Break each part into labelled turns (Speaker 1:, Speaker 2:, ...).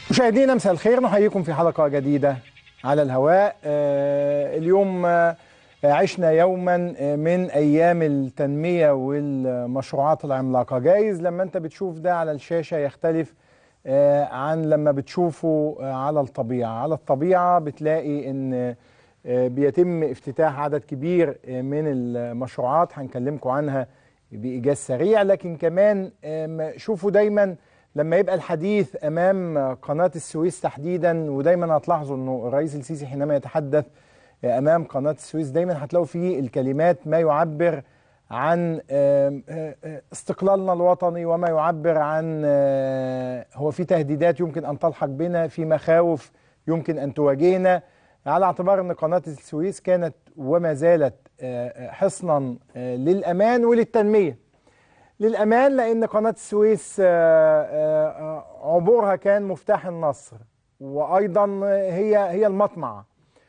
Speaker 1: مشاهدينا مساء الخير نحييكم في حلقة جديدة على الهواء آه، اليوم آه، عشنا يوما آه، من أيام التنمية والمشروعات العملاقة جايز لما أنت بتشوف ده على الشاشة يختلف آه، عن لما بتشوفه آه، على الطبيعة على الطبيعة بتلاقي أن آه، بيتم افتتاح عدد كبير آه، من المشروعات هنكلمكم عنها بإيجاز سريع لكن كمان آم، شوفوا دايما لما يبقى الحديث امام قناه السويس تحديدا ودايما هتلاحظوا انه الرئيس السيسي حينما يتحدث امام قناه السويس دايما هتلاقوا فيه الكلمات ما يعبر عن آم، آه، آه، استقلالنا الوطني وما يعبر عن آه، هو في تهديدات يمكن ان تلحق بنا في مخاوف يمكن ان تواجهنا على اعتبار ان قناه السويس كانت وما زالت آه، آه، حصنا آه، للامان وللتنميه للأمان لأن قناة السويس آه، آه، آه، عبورها كان مفتاح النصر وأيضا هي هي المطمع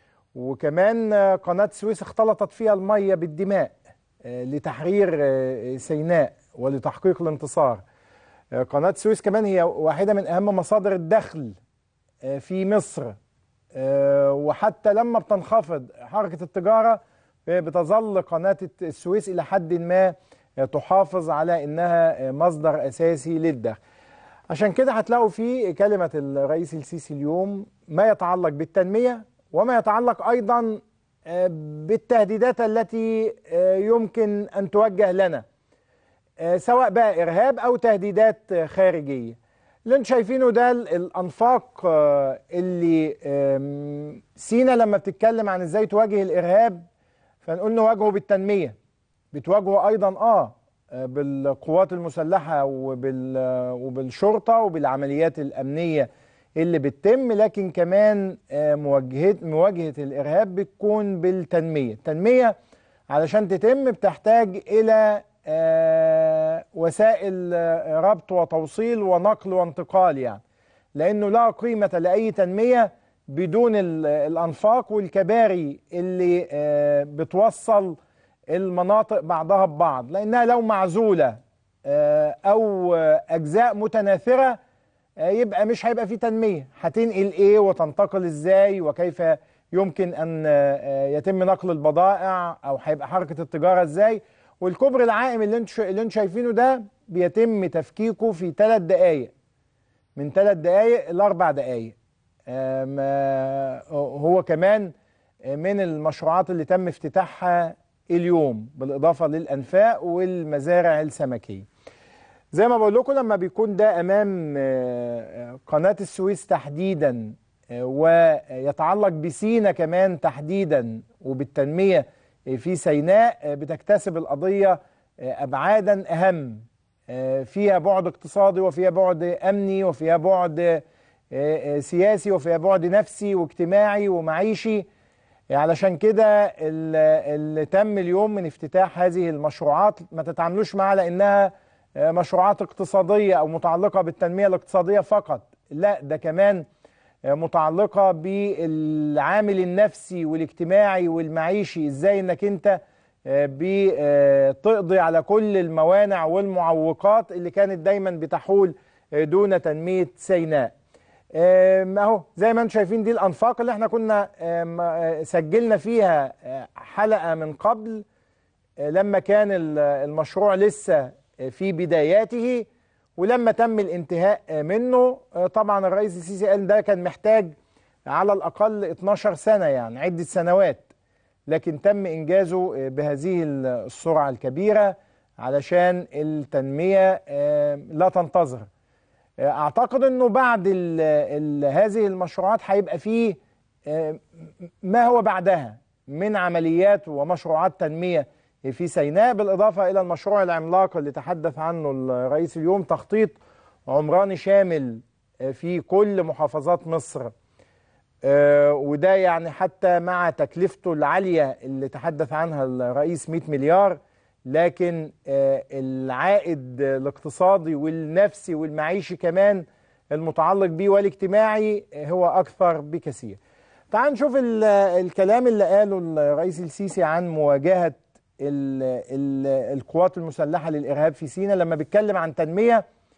Speaker 1: وكمان آه، قناة السويس اختلطت فيها المية بالدماء آه، لتحرير آه، سيناء ولتحقيق الانتصار آه، قناة السويس كمان هي واحدة من أهم مصادر الدخل آه، في مصر آه، وحتى لما بتنخفض حركة التجارة آه، بتظل قناة السويس إلى حد ما آه، تحافظ على إنها آه، مصدر أساسي للدخل عشان كده هتلاقوا في كلمة الرئيس السيسي اليوم ما يتعلق بالتنمية وما يتعلق أيضا آه، بالتهديدات التي آه، يمكن أن توجه لنا آه، سواء بقى إرهاب أو تهديدات آه، خارجية اللي انتم شايفينه ده ال- الأنفاق آه، اللي آم، سينا لما بتتكلم عن ازاي تواجه الإرهاب فنقول نواجهه بالتنمية بتواجهه أيضا آه آه، بالقوات المسلحة وبال آه، وبالشرطة وبالعمليات الأمنية اللي بتتم لكن كمان آه، مواجهة مواجهة الإرهاب بتكون بالتنمية التنمية علشان تتم بتحتاج إلى آه، وسائل آه، ربط وتوصيل ونقل وانتقال يعني لأنه لا قيمة لأي تنمية بدون ال- الأنفاق والكباري اللي آه، بتوصل المناطق بعضها ببعض لأنها لو معزولة آه، أو آه، أجزاء متناثرة آه، يبقى مش هيبقى في تنمية هتنقل ايه وتنتقل ازاي وكيف يمكن ان آه، آه، يتم نقل البضائع او هيبقى حركة التجارة ازاي والكوبري العائم اللي انتوا اللي انتوا شايفينه ده بيتم تفكيكه في ثلاث دقائق من ثلاث دقائق لاربع دقائق آم، آه، هو كمان من المشروعات اللي تم افتتاحها اليوم بالاضافه للانفاق والمزارع السمكيه زي ما بقول لكم لما بيكون ده امام آه، قناه السويس تحديدا آه، ويتعلق بسينا كمان تحديدا وبالتنميه آه، في سيناء آه، بتكتسب القضيه آه، ابعادا اهم آه، فيها بعد اقتصادي وفيها بعد امني وفيها بعد آه، آه، سياسي وفيها بعد نفسي واجتماعي ومعيشي علشان كده ال- اللي تم اليوم من افتتاح هذه المشروعات ما تتعاملوش معها لانها آه، مشروعات اقتصاديه او متعلقه بالتنميه الاقتصاديه فقط لا ده كمان آه، متعلقه بالعامل النفسي والاجتماعي والمعيشي ازاي انك انت آه، بتقضي على كل الموانع والمعوقات اللي كانت دايما بتحول آه، دون تنميه سيناء آم، اهو زي ما انتم شايفين دي الانفاق اللي احنا كنا آم، آه، سجلنا فيها آه، حلقه من قبل آه، لما كان ال- المشروع لسه آه، في بداياته ولما تم الانتهاء آه، منه آه، طبعا الرئيس السيسي قال ده كان محتاج على الاقل 12 سنه يعني عده سنوات لكن تم انجازه آه، بهذه السرعه الكبيره علشان التنميه آه، لا تنتظر اعتقد انه بعد ال ال هذه المشروعات هيبقى فيه آه، ما هو بعدها من عمليات ومشروعات تنميه في سيناء بالاضافه الى المشروع العملاق اللي تحدث عنه الرئيس اليوم تخطيط عمراني شامل آه، في كل محافظات مصر آه، وده يعني حتى مع تكلفته العاليه اللي تحدث عنها الرئيس 100 مليار لكن آه، العائد الاقتصادي والنفسي والمعيشي كمان المتعلق بيه والاجتماعي آه، هو اكثر بكثير. تعال نشوف ال- الكلام اللي قاله الرئيس السيسي عن مواجهه ال ال القوات المسلحه للارهاب في سيناء لما بيتكلم عن تنميه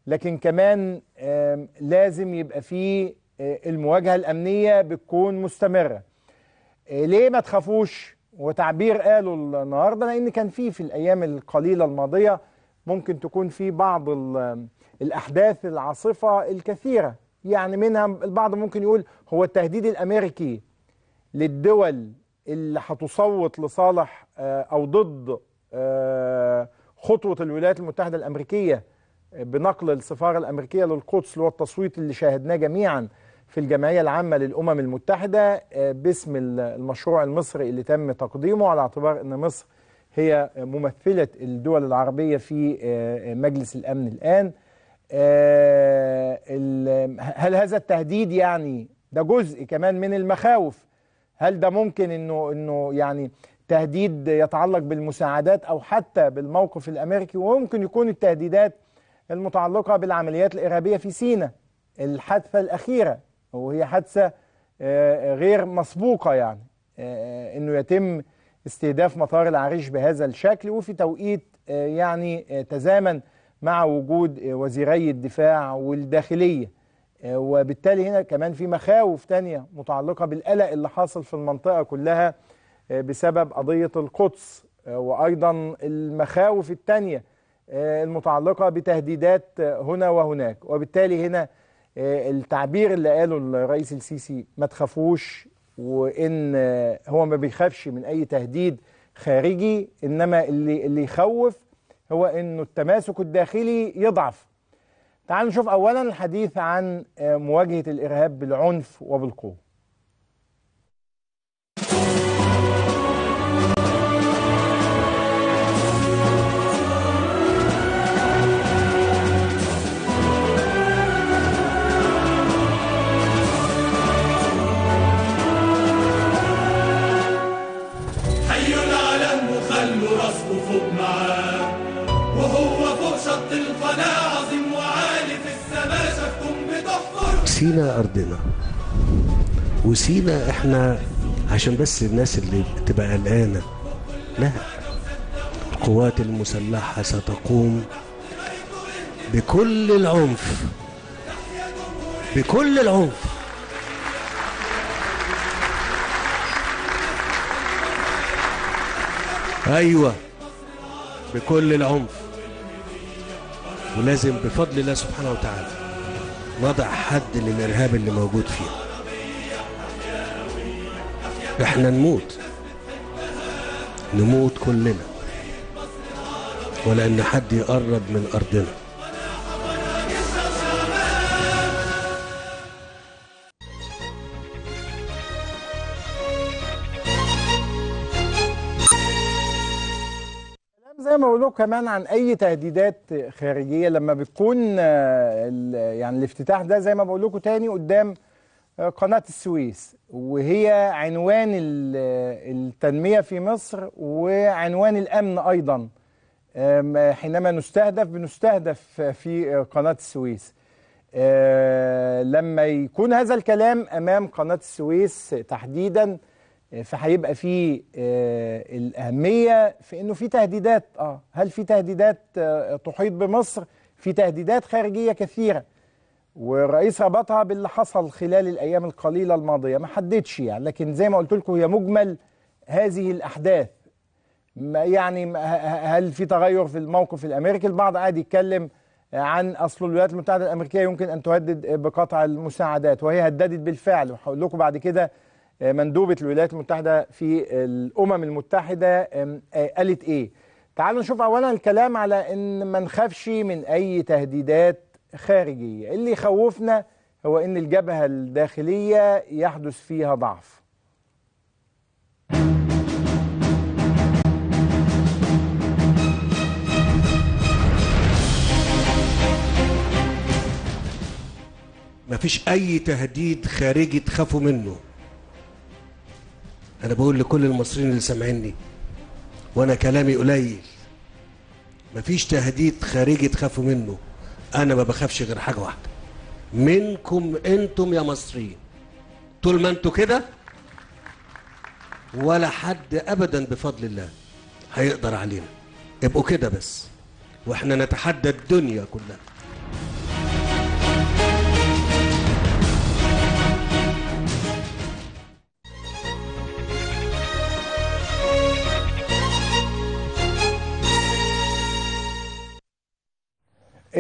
Speaker 1: لكن كمان آم، لازم يبقى فيه آه، المواجهة الأمنية بتكون مستمرة آه، ليه ما تخافوش وتعبير قاله النهارده لان كان في في الايام القليله الماضيه ممكن تكون في بعض ال- الاحداث العاصفه الكثيره يعني منها البعض ممكن يقول هو التهديد الامريكي للدول اللي هتصوت لصالح آه، او ضد آه، خطوه الولايات المتحده الامريكيه بنقل السفاره الامريكيه للقدس اللي هو التصويت اللي شاهدناه جميعا في الجمعيه العامه للامم المتحده آه، باسم ال- المشروع المصري اللي تم تقديمه على اعتبار ان مصر هي ممثله الدول العربيه في آه، مجلس الامن الان آه، ال- هل هذا التهديد يعني ده جزء كمان من المخاوف هل ده ممكن انه انه يعني تهديد يتعلق بالمساعدات او حتى بالموقف الامريكي وممكن يكون التهديدات المتعلقه بالعمليات الارهابيه في سيناء الحادثه الاخيره وهي حادثه آه، غير مسبوقه يعني آه، انه يتم استهداف مطار العريش بهذا الشكل وفي توقيت آه، يعني آه، تزامن مع وجود آه، وزيري الدفاع والداخليه آه، وبالتالي هنا كمان في مخاوف تانية متعلقة بالقلق اللي حاصل في المنطقة كلها آه، بسبب قضية القدس آه، وأيضا المخاوف التانية آه، المتعلقة بتهديدات آه، هنا وهناك وبالتالي هنا آه، التعبير اللي قاله الرئيس السيسي ما تخافوش وإن آه، هو ما بيخافش من أي تهديد خارجي إنما اللي اللي يخوف هو إنه التماسك الداخلي يضعف تعالوا نشوف اولا الحديث عن آه، مواجهه الارهاب بالعنف وبالقوه
Speaker 2: حيوا العالم وخلوا راسكوا فوق معاه وهو فوق شط القناة عظيم وعالي في السما شافكم بتحفر
Speaker 3: سينا أرضنا وسينا احنا عشان بس الناس اللي بتبقى قلقانة لا القوات المسلحة ستقوم بكل العنف بكل العنف ايوه بكل العنف ولازم بفضل الله سبحانه وتعالى نضع حد للارهاب اللي موجود فيه احنا نموت نموت كلنا ولا ان حد يقرب من ارضنا
Speaker 1: زي ما بقول لكم كمان عن اي تهديدات خارجيه لما بتكون آه، ال- يعني الافتتاح ده زي ما بقول لكم تاني قدام آه، قناه السويس وهي عنوان ال- التنميه في مصر وعنوان الامن ايضا آم، حينما نستهدف بنستهدف في آه، قناه السويس آه، لما يكون هذا الكلام امام قناه السويس تحديدا آه، فهيبقى في آه، الاهميه في انه في تهديدات اه هل في تهديدات آه، تحيط بمصر في تهديدات خارجيه كثيره والرئيس ربطها باللي حصل خلال الايام القليله الماضيه ما حددش يعني لكن زي ما قلت لكم هي مجمل هذه الاحداث ما- يعني ما- ه- هل في تغير في الموقف الامريكي البعض قاعد يتكلم عن اصل الولايات المتحده الامريكيه يمكن ان تهدد بقطع المساعدات وهي هددت بالفعل وهقول لكم بعد كده مندوبه الولايات المتحده في الامم المتحده أم، آه، قالت ايه تعالوا نشوف اولا الكلام على ان ما نخافش من اي تهديدات خارجيه اللي يخوفنا هو ان الجبهه الداخليه يحدث فيها ضعف
Speaker 3: مفيش اي تهديد خارجي تخافوا منه انا بقول لكل المصريين اللي سامعيني وانا كلامي قليل مفيش تهديد خارجي تخافوا منه انا ما بخافش غير حاجه واحده منكم انتم يا مصريين طول ما انتوا كده ولا حد ابدا بفضل الله هيقدر علينا ابقوا كده بس واحنا نتحدى الدنيا كلها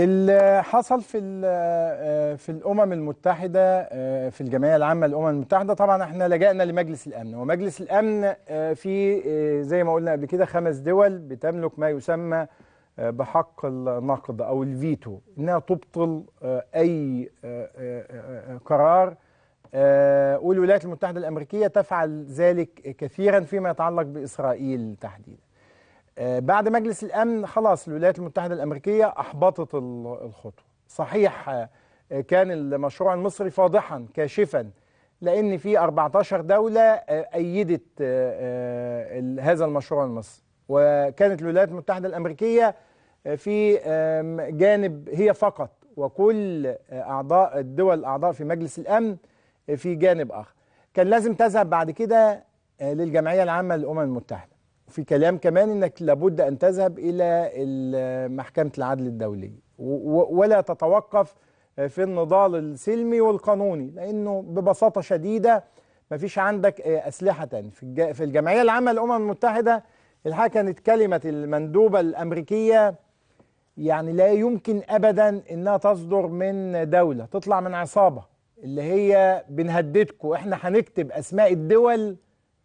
Speaker 1: اللي حصل في ال- في الامم المتحده آه، في الجمعيه العامه للامم المتحده طبعا احنا لجأنا لمجلس الامن ومجلس الامن آه، في آه، زي ما قلنا قبل كده خمس دول بتملك ما يسمى آه، بحق النقد او الفيتو انها تبطل آه، اي آه، آه، آه، قرار آه، والولايات المتحده الامريكيه تفعل ذلك كثيرا فيما يتعلق باسرائيل تحديدا آه، بعد مجلس الامن خلاص الولايات المتحده الامريكيه احبطت ال- الخطوه صحيح آه، كان المشروع المصري فاضحا كاشفا لان في 14 دوله آه، ايدت آه، آه، ال- هذا المشروع المصري وكانت الولايات المتحده الامريكيه آه، في آم، جانب هي فقط وكل آه، اعضاء الدول الاعضاء في مجلس الامن آه، في جانب اخر كان لازم تذهب بعد كده آه، للجمعيه العامه للامم المتحده في كلام كمان انك لابد ان تذهب الى ال- محكمه العدل الدوليه و- و- ولا تتوقف في النضال السلمي والقانوني لانه ببساطه شديده ما فيش عندك اسلحه تاني في الج- في الجمعيه العامه للامم المتحده الحقيقه كانت كلمه المندوبه الامريكيه يعني لا يمكن ابدا انها تصدر من دوله تطلع من عصابه اللي هي بنهددكم احنا هنكتب اسماء الدول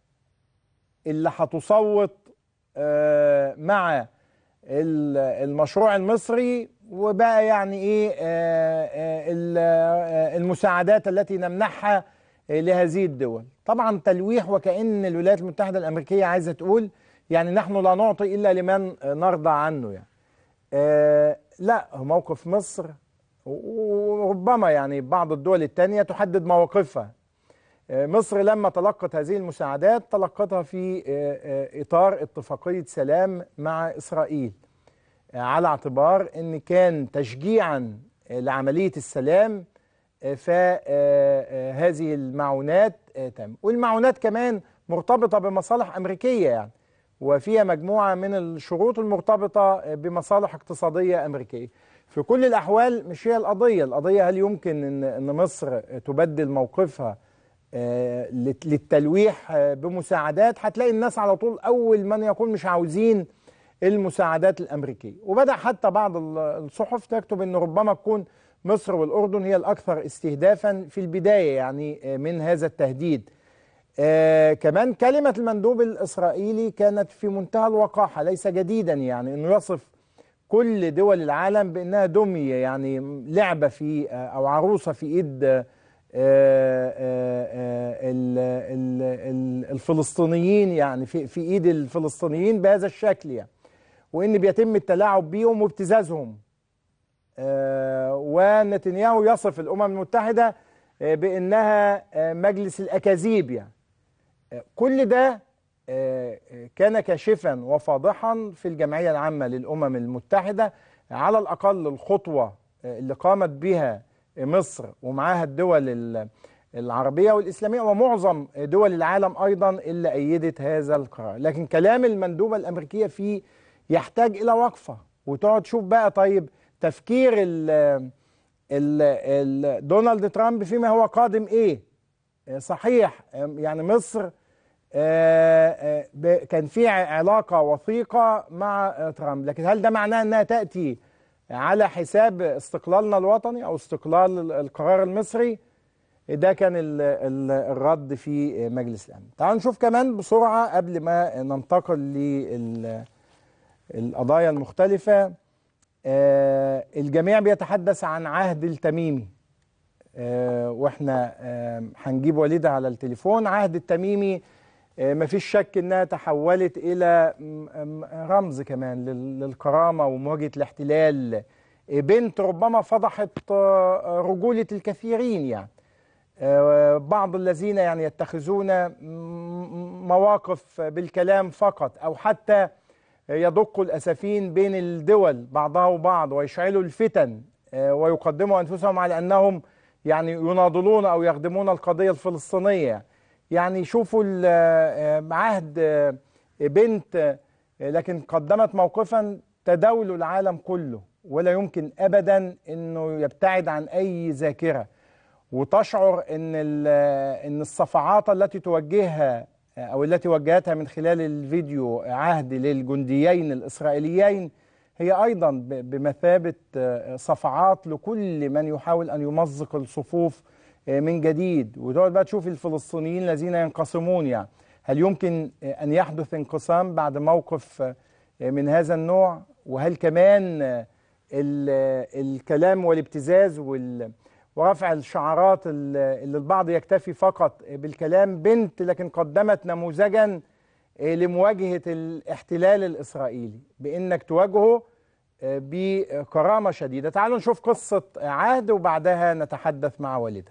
Speaker 1: اللي هتصوت آه، مع ال- المشروع المصري وبقى يعني ايه آه، آه، ال- آه، المساعدات التي نمنحها آه، لهذه الدول طبعا تلويح وكأن الولايات المتحدة الأمريكية عايزة تقول يعني نحن لا نعطي إلا لمن آه، نرضى عنه يعني آه، لا موقف مصر وربما يعني بعض الدول التانية تحدد مواقفها مصر لما تلقت هذه المساعدات تلقتها في إطار اتفاقية سلام مع إسرائيل على اعتبار أن كان تشجيعا لعملية السلام فهذه المعونات تم والمعونات كمان مرتبطة بمصالح أمريكية يعني وفيها مجموعة من الشروط المرتبطة بمصالح اقتصادية أمريكية في كل الأحوال مش هي القضية القضية هل يمكن أن أن مصر تبدل موقفها آه، لت- للتلويح آه، بمساعدات هتلاقي الناس على طول أول من يقول مش عاوزين المساعدات الأمريكية وبدأ حتى بعض ال- الصحف تكتب أن ربما تكون مصر والأردن هي الأكثر استهدافا في البداية يعني آه، من هذا التهديد آه كمان كلمة المندوب الإسرائيلي كانت في منتهى الوقاحة ليس جديدا يعني أنه يصف كل دول العالم بأنها دمية يعني لعبة في آه، أو عروسة في إيد آه، آه، آه، ال- ال- ال- الفلسطينيين يعني في في إيد الفلسطينيين بهذا الشكل يعني وإن بيتم التلاعب بيهم وابتزازهم آه، ونتنياهو يصف الأمم المتحدة آه، بأنها آه، مجلس الأكاذيب يعني آه، كل ده آه، آه، كان كاشفا وفاضحا في الجمعية العامة للأمم المتحدة على الأقل الخطوة آه، اللي قامت بها مصر ومعاها الدول ال- العربية والإسلامية ومعظم دول العالم أيضا اللي أيدت هذا القرار لكن كلام المندوبة الأمريكية فيه يحتاج إلى وقفة وتقعد تشوف بقى طيب تفكير ال ال ال دونالد ترامب فيما هو قادم إيه آه، صحيح آه، يعني مصر آه، آه، ب- كان في ع- علاقة وثيقة مع آه، ترامب لكن هل ده معناه أنها تأتي على حساب استقلالنا الوطني أو استقلال ال- القرار المصري ده كان ال- ال- الرد في مجلس الأمن تعالوا نشوف كمان بسرعة قبل ما ننتقل للقضايا المختلفة آه، الجميع بيتحدث عن عهد التميمي آه، واحنا آه، هنجيب والدها على التليفون عهد التميمي آه، مفيش شك انها تحولت الى م- م- رمز كمان لل- للكرامه ومواجهه الاحتلال آه، بنت ربما فضحت آه، رجوله الكثيرين يعني آه، بعض الذين يعني يتخذون م- مواقف بالكلام فقط او حتى يدقوا الاسفين بين الدول بعضها وبعض ويشعلوا الفتن آه، ويقدموا انفسهم على انهم يعني يناضلون او يخدمون القضيه الفلسطينيه يعني شوفوا ال- آه، عهد آه، بنت آه، لكن قدمت موقفا تداول العالم كله ولا يمكن ابدا انه يبتعد عن اي ذاكره وتشعر ان ال- ان الصفعات التي توجهها او التي وجهتها من خلال الفيديو عهد للجنديين الاسرائيليين هي ايضا ب- بمثابه آه، صفعات لكل من يحاول ان يمزق الصفوف آه، من جديد وتقعد بقى تشوف الفلسطينيين الذين ينقسمون يعني هل يمكن آه، ان يحدث انقسام بعد موقف آه، من هذا النوع وهل كمان آه، ال- آه، الكلام والابتزاز وال ورفع الشعارات ال- اللي البعض يكتفي فقط بالكلام بنت لكن قدمت نموذجا آه، لمواجهة الاحتلال الإسرائيلي بأنك تواجهه آه، بكرامة شديدة تعالوا نشوف قصة عهد وبعدها نتحدث مع والدها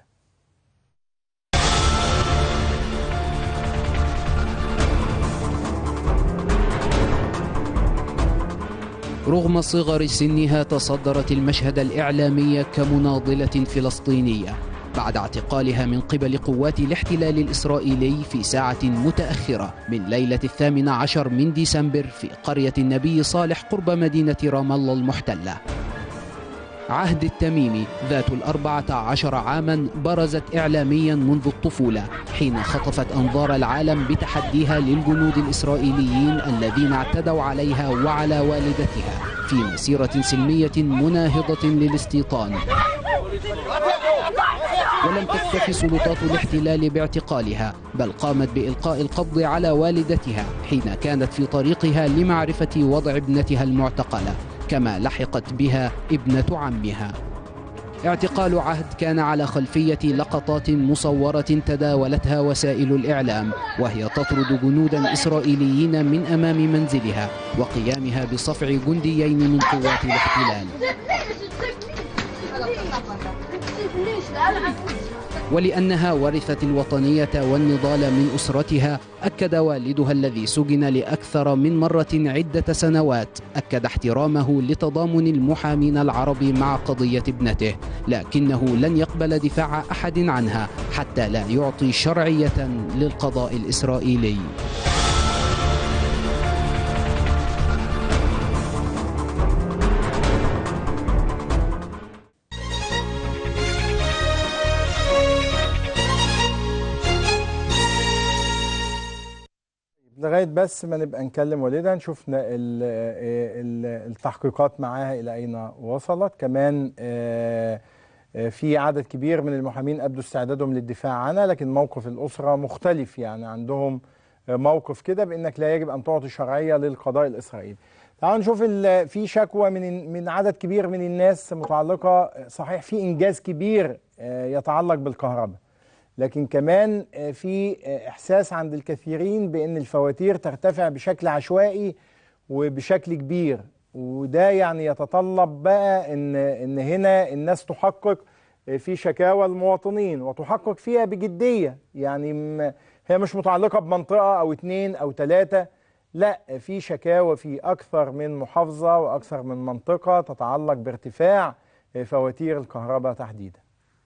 Speaker 4: رغم صغر سنها تصدرت المشهد الإعلامي كمناضلة فلسطينية بعد اعتقالها من قبل قوات الاحتلال الإسرائيلي في ساعة متأخرة من ليلة الثامن عشر من ديسمبر في قرية النبي صالح قرب مدينة رام الله المحتلة عهد التميمي ذات الأربعة عشر عاما برزت إعلاميا منذ الطفولة حين خطفت أنظار العالم بتحديها للجنود الإسرائيليين الذين اعتدوا عليها وعلى والدتها في مسيرة سلمية مناهضة للاستيطان ولم تكتف سلطات الاحتلال باعتقالها بل قامت بإلقاء القبض على والدتها حين كانت في طريقها لمعرفة وضع ابنتها المعتقلة كما لحقت بها ابنة عمها اعتقال عهد كان على خلفية لقطات مصورة تداولتها وسائل الإعلام وهي تطرد جنودا إسرائيليين من أمام منزلها وقيامها بصفع جنديين من قوات الاحتلال ولأنها ورثت الوطنية والنضال من أسرتها أكد والدها الذي سجن لأكثر من مرة عدة سنوات أكد احترامه لتضامن المحامين العرب مع قضية ابنته لكنه لن يقبل دفاع أحد عنها حتى لا يعطي شرعية للقضاء الإسرائيلي
Speaker 1: لغاية بس ما نبقى نكلم والدها نشوف ن- ال- ال- التحقيقات معاها إلى أين وصلت كمان آه، آه، في عدد كبير من المحامين أبدوا استعدادهم للدفاع عنها لكن موقف الأسرة مختلف يعني عندهم آه، موقف كده بأنك لا يجب أن تعطي شرعية للقضاء الإسرائيلي تعالوا نشوف ال- في شكوى من من عدد كبير من الناس متعلقة صحيح في إنجاز كبير آه، يتعلق بالكهرباء لكن كمان آه، في آه، احساس عند الكثيرين بان الفواتير ترتفع بشكل عشوائي وبشكل كبير وده يعني يتطلب بقى ان ان هنا الناس تحقق آه، في شكاوى المواطنين وتحقق فيها بجديه يعني م- هي مش متعلقه بمنطقه او اتنين او ثلاثه لا في شكاوى في اكثر من محافظه واكثر من منطقه تتعلق بارتفاع آه، فواتير الكهرباء تحديدا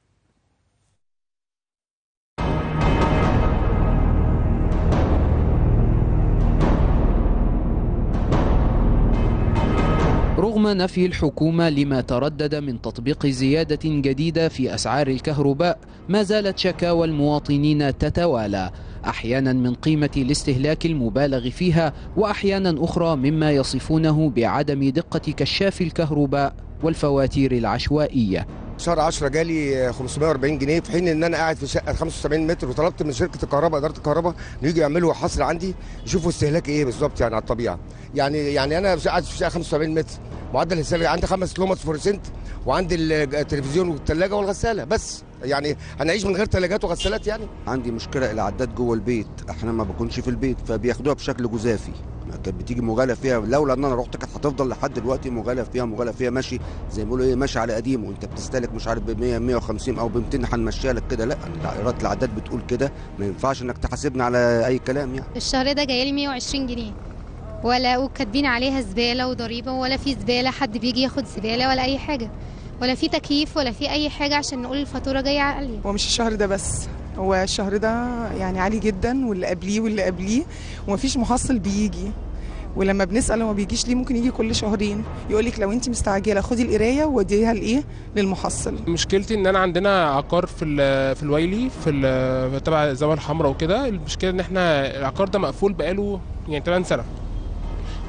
Speaker 4: رغم نفي الحكومة لما تردد من تطبيق زيادة جديدة في أسعار الكهرباء ما زالت شكاوى المواطنين تتوالى أحيانا من قيمة الاستهلاك المبالغ فيها وأحيانا أخرى مما يصفونه بعدم دقة كشاف الكهرباء والفواتير العشوائية
Speaker 5: شهر 10 جالي 540 جنيه في حين ان انا قاعد في شقه 75 متر وطلبت من شركه الكهرباء اداره الكهرباء انه يجوا يعملوا حصر عندي يشوفوا استهلاكي ايه بالظبط يعني على الطبيعه يعني يعني انا قاعد في شقه 75 متر معدل الاستهلاك عندي خمس لومات فلورسنت وعندي التلفزيون والثلاجه والغساله بس يعني هنعيش من غير ثلاجات وغسالات يعني
Speaker 6: عندي مشكله العداد جوه البيت احنا ما بكونش في البيت فبياخدوها بشكل جزافي كانت بتيجي مغالى فيها لولا ان انا رحت كانت هتفضل لحد دلوقتي مغالى فيها مغالى فيها ماشي زي ما بيقولوا ايه ماشي على قديم وانت بتستهلك مش عارف ب 100 150 او ب 200 هنمشيها لك كده لا ايراد العداد بتقول كده ما ينفعش انك تحاسبني على اي كلام يعني
Speaker 7: الشهر ده جايلي 120 جنيه ولا وكاتبين عليها زباله وضريبه ولا في زباله حد بيجي ياخد زباله ولا اي حاجه ولا في تكييف ولا في اي حاجه عشان نقول الفاتوره جايه عاليه
Speaker 8: هو مش الشهر ده بس هو الشهر ده يعني عالي جدا واللي قبليه واللي قبليه ومفيش محصل بيجي ولما بنسال هو ما بيجيش ليه ممكن يجي كل شهرين يقول لك لو انت مستعجله خدي القرايه واديها لايه للمحصل
Speaker 9: مشكلتي ان انا عندنا عقار في ال- في الويلي في ال- تبع الزاويه الحمراء وكده المشكله ان احنا العقار ده مقفول بقاله يعني 8 سنه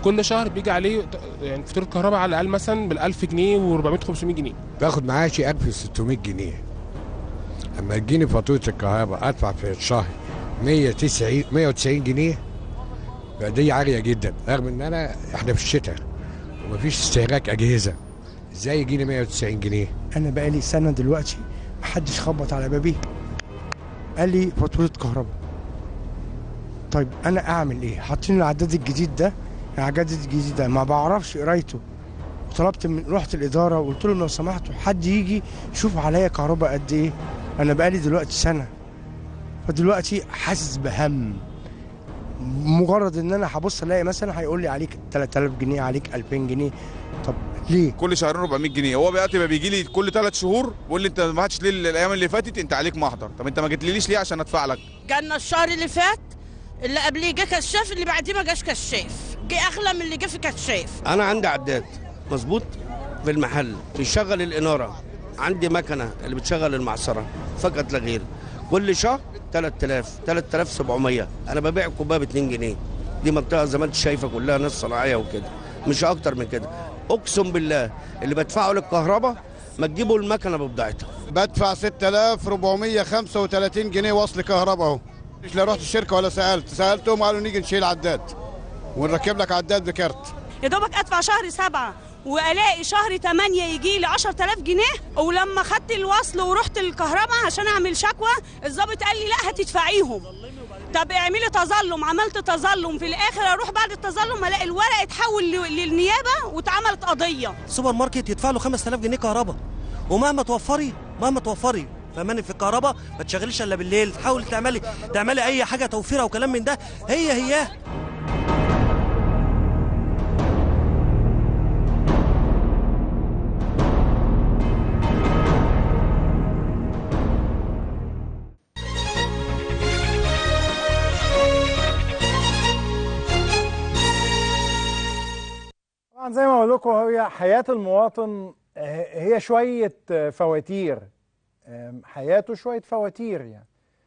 Speaker 9: كل شهر بيجي عليه ت- يعني فاتوره كهرباء على الاقل مثلا بال 1000 جنيه و400 500 جنيه
Speaker 10: باخد معاشي 1600 جنيه اما تجيني فاتوره الكهرباء ادفع في الشهر 190 190 جنيه دي عاليه جدا رغم ان انا احنا في الشتاء ومفيش استهلاك اجهزه ازاي يجيني 190 جنيه
Speaker 11: انا بقالي سنه دلوقتي محدش خبط على بابي قال لي فاتوره كهرباء طيب انا اعمل ايه حاطين العداد الجديد ده العداد الجديد ده ما بعرفش قرايته طلبت من رحت الاداره وقلت لهم لو سمحتوا حد يجي يشوف عليا كهرباء قد ايه انا بقالي دلوقتي سنه فدلوقتي حاسس بهم مجرد ان انا هبص الاقي مثلا هيقول لي عليك 3000 جنيه عليك 2000 جنيه طب ليه
Speaker 12: كل شهرين 400 جنيه هو دلوقتي بقى بيجي لي كل ثلاث شهور بيقول لي انت ما بعتش ليه الايام اللي فاتت انت عليك محضر طب انت ما جيتليش ليه عشان ادفع لك
Speaker 13: جالنا الشهر اللي فات اللي قبليه جه كشاف اللي بعديه ما جاش كشاف جه اغلى من اللي جه في كشاف
Speaker 14: انا عندي عداد مظبوط في المحل بيشغل الاناره عندي مكنه اللي بتشغل المعصره فقط لا غير كل شهر 3000 3700 انا ببيع كوبايه ب 2 جنيه دي منطقه زي ما انت شايفه كلها ناس صناعيه وكده مش اكتر من كده اقسم بالله اللي بدفعه للكهرباء ما تجيبوا المكنه ببضاعتها
Speaker 15: بدفع 6435 جنيه وصل كهرباء اهو مش لا رحت الشركه ولا سالت سالتهم قالوا نيجي نشيل عداد ونركب لك عداد بكارت
Speaker 16: يا دوبك ادفع شهر سبعة والاقي شهر 8 يجي لي 10000 جنيه ولما خدت الوصل ورحت الكهرباء عشان اعمل شكوى الضابط قال لي لا هتدفعيهم طب اعملي تظلم عملت تظلم في الاخر اروح بعد التظلم الاقي الورق اتحول ل- للنيابه واتعملت قضيه
Speaker 17: سوبر ماركت يدفع له 5000 جنيه كهرباء ومهما توفري مهما توفري فماني في الكهرباء ما تشغليش الا بالليل تحاول تعملي تعملي اي حاجه توفيره وكلام من ده هي هي
Speaker 1: طبعا زي ما بقول لكم هي حياة المواطن آه، هي شوية آه، فواتير آم، حياته شوية فواتير يعني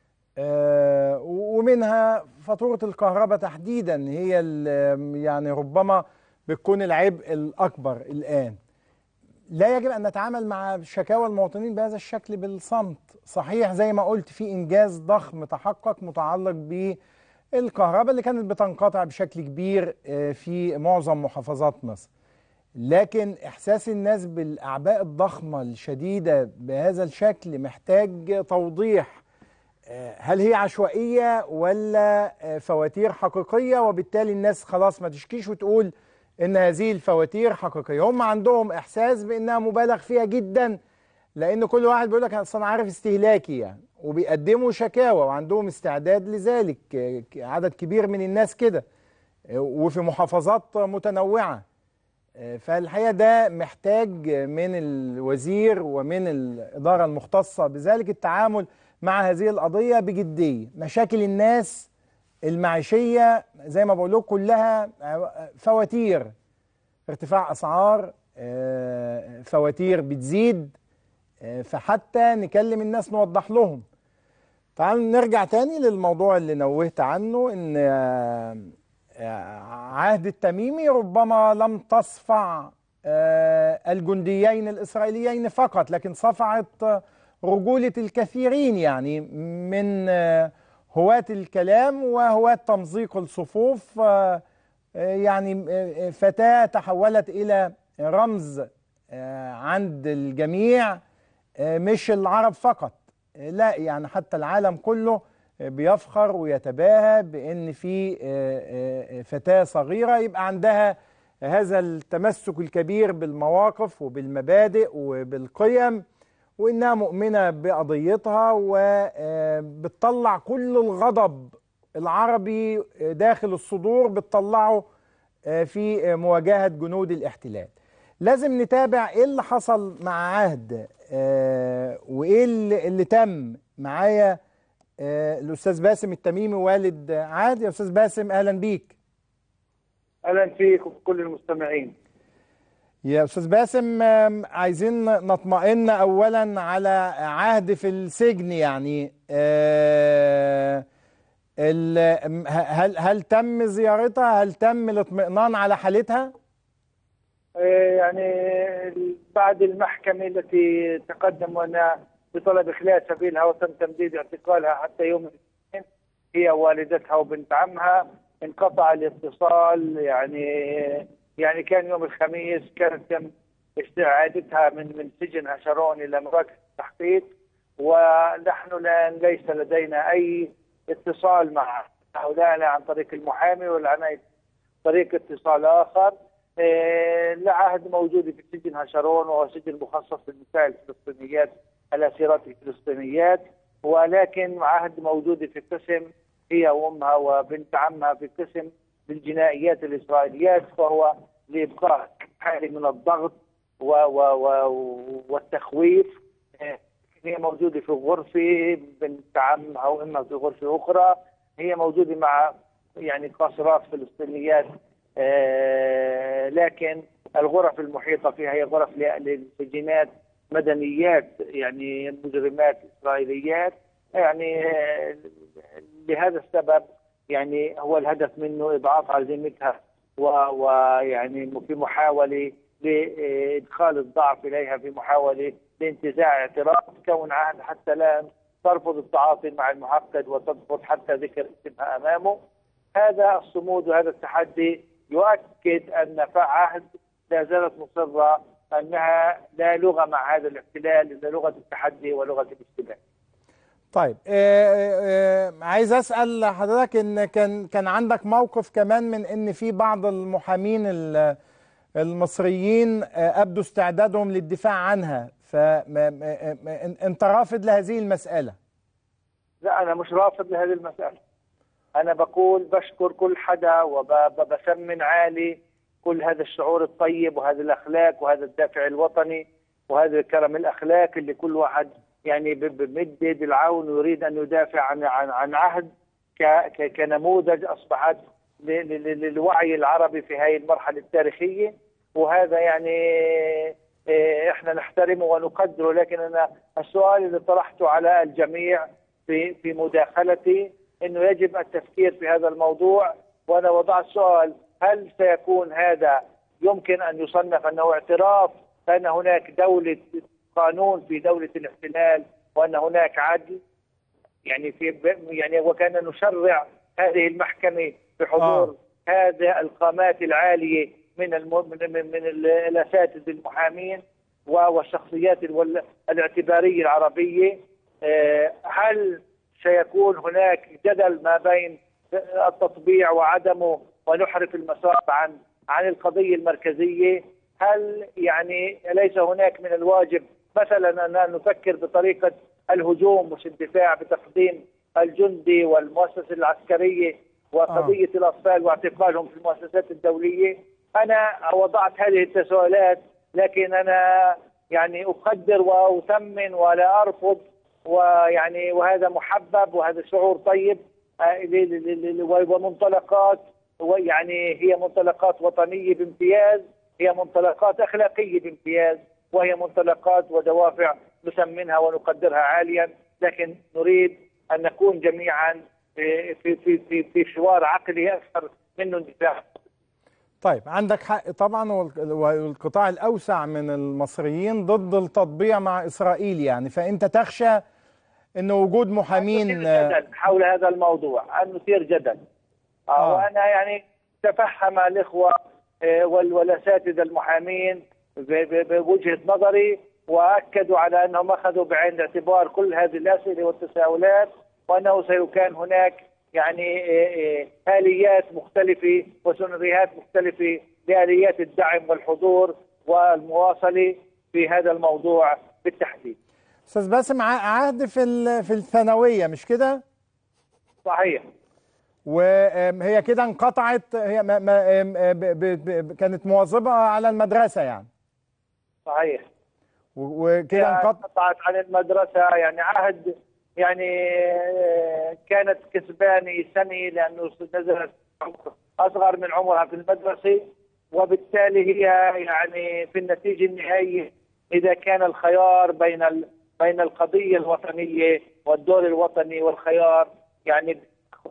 Speaker 1: آه، ومنها فاتورة الكهرباء تحديدا هي ال- يعني ربما بتكون العبء الأكبر الآن لا يجب أن نتعامل مع شكاوى المواطنين بهذا الشكل بالصمت صحيح زي ما قلت في إنجاز ضخم تحقق متعلق بالكهرباء اللي كانت بتنقطع بشكل كبير آه، في معظم محافظات مصر لكن إحساس الناس بالأعباء الضخمة الشديدة بهذا الشكل محتاج توضيح آه، هل هي عشوائية ولا آه، فواتير حقيقية وبالتالي الناس خلاص ما تشكيش وتقول ان هذه الفواتير حقيقية هم عندهم احساس بانها مبالغ فيها جدا لان كل واحد بيقول لك اصل انا عارف استهلاكي يعني وبيقدموا شكاوى وعندهم استعداد لذلك آه، ك- عدد كبير من الناس كده آه، وفي محافظات متنوعة آه، فالحقيقة ده محتاج من الوزير ومن الإدارة المختصة بذلك التعامل مع هذه القضية بجدية مشاكل الناس المعيشية زي ما بقول لكم كلها فواتير ارتفاع أسعار آه، فواتير بتزيد آه، فحتى نكلم الناس نوضح لهم تعالوا نرجع تاني للموضوع اللي نوهت عنه ان آه، آه، عهد التميمي ربما لم تصفع آه، الجنديين الإسرائيليين فقط لكن صفعت آه، رجولة الكثيرين يعني من آه، هواة الكلام وهواة تمزيق الصفوف آه، آه، يعني آه، فتاة تحولت إلى رمز آه، عند الجميع آه، مش العرب فقط آه، لا يعني حتى العالم كله آه، بيفخر ويتباهى بأن في آه، آه، فتاة صغيرة يبقى عندها هذا التمسك الكبير بالمواقف وبالمبادئ وبالقيم وإنها مؤمنة بقضيتها وبتطلع كل الغضب العربي داخل الصدور بتطلعه آه، في آه، مواجهة جنود الاحتلال لازم نتابع ايه اللي حصل مع عهد آه، وايه اللي, اللي تم معايا آه، الاستاذ باسم التميمي والد عهد يا استاذ باسم اهلا بيك
Speaker 18: اهلا فيك وكل المستمعين
Speaker 1: يا استاذ باسم آم، عايزين نطمئن اولا على عهد في السجن يعني آه، ال- م- هل هل تم زيارتها هل تم الاطمئنان على حالتها
Speaker 18: إيه، يعني بعد المحكمة التي تقدمنا بطلب إخلاء سبيلها وتم تمديد اعتقالها حتى يوم الاثنين هي والدتها وبنت عمها انقطع الاتصال يعني يعني كان يوم الخميس كانت تم استعادتها من من سجن هشرون إلى مراكز التحقيق ونحن لا ليس لدينا أي اتصال مع هؤلاء لا عن طريق المحامي ولا عن أي طريق اتصال آخر آه، العهد موجود في سجن هشرون وهو سجن مخصص للنساء الفلسطينيات الأسيرات الفلسطينيات ولكن عهد موجود في قسم هي وأمها وبنت عمها في قسم للجنائيات الإسرائيليات فهو لإبقاء حالة من الضغط و و و والتخويف آه، هي موجودة في غرفة بنت عمها وأمها في غرفة أخرى هي موجودة مع يعني قاصرات فلسطينيات آه، لكن الغرف المحيطة فيها هي غرف ل- لسجينات مدنيات يعني مجرمات إسرائيليات يعني آه، لهذا السبب يعني هو الهدف منه إضعاف عزيمتها و- ويعني في محاولة لإدخال الضعف إليها في محاولة لانتزاع اعتراف كون عهد حتى لا ترفض التعاطي مع المعقد وترفض حتى ذكر اسمها أمامه هذا الصمود وهذا التحدي يؤكد أن عهد لا زالت مصرة أنها لا لغة مع هذا الاحتلال إلا لغة التحدي ولغة الاستبداد
Speaker 1: طيب آه، آه، عايز اسال حضرتك ان كان كان عندك موقف كمان من ان في بعض المحامين ال- المصريين آه، ابدوا استعدادهم للدفاع عنها فانت رافض لهذه المساله
Speaker 18: لا أنا مش رافض لهذه المسألة أنا بقول بشكر كل حدا وبسمن عالي كل هذا الشعور الطيب وهذه الأخلاق وهذا الدافع الوطني وهذا الكرم الأخلاق اللي كل واحد يعني ب- بمدد العون ويريد أن يدافع عن عن, عن عهد ك- ك- كنموذج أصبحت ل- ل- ل- للوعي العربي في هذه المرحلة التاريخية وهذا يعني إيه، احنا نحترمه ونقدره لكن انا السؤال اللي طرحته على الجميع في في مداخلتي انه يجب التفكير في هذا الموضوع وانا وضعت سؤال هل سيكون هذا يمكن ان يصنف انه اعتراف بان هناك دوله قانون في دوله الاحتلال وان هناك عدل يعني في يعني وكان نشرع هذه المحكمه بحضور آه. هذه القامات العاليه من الم... من من, من ال- الاساتذه المحامين و- والشخصيات ال- الاعتباريه العربيه آه، هل سيكون هناك جدل ما بين التطبيع وعدمه ونحرف المسار عن عن القضيه المركزيه هل يعني ليس هناك من الواجب مثلا ان نفكر بطريقه الهجوم مش الدفاع بتقديم الجندي والمؤسسه العسكريه وقضيه آه. الاطفال واعتقالهم في المؤسسات الدوليه انا وضعت هذه التساؤلات لكن انا يعني اقدر واثمن ولا ارفض ويعني وهذا محبب وهذا شعور طيب آه، ل- ل- ل- ومنطلقات ويعني هي منطلقات وطنيه بامتياز هي منطلقات اخلاقيه بامتياز وهي منطلقات ودوافع نثمنها ونقدرها عاليا لكن نريد ان نكون جميعا في في في في, في حوار عقلي اكثر منه اندفاع
Speaker 1: طيب عندك حق طبعا والق- والقطاع الاوسع من المصريين ضد التطبيع مع اسرائيل يعني فانت تخشى ان وجود محامين
Speaker 18: جدل حول هذا الموضوع ان نثير جدل آه.
Speaker 1: آه.
Speaker 18: وانا يعني تفهم الاخوه آه، وال- والاساتذه المحامين ب- ب- بوجهه نظري واكدوا على انهم اخذوا بعين الاعتبار كل هذه الاسئله والتساؤلات وانه سيكون هناك يعني آه، آه، اليات مختلفه وسيناريوهات مختلفه لاليات الدعم والحضور والمواصله في هذا الموضوع بالتحديد.
Speaker 1: استاذ باسم ع- عهد في ال- في الثانويه مش كده
Speaker 18: صحيح
Speaker 1: وهي كده انقطعت هي ما ما آم، آه، ب- ب- ب- كانت مواظبه على المدرسه يعني
Speaker 18: صحيح
Speaker 1: و- وكده
Speaker 18: هي
Speaker 1: انقطع
Speaker 18: انقطعت عن المدرسة يعني عهد يعني آه، كانت كسبانة سنة لأنه نزلت أصغر من عمرها في المدرسة وبالتالي هي يعني في النتيجة النهائية إذا كان الخيار بين ال... بين القضية الوطنية والدور الوطني والخيار يعني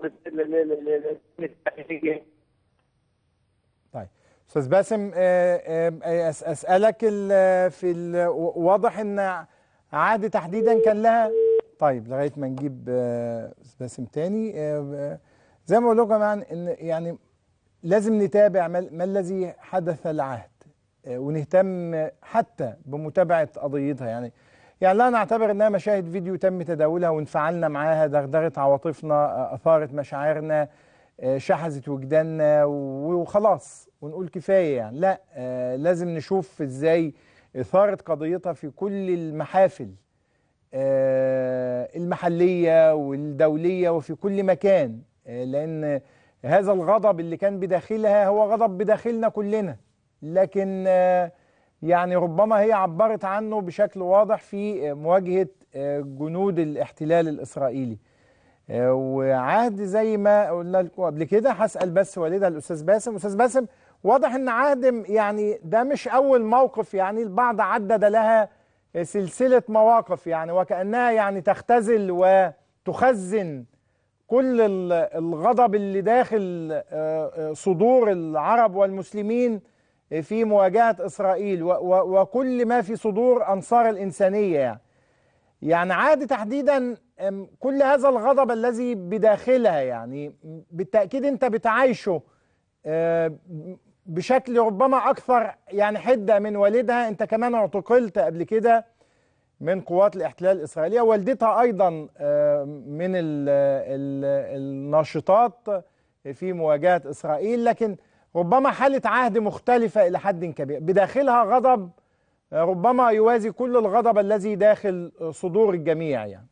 Speaker 18: ال- ال- ال- ال- التأهيلية.
Speaker 1: طيب استاذ باسم آه، آه، أس- اسالك ال- في ال- واضح ان عهد تحديدا كان لها طيب لغايه ما نجيب آه، استاذ باسم تاني آه، آه، زي ما بقول لكم يعني ان يعني لازم نتابع ما ما الذي حدث العهد آه، ونهتم حتى بمتابعه قضيتها يعني يعني لا نعتبر انها مشاهد فيديو تم تداولها وانفعلنا معاها دغدغت عواطفنا آه، اثارت مشاعرنا آه، شحذت وجداننا وخلاص ونقول كفايه يعني لا آه، لازم نشوف ازاي اثاره قضيتها في كل المحافل آه، المحليه والدوليه وفي كل مكان آه، لان هذا الغضب اللي كان بداخلها هو غضب بداخلنا كلنا لكن آه، يعني ربما هي عبرت عنه بشكل واضح في آه، مواجهه آه، جنود الاحتلال الاسرائيلي آه، وعهد زي ما قلنا لكم قبل كده هسال بس والدها الاستاذ باسم استاذ باسم واضح ان عهد يعني ده مش اول موقف يعني البعض عدد لها سلسله مواقف يعني وكانها يعني تختزل وتخزن كل ال- الغضب اللي داخل آه، آه، صدور العرب والمسلمين في مواجهه اسرائيل و- و- وكل ما في صدور انصار الانسانيه يعني يعني عاد تحديدا أم، كل هذا الغضب الذي بداخلها يعني بالتأكيد أنت بتعايشه آه، بشكل ربما أكثر يعني حدة من والدها أنت كمان اعتقلت قبل كده من قوات الاحتلال الإسرائيلية والدتها أيضا آه، من ال- ال- الناشطات في مواجهة إسرائيل لكن ربما حالة عهد مختلفة إلى حد كبير بداخلها غضب ربما يوازي كل الغضب الذي داخل صدور الجميع يعني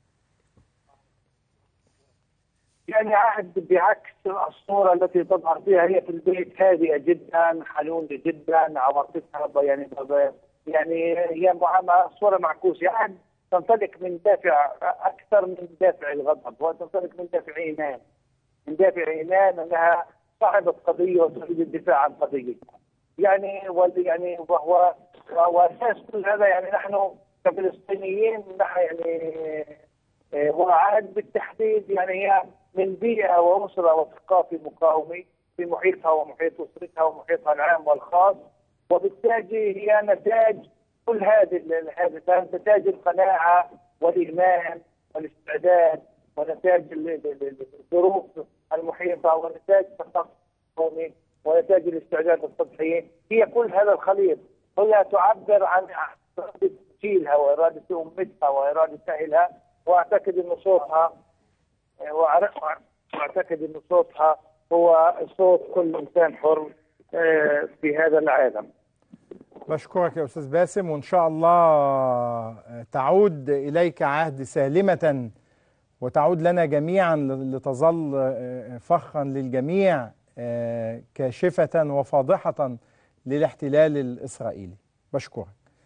Speaker 18: يعني عهد بعكس الصورة التي تظهر فيها هي في البيت هادئة جدا حنونة جدا عواطفها ب- يعني ب- يعني هي معاملة صورة معكوسة عهد تنطلق من دافع أكثر من دافع الغضب وتنطلق من دافع إيمان من دافع إيمان أنها صاحبة قضية وتريد الدفاع عن قضية يعني وال- يعني وهو واساس كل هذا يعني نحن كفلسطينيين نحن يعني آه، وعاد بالتحديد يعني هي من بيئه واسره وثقافه مقاومه في محيطها ومحيط اسرتها ومحيطها العام والخاص وبالتالي هي نتاج كل هذه ال- هذه نتاج القناعه والايمان والاستعداد ونتاج ال- ال- ال- الظروف المحيطه ونتاج الثقافه القومي ونتاج الاستعداد السطحي هي كل هذا الخليط هي تعبر عن إرادة جيلها وإرادة أمتها وإرادة أهلها وأعتقد أن صوتها وأعرف- وأعتقد أن صوتها هو صوت كل إنسان حر آه، في هذا العالم
Speaker 1: بشكرك يا أستاذ باسم وإن شاء الله تعود إليك عهد سالمة وتعود لنا جميعا لتظل فخرا للجميع كاشفة وفاضحة للاحتلال الإسرائيلي بشكرك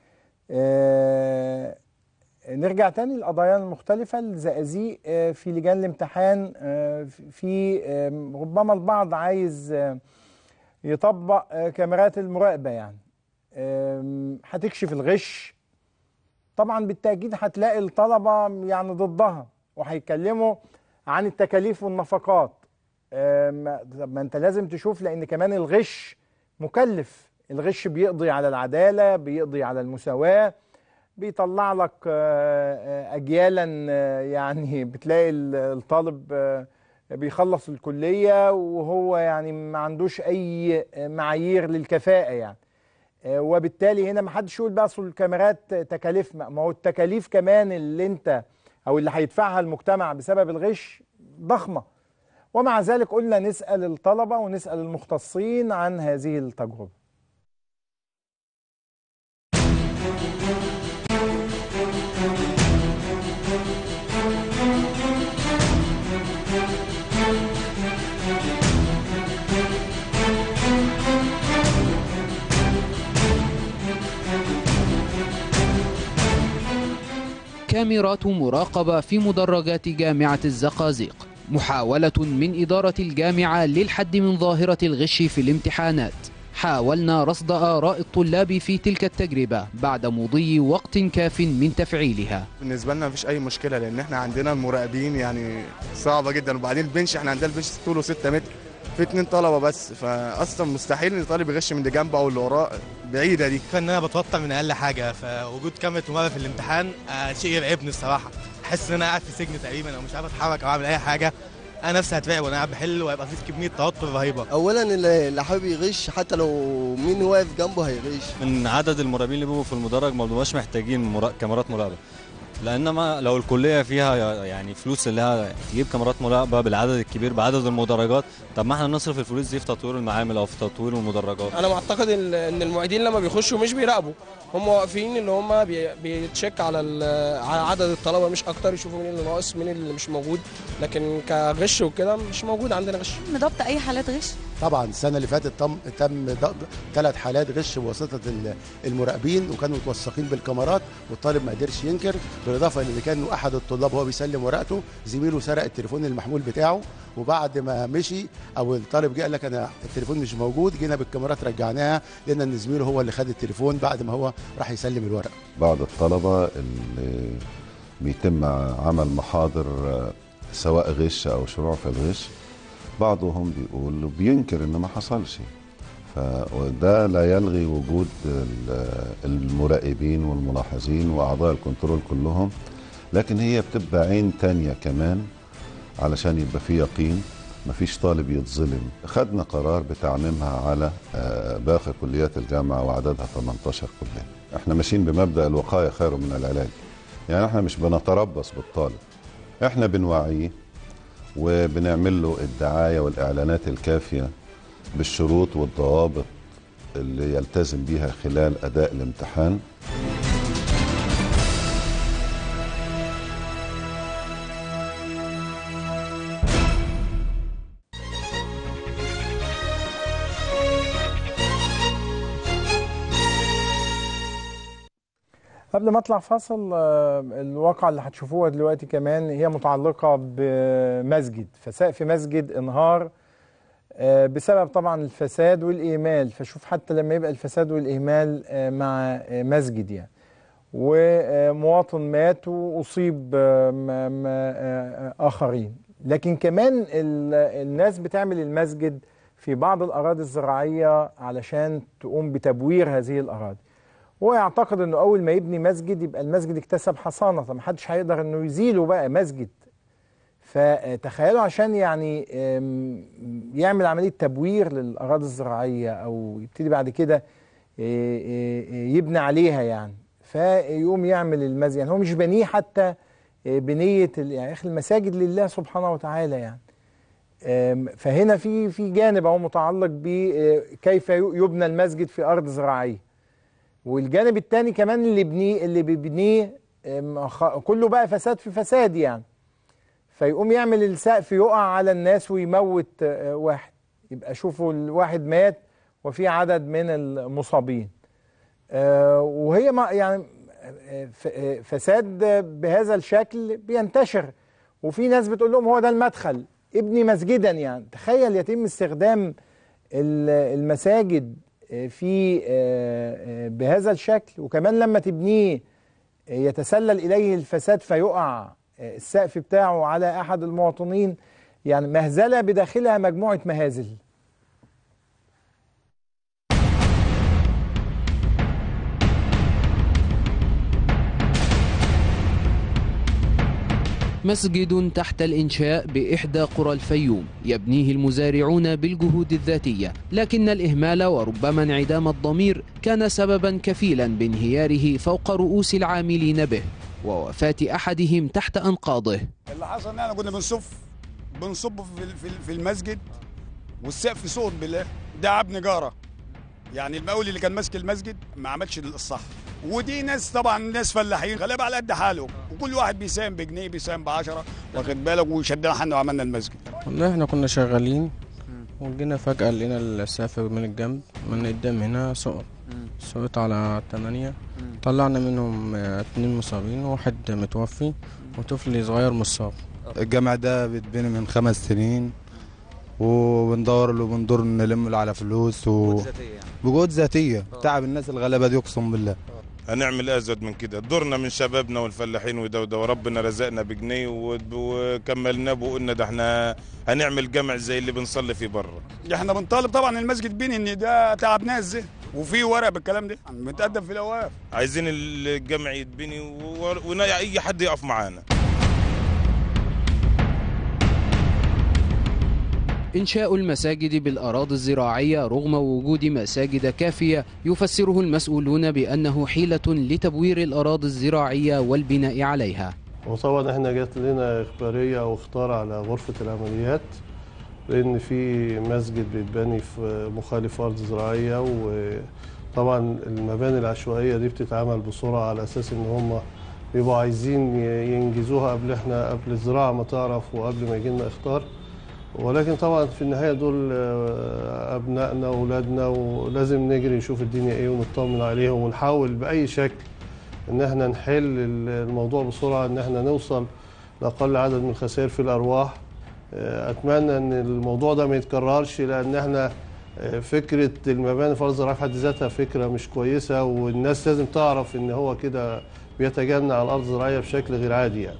Speaker 1: آه، نرجع تاني للقضايا المختلفة الزقازيق آه، في لجان الامتحان آه، في آه، ربما البعض عايز آه، يطبق آه، كاميرات المراقبة يعني آم، هتكشف الغش طبعا بالتأكيد هتلاقي الطلبة يعني ضدها وهيتكلموا عن التكاليف والنفقات آم، طب ما انت لازم تشوف لان كمان الغش مكلف الغش بيقضي على العدالة بيقضي على المساواة بيطلع لك آه، آه، اجيالا آه، يعني بتلاقي ال- الطالب آه، بيخلص الكلية وهو يعني ما عندوش اي معايير للكفاءة يعني آه، وبالتالي هنا ما حدش يقول بقى اصل الكاميرات تكاليف ما ما هو التكاليف كمان اللي انت او اللي هيدفعها المجتمع بسبب الغش ضخمه ومع ذلك قلنا نسال الطلبه ونسال المختصين عن هذه التجربه
Speaker 4: كاميرات مراقبة في مدرجات جامعة الزقازيق محاولة من إدارة الجامعة للحد من ظاهرة الغش في الامتحانات حاولنا رصد آراء الطلاب في تلك التجربة بعد مضي وقت كاف من تفعيلها
Speaker 19: بالنسبه لنا مفيش اي مشكله لان احنا عندنا المراقبين يعني صعبه جدا وبعدين البنش احنا عندنا البنش طوله 6 متر في اتنين طلبه بس فاصلا مستحيل ان الطالب يغش من اللي جنبه او اللي وراه بعيده دي
Speaker 20: ان انا بتوتر من اقل حاجه فوجود كاميرا مراقبه في الامتحان آه، شيء يرعبني الصراحه احس ان انا قاعد في سجن تقريبا او مش عارف اتحرك او اعمل اي حاجه انا نفسي هترعب وانا قاعد بحل وهيبقى في كميه توتر رهيبه
Speaker 21: اولا اللي اللي حابب يغش حتى لو مين واقف جنبه هيغش
Speaker 22: من عدد المراقبين اللي بيبقوا في المدرج ما بنبقاش محتاجين مرا- كاميرات مراقبه لان ما لو الكليه فيها يعني فلوس اللي هي تجيب كاميرات مراقبه بالعدد الكبير بعدد المدرجات طب ما احنا نصرف الفلوس دي في تطوير المعامل او في تطوير المدرجات
Speaker 23: انا معتقد ان ان المعيدين لما بيخشوا مش بيراقبوا هم واقفين ان هم بي- بيتشيك على ال- على عدد الطلبه مش اكتر يشوفوا مين اللي ناقص مين اللي مش موجود لكن كغش وكده مش موجود عندنا غش
Speaker 24: ضبط اي حالات غش
Speaker 25: طبعا السنه اللي فاتت تم تم ثلاث حالات غش بواسطه ال- المراقبين وكانوا متوثقين بالكاميرات والطالب ما قدرش ينكر بالاضافه ان كان احد الطلاب وهو بيسلم ورقته زميله سرق التليفون المحمول بتاعه وبعد ما مشي او الطالب جه قال لك انا التليفون مش موجود جينا بالكاميرات رجعناها لان ان زميله هو اللي خد التليفون بعد ما هو راح يسلم الورق
Speaker 26: بعض الطلبة اللي بيتم عمل محاضر آه، سواء غش أو شروع في الغش بعضهم بيقول بينكر إن ما حصلش ف- وده لا يلغي وجود ال- المراقبين والملاحظين وأعضاء الكنترول كلهم لكن هي بتبقى عين تانية كمان علشان يبقى في يقين مفيش طالب يتظلم خدنا قرار بتعميمها على آه، باقي كليات الجامعة وعددها 18 كلية احنا ماشيين بمبدأ الوقاية خير من العلاج يعني احنا مش بنتربص بالطالب احنا بنوعيه وبنعمل له الدعاية والإعلانات الكافية بالشروط والضوابط اللي يلتزم بيها خلال أداء الامتحان
Speaker 1: قبل ما اطلع فاصل آه، الواقعة اللي هتشوفوها دلوقتي كمان هي متعلقة بمسجد فسقف مسجد انهار آه، بسبب طبعا الفساد والإهمال فشوف حتى لما يبقى الفساد والإهمال آه، مع آه، مسجد يعني ومواطن مات وأصيب آه، م- م- آه، آخرين لكن كمان ال- الناس بتعمل المسجد في بعض الأراضي الزراعية علشان تقوم بتبوير هذه الأراضي هو يعتقد انه اول ما يبني مسجد يبقى المسجد اكتسب حصانه طب محدش هيقدر انه يزيله بقى مسجد فتخيلوا عشان يعني أم، يعمل عمليه تبوير للاراضي الزراعيه او يبتدي بعد كده إيه، إيه، إيه، يبني عليها يعني فيقوم يعمل المسجد يعني هو مش بنيه حتى إيه، بنيه ال- يعني يا اخي المساجد لله سبحانه وتعالى يعني أم، فهنا في في جانب اهو متعلق بكيف يبنى المسجد في ارض زراعيه والجانب الثاني كمان اللي بنيه اللي بيبنيه أم، خ- كله بقى فساد في فساد يعني فيقوم يعمل السقف يقع على الناس ويموت آه، واحد يبقى شوفوا الواحد مات وفي عدد من المصابين آه، وهي ما يعني آه، ف- آه، فساد بهذا الشكل بينتشر وفي ناس بتقول لهم هو ده المدخل ابني مسجدا يعني تخيل يتم استخدام ال- المساجد آه، في آه، آه، بهذا الشكل وكمان لما تبنيه آه، يتسلل إليه الفساد فيقع آه، السقف بتاعه على أحد المواطنين يعني مهزلة بداخلها مجموعة مهازل
Speaker 4: مسجد تحت الإنشاء بإحدى قرى الفيوم يبنيه المزارعون بالجهود الذاتية لكن الإهمال وربما انعدام الضمير كان سببا كفيلا بانهياره فوق رؤوس العاملين به ووفاة أحدهم تحت أنقاضه
Speaker 27: اللي حصل ان احنا كنا بنصف بنصب في في في المسجد والسقف صوت بالله ده عب نجاره يعني المقاول اللي كان ماسك المسجد ما عملش الصح ودي ناس طبعا ناس فلاحين غلابه على قد حالهم وكل واحد بيساهم بجنيه بيساهم ب 10 واخد بالك وشدنا حنا وعملنا المسجد
Speaker 23: والله احنا كنا شغالين وجينا فجأة لقينا السقف من الجنب من قدام هنا سقط سقط على تمانية طلعنا منهم آه، اتنين مصابين وواحد متوفي وطفل صغير مصاب
Speaker 28: الجامع ده بيتبني من خمس سنين
Speaker 2: وبندور له بندور نلم له على فلوس و... بجهود ذاتيه تعب الناس الغلابه دي اقسم بالله
Speaker 3: هنعمل ازود من كده دورنا من شبابنا والفلاحين وده وده وربنا رزقنا بجنيه و- وكملناه وقلنا ده احنا هنعمل جمع زي اللي بنصلي فيه بره
Speaker 27: احنا بنطالب طبعا المسجد بين ان ده تعب ناس ده وفي ورق بالكلام ده متقدم في الاوقاف
Speaker 3: عايزين الجمع يتبني و- واي حد يقف معانا
Speaker 4: إنشاء المساجد بالأراضي الزراعية رغم وجود مساجد كافية يفسره المسؤولون بأنه حيلة لتبوير الأراضي الزراعية والبناء عليها
Speaker 5: وطبعا احنا جات لنا اخباريه او اختار على غرفه العمليات لان في مسجد بيتبني في مخالف ارض زراعيه وطبعا المباني العشوائيه دي بتتعمل بسرعه على اساس ان هم بيبقوا عايزين ي- ينجزوها قبل احنا قبل الزراعه ما تعرف وقبل ما يجي لنا اختار ولكن طبعا في النهايه دول آه، ابنائنا واولادنا ولازم نجري نشوف الدنيا ايه ونطمن عليهم ونحاول باي شكل ان احنا نحل الموضوع بسرعه ان احنا نوصل لاقل عدد من الخسائر في الارواح آه، اتمنى ان الموضوع ده ما يتكررش لان احنا آه، فكره المباني في ارض الزراعيه في حد ذاتها فكره مش كويسه والناس لازم تعرف ان هو كده بيتجنى على الارض الزراعيه بشكل غير عادي يعني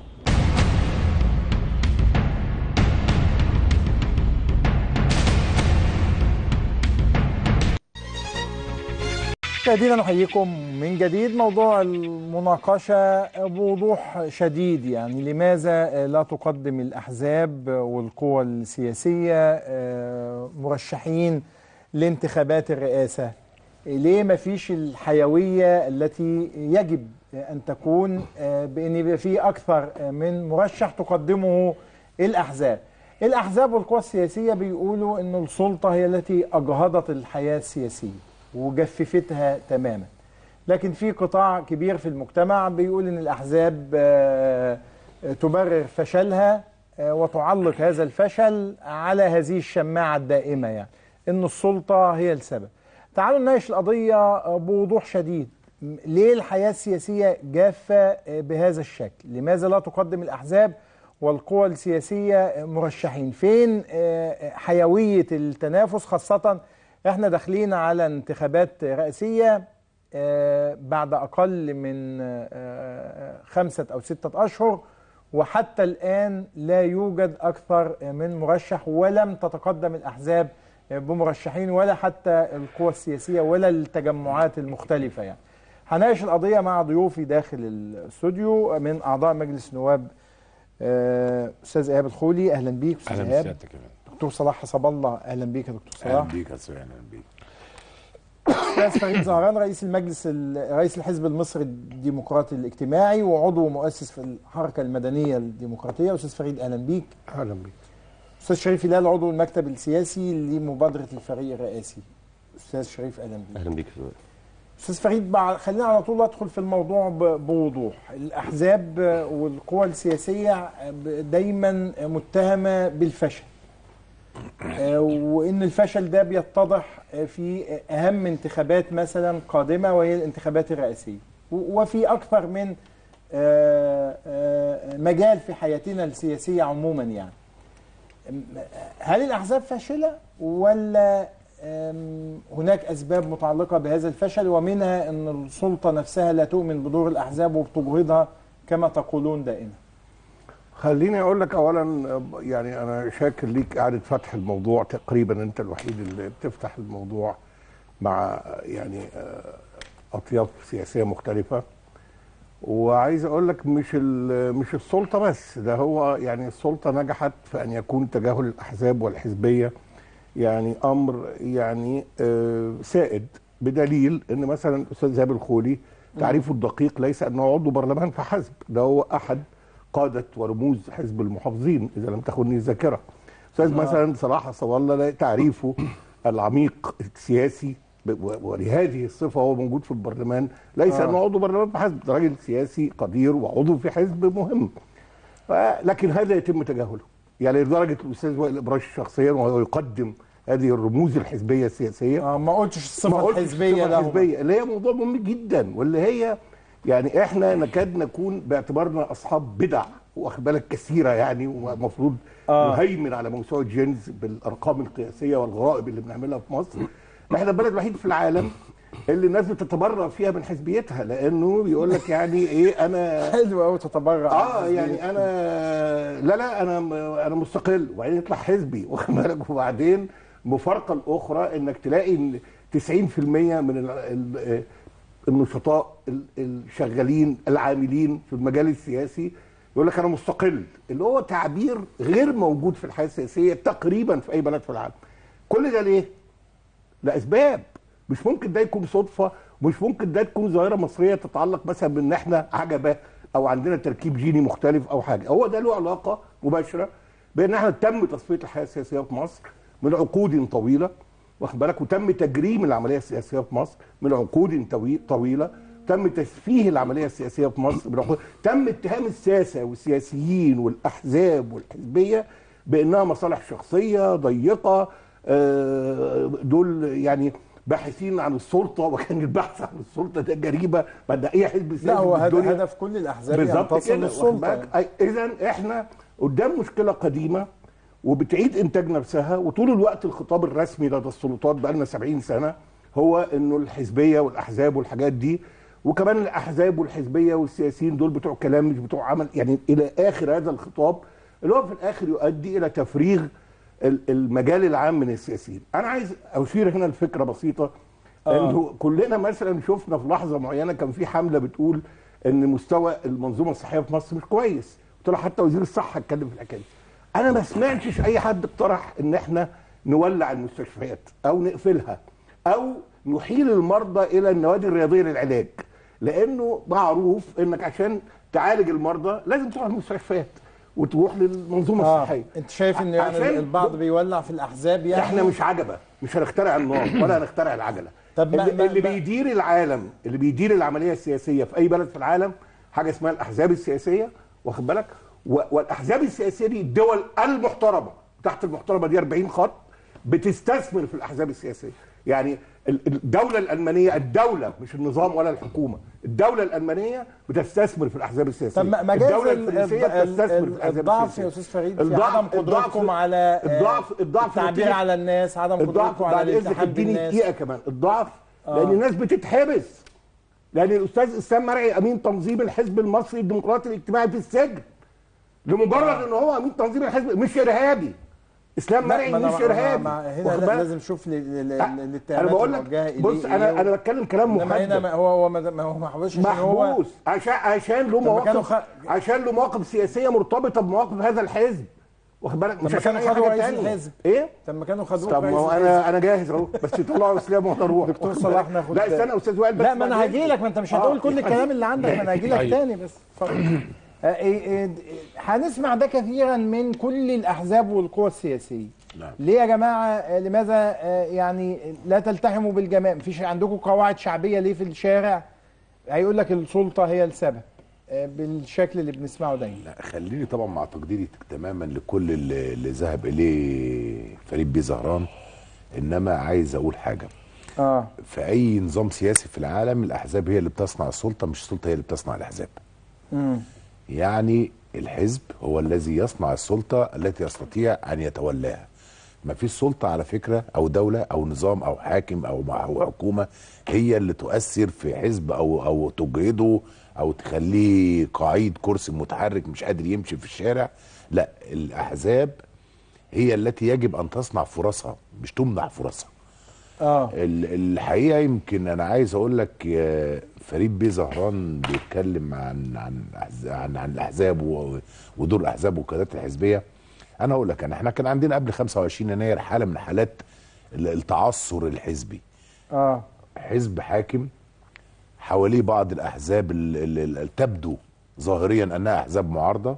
Speaker 1: مشاهدينا نحييكم من جديد موضوع المناقشة بوضوح شديد يعني لماذا لا تقدم الأحزاب والقوى السياسية آه، مرشحين لانتخابات الرئاسة ليه ما فيش الحيوية التي يجب أن تكون آه، بأن يبقى في أكثر من مرشح تقدمه الأحزاب الأحزاب والقوى السياسية بيقولوا أن السلطة هي التي أجهضت الحياة السياسية وجففتها تماما لكن في قطاع كبير في المجتمع بيقول ان الاحزاب آه، تبرر فشلها آه، وتعلق هذا الفشل على هذه الشماعه الدائمه يعني ان السلطه هي السبب. تعالوا نناقش القضيه آه، بوضوح شديد. م- ليه الحياه السياسيه جافه آه، بهذا الشكل؟ لماذا لا تقدم الاحزاب والقوى السياسيه آه، مرشحين؟ فين آه، حيويه التنافس خاصه احنا داخلين على انتخابات رئاسيه آه، بعد اقل من آه، خمسه او سته اشهر وحتى الان لا يوجد اكثر من مرشح ولم تتقدم الاحزاب بمرشحين ولا حتى القوى السياسيه ولا التجمعات المختلفه يعني. هناقش القضيه مع ضيوفي داخل الاستوديو من اعضاء مجلس نواب آه، استاذ ايهاب الخولي اهلا بيك استاذ
Speaker 6: اهلا
Speaker 1: ايهاب
Speaker 6: بسيادتك يا فندم.
Speaker 1: دكتور صلاح حسب الله اهلا بيك يا دكتور
Speaker 6: اهلا
Speaker 1: صلاح
Speaker 6: بيك يا استاذ اهلا بيك
Speaker 1: استاذ فريد زهران رئيس المجلس ال- رئيس الحزب المصري الديمقراطي الاجتماعي وعضو مؤسس في الحركه المدنيه الديمقراطيه استاذ فريد اهلا بيك
Speaker 6: اهلا بيك
Speaker 1: استاذ شريف هلال عضو المكتب السياسي لمبادره الفريق الرئاسي استاذ شريف اهلا بيك
Speaker 6: اهلا بيك
Speaker 1: استاذ فريد بع- خلينا على طول ادخل في الموضوع ب- بوضوح الاحزاب والقوى السياسيه دايما متهمه بالفشل آه، وان الفشل ده بيتضح في اهم انتخابات مثلا قادمه وهي الانتخابات الرئاسيه و- وفي اكثر من آه، آه، مجال في حياتنا السياسيه عموما يعني هل الاحزاب فاشله ولا أم، هناك اسباب متعلقه بهذا الفشل ومنها ان السلطه نفسها لا تؤمن بدور الاحزاب وبتجهضها كما تقولون دائما
Speaker 6: خليني اقول لك اولا يعني انا شاكر ليك اعاده فتح الموضوع تقريبا انت الوحيد اللي بتفتح الموضوع مع يعني آه، اطياف سياسيه مختلفه وعايز اقول لك مش ال- مش السلطه بس ده هو يعني السلطه نجحت في ان يكون تجاهل الاحزاب والحزبيه يعني امر يعني آه، سائد بدليل ان مثلا الاستاذ زياد الخولي تعريفه الدقيق ليس انه عضو برلمان فحسب ده هو احد قاده ورموز حزب المحافظين اذا لم تخني الذاكره استاذ
Speaker 7: آه.
Speaker 6: مثلا صلاح حسب الله لا- تعريفه العميق السياسي ب- و- ولهذه الصفه هو موجود في البرلمان ليس
Speaker 7: آه.
Speaker 6: انه عضو برلمان فحسب ده راجل سياسي قدير وعضو في حزب مهم ف- لكن هذا يتم تجاهله يعني لدرجه الاستاذ وائل ابراش شخصيا وهو يقدم هذه الرموز الحزبيه السياسيه
Speaker 1: آه ما قلتش الصفه
Speaker 6: ما قلتش
Speaker 1: الحزبيه
Speaker 6: الصفة
Speaker 1: لهم
Speaker 6: الحزبيه اللي هي موضوع مهم جدا واللي هي يعني احنا نكاد نكون باعتبارنا اصحاب بدع واخد بالك كثيره يعني ومفروض
Speaker 1: آه.
Speaker 6: نهيمن على موسوعه جينز بالارقام القياسيه والغرائب اللي بنعملها في مصر احنا البلد الوحيد في العالم اللي الناس بتتبرأ فيها من حزبيتها لانه بيقول لك يعني ايه انا
Speaker 1: حلو قوي تتبرع
Speaker 6: اه يعني انا لا لا انا انا مستقل وبعدين يطلع حزبي واخد بالك وبعدين المفارقه الاخرى انك تلاقي ان 90% من ال- ال- النشطاء ال- الشغالين العاملين في المجال السياسي يقول لك انا مستقل اللي هو تعبير غير موجود في الحياه السياسيه تقريبا في اي بلد في العالم كل ده ليه لاسباب مش ممكن ده يكون صدفه مش ممكن ده تكون ظاهره مصريه تتعلق مثلا بان احنا عجبه او عندنا تركيب جيني مختلف او حاجه هو ده له علاقه مباشره بان احنا تم تصفيه الحياه السياسيه في مصر من عقود طويله واخد بالك وتم تجريم العمليه السياسيه في مصر من عقود طوي- طويله تم تسفيه العمليه السياسيه في مصر من عقود تم اتهام الساسه والسياسيين والاحزاب والحزبيه بانها مصالح شخصيه ضيقه آه، دول يعني باحثين عن السلطه وكان البحث عن السلطه ده جريمه بعد اي حزب سياسي
Speaker 1: لا هو
Speaker 6: في
Speaker 1: هدف,
Speaker 6: الدنيا.
Speaker 1: هدف كل الاحزاب
Speaker 6: بالظبط
Speaker 1: ينتصر
Speaker 6: كده
Speaker 1: للسلطه يعني.
Speaker 6: اذا احنا قدام مشكله قديمه وبتعيد انتاج نفسها وطول الوقت الخطاب الرسمي لدى السلطات بقى لنا 70 سنه هو انه الحزبيه والاحزاب والحاجات دي وكمان الاحزاب والحزبيه والسياسيين دول بتوع كلام مش بتوع عمل يعني الى اخر هذا الخطاب اللي هو في الاخر يؤدي الى تفريغ ال- المجال العام من السياسيين انا عايز اشير هنا لفكره بسيطه
Speaker 1: آه.
Speaker 6: انه كلنا مثلا شفنا في لحظه معينه كان في حمله بتقول ان مستوى المنظومه الصحيه في مصر مش كويس طلع حتى وزير الصحه اتكلم في الحكايه دي انا ما سمعتش اي حد اقترح ان احنا نولع المستشفيات او نقفلها او نحيل المرضى الى النوادي الرياضيه للعلاج لانه معروف انك عشان تعالج المرضى لازم تروح المستشفيات وتروح للمنظومه
Speaker 1: آه.
Speaker 6: الصحيه
Speaker 1: انت شايف ان يعني
Speaker 6: عشان
Speaker 1: البعض بيولع في الاحزاب يعني
Speaker 6: احنا مش عجبه مش هنخترع النار ولا هنخترع العجله
Speaker 1: طب ما-
Speaker 6: اللي,
Speaker 1: ما-
Speaker 6: اللي
Speaker 1: ما-
Speaker 6: بيدير العالم اللي بيدير العمليه السياسيه في اي بلد في العالم حاجه اسمها الاحزاب السياسيه واخد بالك و- والاحزاب السياسيه دي الدول المحترمه تحت المحترمه دي 40 خط بتستثمر في الاحزاب السياسيه يعني ال- الدوله الالمانيه الدوله مش النظام ولا الحكومه الدوله الالمانيه بتستثمر في الاحزاب السياسيه
Speaker 1: طب ما ما جاز
Speaker 6: الدوله
Speaker 1: ال-
Speaker 6: الفرنسيه
Speaker 1: ال-
Speaker 6: بتستثمر في
Speaker 1: ال-
Speaker 6: الاحزاب
Speaker 1: الضعف يا
Speaker 6: السياسيه
Speaker 1: استاذ فريد في
Speaker 6: الضعف-
Speaker 1: عدم قدرتكم
Speaker 6: الضعف-
Speaker 1: على آه،
Speaker 6: الضعف الضعف
Speaker 1: التعبير على الناس عدم
Speaker 6: الضعف
Speaker 1: قدرتكم على
Speaker 6: بعد اذنك
Speaker 1: الالتحام
Speaker 6: اديني
Speaker 1: بالناس
Speaker 6: دقيقه كمان الضعف
Speaker 1: آه.
Speaker 6: لان الناس بتتحبس لان الاستاذ اسلام مرعي امين تنظيم الحزب المصري الديمقراطي الاجتماعي في السجن لمجرد ان هو امين تنظيم الحزب مش ارهابي اسلام
Speaker 1: لا،
Speaker 6: مرعي
Speaker 1: ما أنا-
Speaker 6: مش
Speaker 1: ما-
Speaker 6: ارهابي
Speaker 1: ما- هنا
Speaker 6: واخد
Speaker 1: لا-
Speaker 6: بالك؟
Speaker 1: لازم نشوف ل- ل- ل-
Speaker 6: انا
Speaker 1: الاتهامات
Speaker 6: بقول لك
Speaker 1: الموجهة إليه
Speaker 6: بص
Speaker 1: إيه
Speaker 6: انا
Speaker 1: و-
Speaker 6: انا بتكلم كلام
Speaker 1: إنما هنا
Speaker 6: محدد
Speaker 1: ما هو هو ما ما هو ما حبش عشان هو
Speaker 6: محبوس عشان عشان له
Speaker 1: طب ما كانوا
Speaker 6: مواقف عشان له مواقف سياسيه مرتبطه بمواقف هذا الحزب واخد بالك
Speaker 1: طب
Speaker 6: مش
Speaker 1: ما
Speaker 6: عشان
Speaker 1: كانوا
Speaker 6: اي
Speaker 1: خدوا
Speaker 6: حاجه
Speaker 1: رئيس
Speaker 6: تانية
Speaker 1: الحزب
Speaker 6: ايه
Speaker 1: طب ما كانوا خدوه
Speaker 6: طب ما هو انا انا جاهز اهو بس يطلعوا اسلام وانا اروح
Speaker 1: دكتور
Speaker 6: واخد
Speaker 1: صلاح
Speaker 6: بالك؟
Speaker 1: ناخد
Speaker 6: لا استنى يا استاذ وائل بس
Speaker 1: لا ما انا
Speaker 6: بعدين.
Speaker 1: هاجي لك ما انت مش
Speaker 6: آه،
Speaker 1: هتقول كل
Speaker 6: يعني-
Speaker 1: الكلام اللي عندك ما انا هاجي لك
Speaker 6: أيوة.
Speaker 1: تاني بس اتفضل. آه، إيه- إيه، هنسمع ده كثيرا من كل الاحزاب والقوى السياسيه
Speaker 7: نعم.
Speaker 1: ليه يا جماعه آه، لماذا آه، يعني لا تلتحموا بالجماعه مفيش عندكم قواعد شعبيه ليه في الشارع هيقول لك السلطه هي السبب آه، بالشكل اللي بنسمعه دايما
Speaker 7: لا خليني طبعا مع تقديري تماما لكل اللي, اللي ذهب اليه فريد بيه زهران انما عايز اقول حاجه
Speaker 1: اه
Speaker 7: في اي نظام سياسي في العالم الاحزاب هي اللي بتصنع السلطه مش السلطه هي اللي بتصنع الاحزاب
Speaker 1: امم
Speaker 7: يعني الحزب هو الذي يصنع السلطه التي يستطيع ان يتولاها ما فيش سلطه على فكره او دوله او نظام او حاكم او مع- أو حكومه هي اللي تؤثر في حزب او او تجهده او تخليه قعيد كرسي متحرك مش قادر يمشي في الشارع لا الاحزاب هي التي يجب ان تصنع فرصها مش تمنع فرصها
Speaker 1: اه
Speaker 7: ال- الحقيقه يمكن انا عايز اقول لك يا فريد بيه زهران بيتكلم عن عن أحز- عن, عن الاحزاب و- ودور الاحزاب والقيادات الحزبيه انا اقول لك انا احنا كان عندنا قبل 25 يناير حاله من حالات ال- التعثر الحزبي
Speaker 1: اه
Speaker 7: حزب حاكم حواليه بعض الاحزاب اللي تبدو ظاهريا انها احزاب معارضه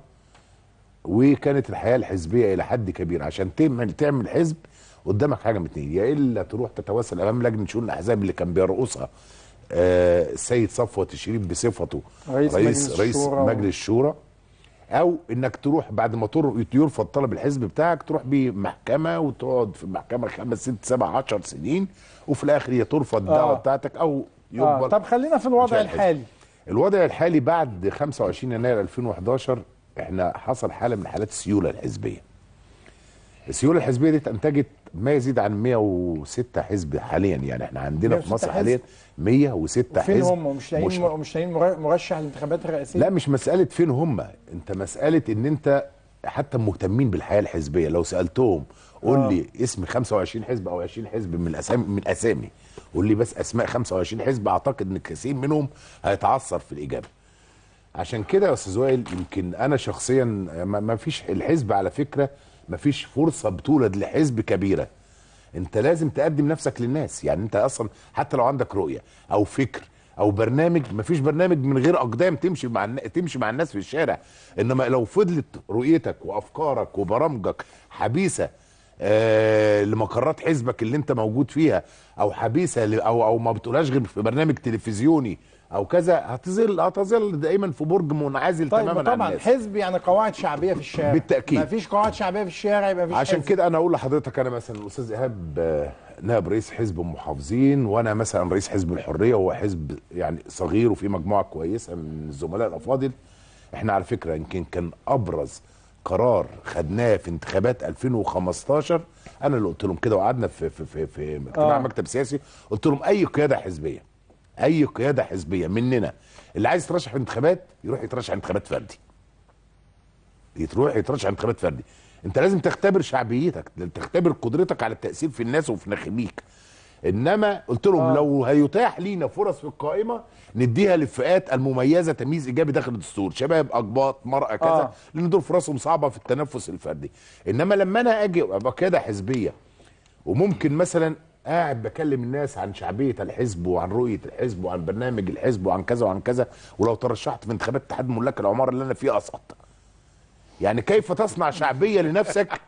Speaker 7: وكانت الحياه الحزبيه الى حد كبير عشان تعمل تعمل حزب قدامك حاجه من اتنين يا الا تروح تتوسل امام لجنه شؤون الاحزاب اللي كان بيرقصها آه السيد صفوت الشريف بصفته
Speaker 1: رئيس
Speaker 7: رئيس
Speaker 1: مجلس
Speaker 7: رئيس
Speaker 1: الشورى و-
Speaker 7: مجلس الشورى او انك تروح بعد ما تر- يرفض طلب الحزب بتاعك تروح بيه محكمه وتقعد في المحكمه خمس ست سبع عشر سنين وفي الاخر هي ترفض الدعوه
Speaker 1: آه.
Speaker 7: بتاعتك او
Speaker 1: آه.
Speaker 7: يقبل
Speaker 1: طب خلينا في الوضع
Speaker 7: إنشاء الحزب.
Speaker 1: الحالي
Speaker 7: الوضع الحالي بعد 25 يناير 2011 احنا حصل حاله من حالات السيوله الحزبيه السيوله الحزبيه دي انتجت ما يزيد عن 106 حزب حاليا يعني احنا عندنا في
Speaker 1: 106
Speaker 7: مصر
Speaker 1: حزب؟
Speaker 7: حاليا 106
Speaker 1: فين
Speaker 7: حزب
Speaker 1: هم مش لاقيين
Speaker 7: مشرف.
Speaker 1: مش لاقيين مر- مرشح للانتخابات الرئاسيه
Speaker 7: لا مش مسألة فين هم انت مسألة ان انت حتى مهتمين بالحياة الحزبية لو سألتهم قول
Speaker 1: آه.
Speaker 7: لي اسم 25 حزب او 20 حزب من الاسامي من اسامي قول لي بس اسماء 25 حزب اعتقد ان كثير منهم هيتعثر في الاجابة عشان كده يا استاذ وائل يمكن انا شخصيا ما ما فيش الحزب على فكرة ما فيش فرصة بتولد لحزب كبيرة انت لازم تقدم نفسك للناس يعني انت اصلا حتى لو عندك رؤيه او فكر او برنامج مفيش برنامج من غير اقدام تمشي مع النا- تمشي مع الناس في الشارع انما لو فضلت رؤيتك وافكارك وبرامجك حبيسه آه لمقرات حزبك اللي انت موجود فيها او حبيسه ل- او او ما بتقولهاش غير في برنامج تلفزيوني او كذا هتظل هتظل دايما في برج منعزل
Speaker 1: طيب
Speaker 7: تماما عن
Speaker 1: طبعا
Speaker 7: الناس
Speaker 1: حزب يعني قواعد شعبيه في الشارع
Speaker 7: بالتأكيد.
Speaker 1: ما فيش قواعد شعبيه في الشارع يبقى مفيش
Speaker 7: عشان
Speaker 1: حزب.
Speaker 7: كده انا اقول لحضرتك انا مثلا الاستاذ ايهاب آه، نائب رئيس حزب المحافظين وانا مثلا رئيس حزب الحريه وهو حزب يعني صغير وفي مجموعه كويسه من الزملاء الافاضل احنا على فكره يمكن كان ابرز قرار خدناه في انتخابات 2015 انا اللي قلت لهم كده وقعدنا في في في, في اجتماع
Speaker 1: آه.
Speaker 7: مكتب سياسي قلت لهم اي قياده حزبيه اي قياده حزبيه مننا اللي عايز يترشح في انتخابات يروح يترشح انتخابات فردي يتروح يترشح انتخابات فردي انت لازم تختبر شعبيتك تختبر قدرتك على التاثير في الناس وفي نخبيك انما قلت لهم آه. لو هيتاح لينا فرص في القائمه نديها للفئات المميزه تمييز ايجابي داخل الدستور شباب اقباط مراه كذا
Speaker 1: آه.
Speaker 7: آه. لان دول فرصهم صعبه في التنفس الفردي انما لما انا اجي ابقى كده حزبيه وممكن مثلا قاعد بكلم الناس عن شعبيه الحزب وعن رؤيه الحزب وعن برنامج الحزب وعن كذا وعن كذا ولو ترشحت في انتخابات اتحاد ملاك العماره اللي انا فيه اسقط يعني كيف تصنع شعبيه لنفسك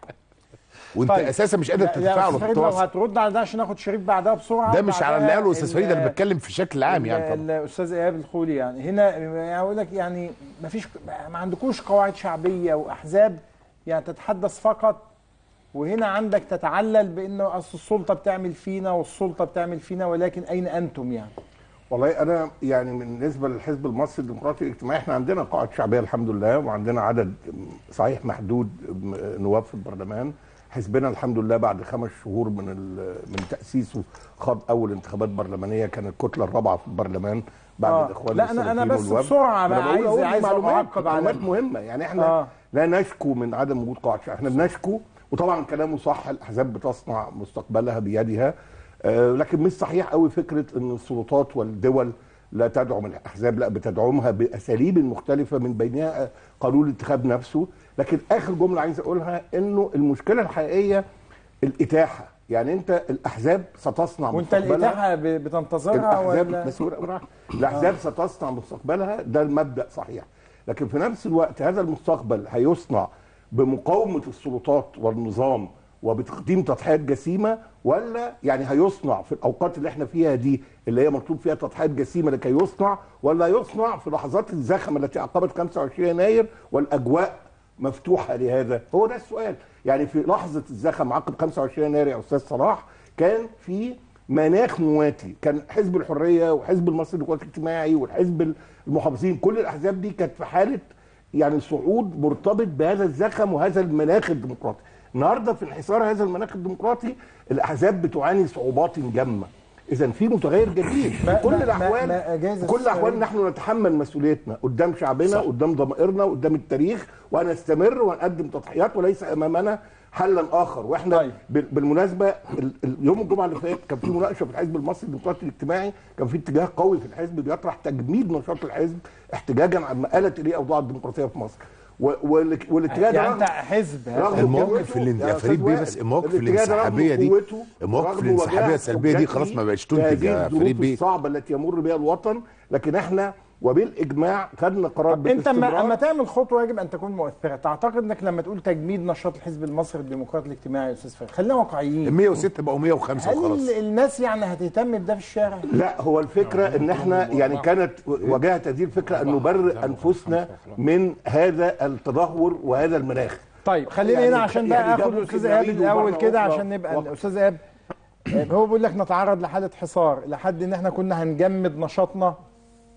Speaker 7: وانت
Speaker 1: طيب.
Speaker 7: اساسا مش قادر
Speaker 1: لا- لا،
Speaker 7: تتفاعل
Speaker 1: أستاذ فريد لو
Speaker 7: وتتواصل
Speaker 1: هترد على ده عشان ناخد شريف بعدها بسرعه
Speaker 7: ده مش على اللي
Speaker 1: بعدها
Speaker 7: قاله استاذ فريد انا
Speaker 1: ال-
Speaker 7: بتكلم في شكل عام يعني طبعا
Speaker 1: ال- الاستاذ ايهاب الخولي يعني هنا يعني اقول لك يعني ما فيش ما عندكوش قواعد شعبيه واحزاب يعني تتحدث فقط وهنا عندك تتعلل بانه اصل السلطه بتعمل فينا والسلطه بتعمل فينا ولكن اين انتم يعني
Speaker 6: والله انا يعني بالنسبه للحزب المصري الديمقراطي الاجتماعي احنا عندنا قاعده شعبيه الحمد لله وعندنا عدد صحيح محدود نواب في البرلمان حزبنا الحمد لله بعد خمس شهور من ال- من تاسيسه خاض اول انتخابات برلمانيه كانت الكتله الرابعه في البرلمان بعد
Speaker 1: آه.
Speaker 6: الاخوان
Speaker 1: لا، أنا- أنا
Speaker 6: السلفيين
Speaker 1: بس
Speaker 6: والوفد.
Speaker 1: بسرعة
Speaker 6: أنا
Speaker 1: بقى
Speaker 6: بقول
Speaker 1: عايز-
Speaker 6: أهو
Speaker 1: عايز
Speaker 6: معلومات
Speaker 1: أعقب على-
Speaker 6: معلومات مهمه يعني احنا
Speaker 1: آه.
Speaker 6: لا نشكو من عدم وجود قاعده شعبيه احنا بنشكو وطبعا كلامه صح الاحزاب بتصنع مستقبلها بيدها آه، لكن مش صحيح قوي فكره ان السلطات والدول لا تدعم الاحزاب لا بتدعمها باساليب مختلفه من بينها قانون الانتخاب نفسه لكن اخر جمله عايز اقولها انه المشكله الحقيقيه الاتاحه يعني انت الاحزاب ستصنع
Speaker 1: وانت
Speaker 6: مستقبلها
Speaker 1: الاتاحه ب- بتنتظرها
Speaker 6: الاحزاب
Speaker 1: ولا
Speaker 6: بس ورقة براحة. الاحزاب ستصنع مستقبلها ده المبدا صحيح لكن في نفس الوقت هذا المستقبل هيصنع بمقاومه السلطات والنظام وبتقديم تضحيات جسيمه ولا يعني هيصنع في الاوقات اللي احنا فيها دي اللي هي مطلوب فيها تضحيات جسيمه لكي يصنع ولا يصنع في لحظات الزخم التي عقبت 25 يناير والاجواء مفتوحه لهذا هو ده السؤال يعني في لحظه الزخم عقب 25 يناير يا استاذ صلاح كان في مناخ مواتي كان حزب الحريه وحزب المصري للقوات الاجتماعي والحزب المحافظين كل الاحزاب دي كانت في حاله يعني صعود مرتبط بهذا الزخم وهذا المناخ الديمقراطي النهارده في انحسار هذا المناخ الديمقراطي الاحزاب بتعاني صعوبات جمه اذا في متغير جديد في
Speaker 1: ما-
Speaker 6: كل
Speaker 1: ما- ما-
Speaker 6: الاحوال
Speaker 1: ما جايز
Speaker 6: في كل الاحوال
Speaker 1: السؤال-
Speaker 6: نحن نتحمل مسؤوليتنا قدام شعبنا
Speaker 7: صح.
Speaker 6: قدام ضمائرنا قدام التاريخ وهنستمر وهنقدم تضحيات وليس امامنا حلا اخر واحنا طيب. بالمناسبه ال- ال- يوم الجمعه اللي فات كان في مناقشه في الحزب المصري الديمقراطي الاجتماعي كان في اتجاه قوي في الحزب بيطرح تجميد نشاط الحزب احتجاجا عن ما آلت اليه اوضاع الديمقراطيه في مصر و- والك- والاتجاه ده
Speaker 1: يعني
Speaker 6: رغم-
Speaker 1: انت حزب
Speaker 6: رغم
Speaker 7: المواقف
Speaker 6: قوته-
Speaker 7: اللي
Speaker 6: يا
Speaker 7: يا فريد
Speaker 6: أستاذ
Speaker 7: بيه
Speaker 6: وائل،
Speaker 7: بس المواقف
Speaker 6: الاتجاه ده رغم
Speaker 7: الانسحابيه دي
Speaker 6: قوته
Speaker 7: المواقف
Speaker 6: ورغم
Speaker 7: الانسحابيه
Speaker 6: مواجهة
Speaker 7: السلبيه دي خلاص ما بقتش تنتج
Speaker 6: هذه
Speaker 7: يا
Speaker 6: الظروف
Speaker 7: فريد بيه
Speaker 6: الصعبه التي يمر بها الوطن لكن احنا وبالاجماع خدنا قرار
Speaker 1: انت اما
Speaker 6: بالاستمرار.
Speaker 1: اما تعمل خطوه يجب ان تكون مؤثره تعتقد انك لما تقول تجميد نشاط الحزب المصري الديمقراطي الاجتماعي يا استاذ فريد خلينا واقعيين
Speaker 7: 106 بقوا 105
Speaker 1: هل
Speaker 7: وخلاص
Speaker 1: ال- الناس يعني هتهتم بده في الشارع
Speaker 6: لا هو الفكره ان احنا يعني كانت واجهت هذه الفكره ان نبرئ انفسنا من هذا التدهور وهذا المناخ
Speaker 1: طيب خلينا
Speaker 6: يعني
Speaker 1: هنا عشان
Speaker 6: يعني
Speaker 1: بقى
Speaker 6: ده
Speaker 1: اخد
Speaker 6: ممكن
Speaker 1: الاستاذ ايهاب
Speaker 6: نعيده
Speaker 1: الاول
Speaker 6: مرة
Speaker 1: كده
Speaker 6: أخرى.
Speaker 1: عشان نبقى الاستاذ ايهاب آه، هو بيقول لك نتعرض لحاله حصار لحد ان احنا كنا هنجمد نشاطنا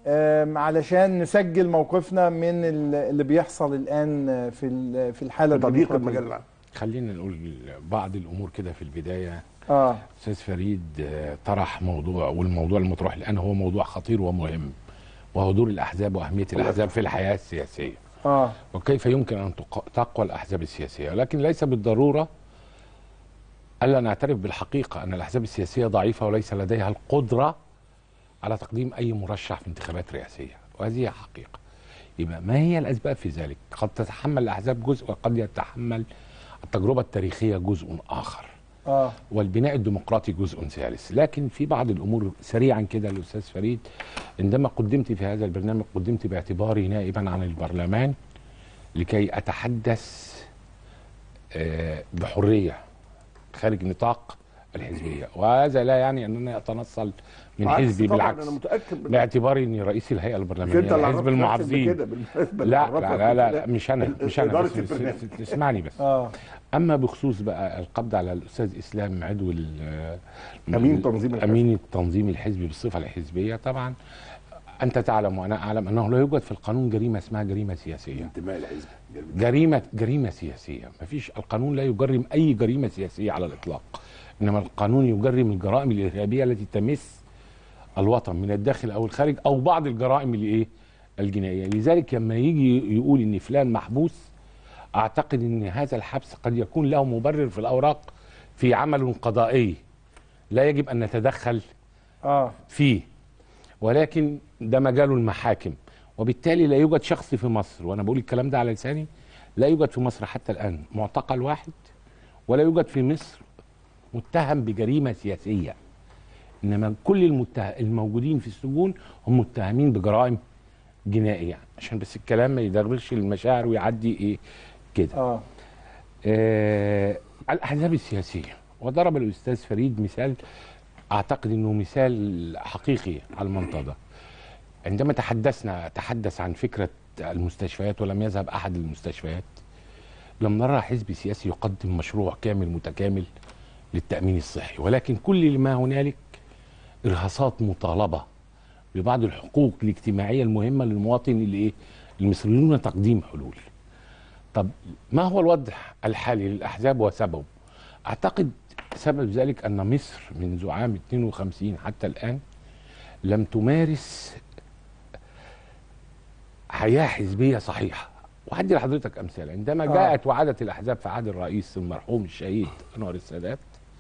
Speaker 1: آم، علشان نسجل موقفنا من ال- اللي بيحصل الان آه، في ال- في الحاله
Speaker 6: تضييق
Speaker 1: الديمقراطية.
Speaker 6: المجال العام
Speaker 8: خلينا نقول بعض الامور كده في البدايه
Speaker 1: اه
Speaker 8: استاذ فريد آه، طرح موضوع والموضوع المطروح الان هو موضوع خطير ومهم وهو دور الاحزاب واهميه الاحزاب في الحياه السياسيه
Speaker 1: اه
Speaker 8: وكيف يمكن ان تق- تقوى الاحزاب السياسيه ولكن ليس بالضروره الا نعترف بالحقيقه ان الاحزاب السياسيه ضعيفه وليس لديها القدره على تقديم اي مرشح في انتخابات رئاسيه وهذه حقيقه يبقى ما هي الاسباب في ذلك قد تتحمل الاحزاب جزء وقد يتحمل التجربه التاريخيه جزء اخر
Speaker 1: اه
Speaker 8: والبناء الديمقراطي جزء ثالث لكن في بعض الامور سريعا كده الاستاذ فريد عندما قدمت في هذا البرنامج قدمت باعتباري نائبا عن البرلمان لكي اتحدث آه، بحريه خارج نطاق الحزبيه وهذا لا يعني انني اتنصل من
Speaker 6: عكس
Speaker 8: حزبي
Speaker 6: طبعاً،
Speaker 8: بالعكس
Speaker 6: أنا متأكد من-
Speaker 8: باعتباري اني رئيس الهيئه
Speaker 6: مش انت
Speaker 8: البرلمانيه
Speaker 6: اللي
Speaker 8: حزب
Speaker 6: عرفت نفسك
Speaker 8: المحافظين
Speaker 6: بكده بالمناسبة اللي
Speaker 8: لا
Speaker 6: عرفك
Speaker 8: لا لا, لا,
Speaker 6: بكده.
Speaker 8: مش انا مش انا
Speaker 6: إدارة
Speaker 8: بس, بس,
Speaker 6: البرنامج.
Speaker 8: بس اسمعني بس
Speaker 1: اه
Speaker 8: اما بخصوص بقى القبض على الاستاذ اسلام عضو ال-
Speaker 6: أمين تنظيم الحزب.
Speaker 8: امين التنظيم الحزبي بالصفه الحزبيه طبعا انت تعلم وانا اعلم انه لا يوجد في القانون جريمه اسمها جريمه سياسيه
Speaker 7: انتماء الحزب
Speaker 8: جريمه جريمه سياسيه مفيش القانون لا يجرم اي جريمه سياسيه على الاطلاق انما القانون يجرم الجرائم الارهابيه التي تمس الوطن من الداخل او الخارج او بعض الجرائم اللي ايه الجنائيه لذلك لما يجي يقول ان فلان محبوس اعتقد ان هذا الحبس قد يكون له مبرر في الاوراق في عمل قضائي لا يجب ان نتدخل
Speaker 1: اه
Speaker 8: فيه ولكن ده مجال المحاكم وبالتالي لا يوجد شخص في مصر وانا بقول الكلام ده على لساني لا يوجد في مصر حتى الان معتقل واحد ولا يوجد في مصر متهم بجريمه سياسيه انما كل المته... الموجودين في السجون هم متهمين بجرائم جنائيه عشان بس الكلام ما يدغدغش المشاعر ويعدي ايه كده
Speaker 1: اه
Speaker 8: آه الاحزاب السياسيه وضرب الاستاذ فريد مثال اعتقد انه مثال حقيقي على المنطقه ده عندما تحدثنا تحدث عن فكره المستشفيات ولم يذهب احد للمستشفيات لم نرى حزب سياسي يقدم مشروع كامل متكامل للتامين الصحي ولكن كل ما هنالك ارهاصات مطالبه ببعض الحقوق الاجتماعيه المهمه للمواطن اللي ايه المصريون تقديم حلول طب ما هو الوضع الحالي للاحزاب وسببه اعتقد سبب ذلك ان مصر منذ عام 52 حتى الان لم تمارس حياه حزبيه صحيحه وهدي لحضرتك امثال عندما
Speaker 1: آه.
Speaker 8: جاءت وعدت الاحزاب في عهد الرئيس المرحوم الشهيد انور السادات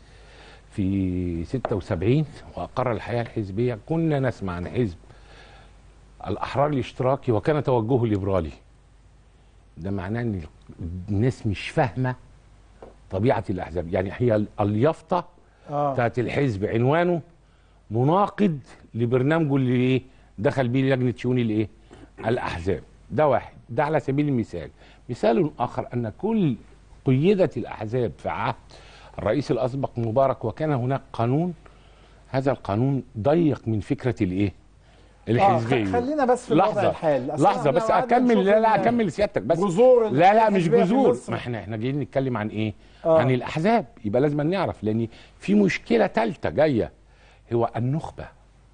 Speaker 8: في 76 واقر الحياه الحزبيه كنا نسمع عن حزب الاحرار الاشتراكي وكان توجهه ليبرالي ده معناه ان الناس مش فاهمه طبيعه الاحزاب يعني هي ال- اليافطه
Speaker 1: اه
Speaker 8: بتاعت الحزب عنوانه مناقض لبرنامجه اللي ايه دخل بيه لجنه شؤون الايه الاحزاب ده واحد ده على سبيل المثال مثال اخر ان كل قيدت الاحزاب في عهد الرئيس الاسبق مبارك وكان هناك قانون هذا القانون ضيق من فكره الايه الحزبيه
Speaker 1: خ- خلينا بس في الوضع الحالي. أصل
Speaker 8: لحظه
Speaker 1: إحنا
Speaker 8: بس
Speaker 1: لو قعدنا
Speaker 8: اكمل
Speaker 1: نشوف
Speaker 8: لا لا
Speaker 1: ال-
Speaker 8: اكمل سيادتك بس
Speaker 1: جذور
Speaker 8: لا لا مش
Speaker 1: الحزبية في
Speaker 8: جذور
Speaker 1: مصر.
Speaker 8: ما احنا احنا جايين نتكلم عن ايه
Speaker 1: آه.
Speaker 8: عن الاحزاب يبقى لازم نعرف لان في مشكله ثالثه جايه هو النخبه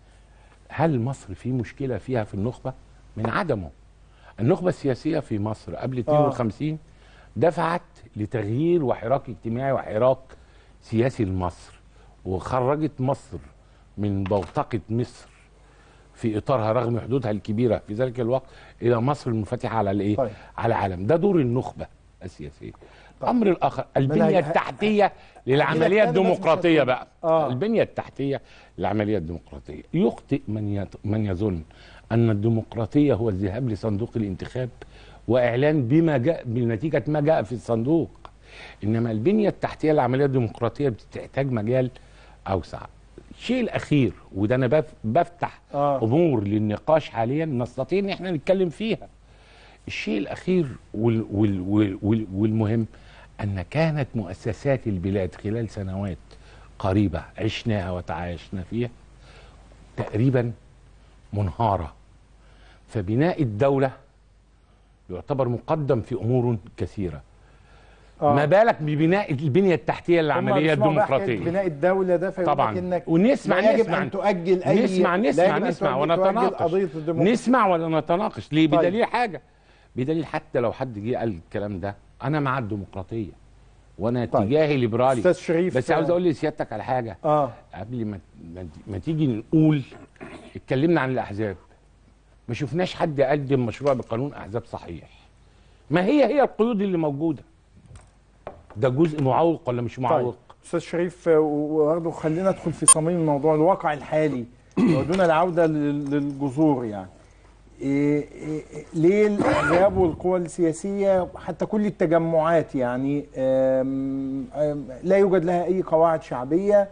Speaker 8: هل مصر في مشكله فيها في النخبه من عدمه النخبه السياسيه في مصر قبل 52 دفعت لتغيير وحراك اجتماعي وحراك سياسي لمصر وخرجت مصر من بوتقه مصر في اطارها رغم حدودها الكبيره في ذلك الوقت الى مصر المنفتحه على الايه؟
Speaker 1: طيب.
Speaker 8: على العالم ده دور النخبه السياسيه. الامر الاخر
Speaker 1: من
Speaker 8: البنيه
Speaker 1: هي-
Speaker 8: التحتيه للعمليه
Speaker 1: التانية بس مش
Speaker 8: الديمقراطيه
Speaker 1: هتقول.
Speaker 8: بقى
Speaker 1: آه.
Speaker 8: البنيه التحتيه للعمليه الديمقراطيه يخطئ من يت... من يظن ان الديمقراطيه هو الذهاب لصندوق الانتخاب واعلان بما جاء بنتيجه ما جاء في الصندوق انما البنيه التحتيه للعمليه الديمقراطيه بتحتاج مجال اوسع الشيء الاخير وده انا بف- بفتح
Speaker 1: آه.
Speaker 8: امور للنقاش حاليا نستطيع ان احنا نتكلم فيها الشيء الاخير وال وال وال وال والمهم ان كانت مؤسسات البلاد خلال سنوات قريبه عشناها وتعايشنا فيها تقريبا منهاره فبناء الدوله يعتبر مقدم في امور كثيره
Speaker 1: آه.
Speaker 8: ما بالك ببناء البنيه التحتيه
Speaker 1: هم
Speaker 8: للعمليه
Speaker 1: بيسمعوا بقى حكاية
Speaker 8: الديمقراطيه
Speaker 1: بناء الدوله ده فيقول
Speaker 8: طبعا
Speaker 1: لك انك
Speaker 8: ونسمع
Speaker 1: لا يجب
Speaker 8: نسمع
Speaker 1: ان تؤجل اي
Speaker 8: نسمع
Speaker 1: لا
Speaker 8: نسمع
Speaker 1: يجب أن
Speaker 8: نسمع
Speaker 1: تؤجل- تؤجل
Speaker 8: ونتناقش
Speaker 1: قضيه الديمقراطيه
Speaker 8: نسمع ولا نتناقش ليه
Speaker 1: طيب.
Speaker 8: بدليل حاجه بدليل حتى لو حد جه قال الكلام ده انا مع الديمقراطيه وانا
Speaker 1: طيب.
Speaker 8: اتجاهي ليبرالي
Speaker 1: أستاذ شريف،
Speaker 8: بس عاوز
Speaker 1: آه.
Speaker 8: اقول لسيادتك على حاجه
Speaker 1: اه
Speaker 8: قبل ما ما- ما تيجي نقول اتكلمنا عن الاحزاب ما شفناش حد يقدم مشروع بقانون احزاب صحيح ما هي هي القيود اللي موجوده ده جزء معوق ولا مش معوق
Speaker 1: طيب استاذ شريف آه، وبرضه خلينا ندخل في صميم الموضوع الواقع الحالي ودون العوده لل- للجذور يعني إيه إيه ليه الاحزاب والقوى السياسيه حتى كل التجمعات يعني آم، آم، لا يوجد لها اي قواعد شعبيه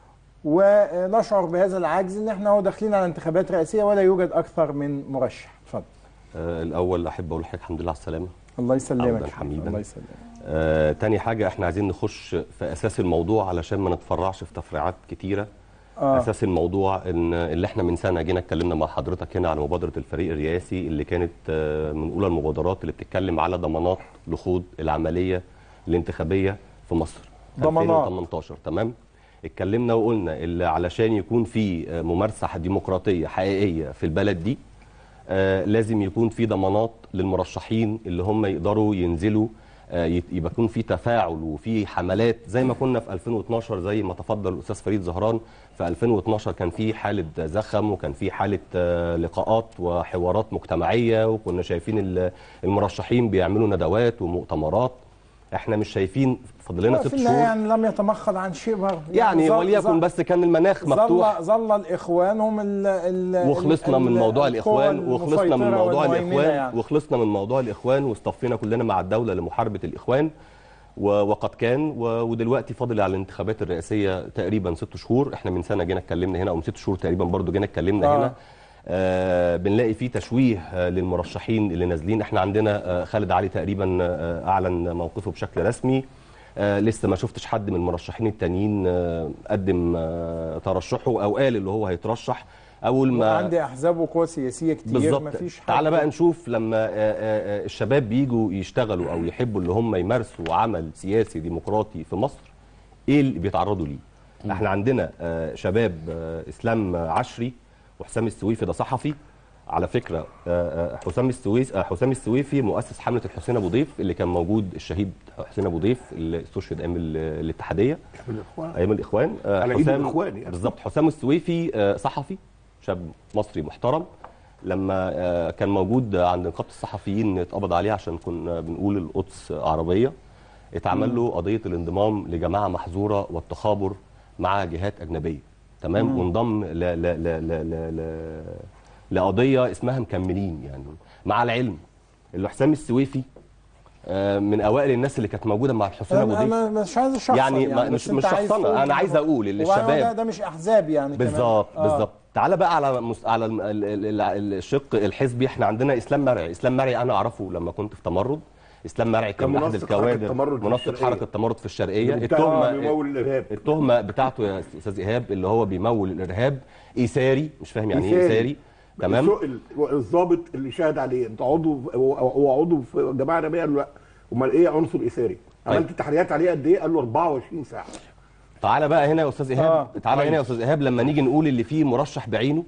Speaker 1: ونشعر بهذا العجز ان احنا هو داخلين على انتخابات رئاسيه ولا يوجد اكثر من مرشح اتفضل
Speaker 9: آه، الاول احب اقول لحضرتك الحمد لله على السلامه
Speaker 1: الله يسلمك
Speaker 9: عودا حميدا
Speaker 1: الله يسلمك
Speaker 9: آه، تاني حاجه احنا عايزين نخش في اساس الموضوع علشان ما نتفرعش في تفريعات كتيره
Speaker 1: آه.
Speaker 9: اساس الموضوع ان اللي احنا من سنه جينا اتكلمنا مع حضرتك هنا على مبادره الفريق الرئاسي اللي كانت آه، من اولى المبادرات اللي بتتكلم على ضمانات لخوض العمليه الانتخابيه في مصر
Speaker 1: ضمانات.
Speaker 9: 2018 تمام اتكلمنا وقلنا اللي علشان يكون في آه، ممارسه ديمقراطيه حقيقيه في البلد دي آه، لازم يكون في ضمانات للمرشحين اللي هم يقدروا ينزلوا آه، يت- يبقى يكون في تفاعل وفي حملات زي ما كنا في 2012 زي ما تفضل الاستاذ فريد زهران في 2012 كان في حاله زخم وكان في حاله آه، لقاءات وحوارات مجتمعيه وكنا شايفين ال- المرشحين بيعملوا ندوات ومؤتمرات احنا مش شايفين فاضل لنا
Speaker 1: في
Speaker 9: ست
Speaker 1: النهاية
Speaker 9: شهور
Speaker 1: يعني لم يتمخض عن شيء برضه
Speaker 9: يعني
Speaker 1: ظل-
Speaker 9: وليكن
Speaker 1: ظل-
Speaker 9: بس كان المناخ مفتوح
Speaker 1: ظل ظل الاخوان هم ال ال
Speaker 9: وخلصنا
Speaker 1: ال-
Speaker 9: من موضوع
Speaker 1: القوى
Speaker 9: الاخوان وخلصنا من
Speaker 1: المسيطرة
Speaker 9: موضوع
Speaker 1: والمهيمنة
Speaker 9: الاخوان
Speaker 1: يعني.
Speaker 9: وخلصنا من موضوع الاخوان واصطفينا كلنا مع الدوله لمحاربه الاخوان و- وقد كان و- ودلوقتي فاضل على الانتخابات الرئاسيه تقريبا ست شهور احنا من سنه جينا اتكلمنا هنا او من ست شهور تقريبا برضو جينا اتكلمنا
Speaker 1: آه.
Speaker 9: هنا آه بنلاقي فيه تشويه آه للمرشحين اللي نازلين احنا عندنا آه خالد علي تقريبا آه اعلن موقفه بشكل رسمي آه لسه ما شفتش حد من المرشحين التانيين آه قدم آه ترشحه او قال اللي هو هيترشح اول ما
Speaker 1: عندي احزاب وقوى سياسيه كتير
Speaker 9: بالظبط
Speaker 1: مفيش حد
Speaker 9: تعالى بقى نشوف لما آه، آه، آه، الشباب بيجوا يشتغلوا او يحبوا اللي هم يمارسوا عمل سياسي ديمقراطي في مصر ايه اللي بيتعرضوا ليه احنا عندنا آه، شباب آه، اسلام عشري وحسام السويفي ده صحفي على فكره آه، آه، حسام السويس آه، حسام السويفي مؤسس حمله الحسين ابو ضيف اللي كان موجود الشهيد حسين ابو ضيف اللي استشهد ايام ال- الاتحاديه
Speaker 6: الاخوان
Speaker 9: ايام الاخوان آه،
Speaker 6: على إيد
Speaker 9: حسام
Speaker 6: الإخوان يعني.
Speaker 9: بالظبط حسام السويفي آه، صحفي شاب مصري محترم لما آه، كان موجود عند نقابه الصحفيين اتقبض عليه عشان كنا بنقول القدس عربيه اتعمل له قضيه الانضمام لجماعه محظوره والتخابر مع جهات اجنبيه تمام
Speaker 10: مم.
Speaker 9: وانضم ل ل ل ل ل ل لقضيه اسمها مكملين يعني مع العلم اللي حسام السويفي آه، من اوائل الناس اللي كانت موجوده مع الحسين ابو
Speaker 1: انا
Speaker 9: ضيف
Speaker 1: أنا مش عايز الشخص
Speaker 9: يعني ما-
Speaker 1: بس
Speaker 9: مش-
Speaker 1: أنت
Speaker 9: مش
Speaker 1: عايز
Speaker 9: شخصنة،
Speaker 1: تقول
Speaker 9: أنا
Speaker 1: إنه-
Speaker 9: عايز أقول اللي
Speaker 1: وبعدين
Speaker 9: الشباب-
Speaker 1: ده, ده مش احزاب يعني كمان.
Speaker 9: بالظبط
Speaker 1: آه.
Speaker 9: بالظبط تعالى بقى على مس... على الم- ال- ال- ال- الشق الحزبي احنا عندنا اسلام مرعي اسلام مرعي انا اعرفه لما كنت في تمرد اسلام مرعي كان
Speaker 6: كان
Speaker 9: من احد
Speaker 6: منسق حركة
Speaker 9: الكوادر
Speaker 6: تمرد في
Speaker 9: منسق
Speaker 6: الشرقية.
Speaker 9: حركه تمرد في الشرقيه
Speaker 6: اللي بتاعه بيمول الإرهاب.
Speaker 9: التهمه بتاعته يا استاذ ايهاب اللي هو بيمول الارهاب ايثاري مش فاهم يعني ايه
Speaker 6: إيثاري.
Speaker 9: ايثاري تمام
Speaker 6: السوق- ال- الضابط اللي شاهد عليه انت عضو هو- هو عضو في الجماعه النبيه قال له لا امال ايه عنصر اثاري عملت تحريات عليه قد ايه قال له 24 ساعه
Speaker 9: تعالى بقى هنا يا استاذ ايهاب
Speaker 6: آه،
Speaker 9: تعالى هنا يا
Speaker 6: كويس.
Speaker 9: استاذ ايهاب لما نيجي نقول اللي فيه مرشح بعينه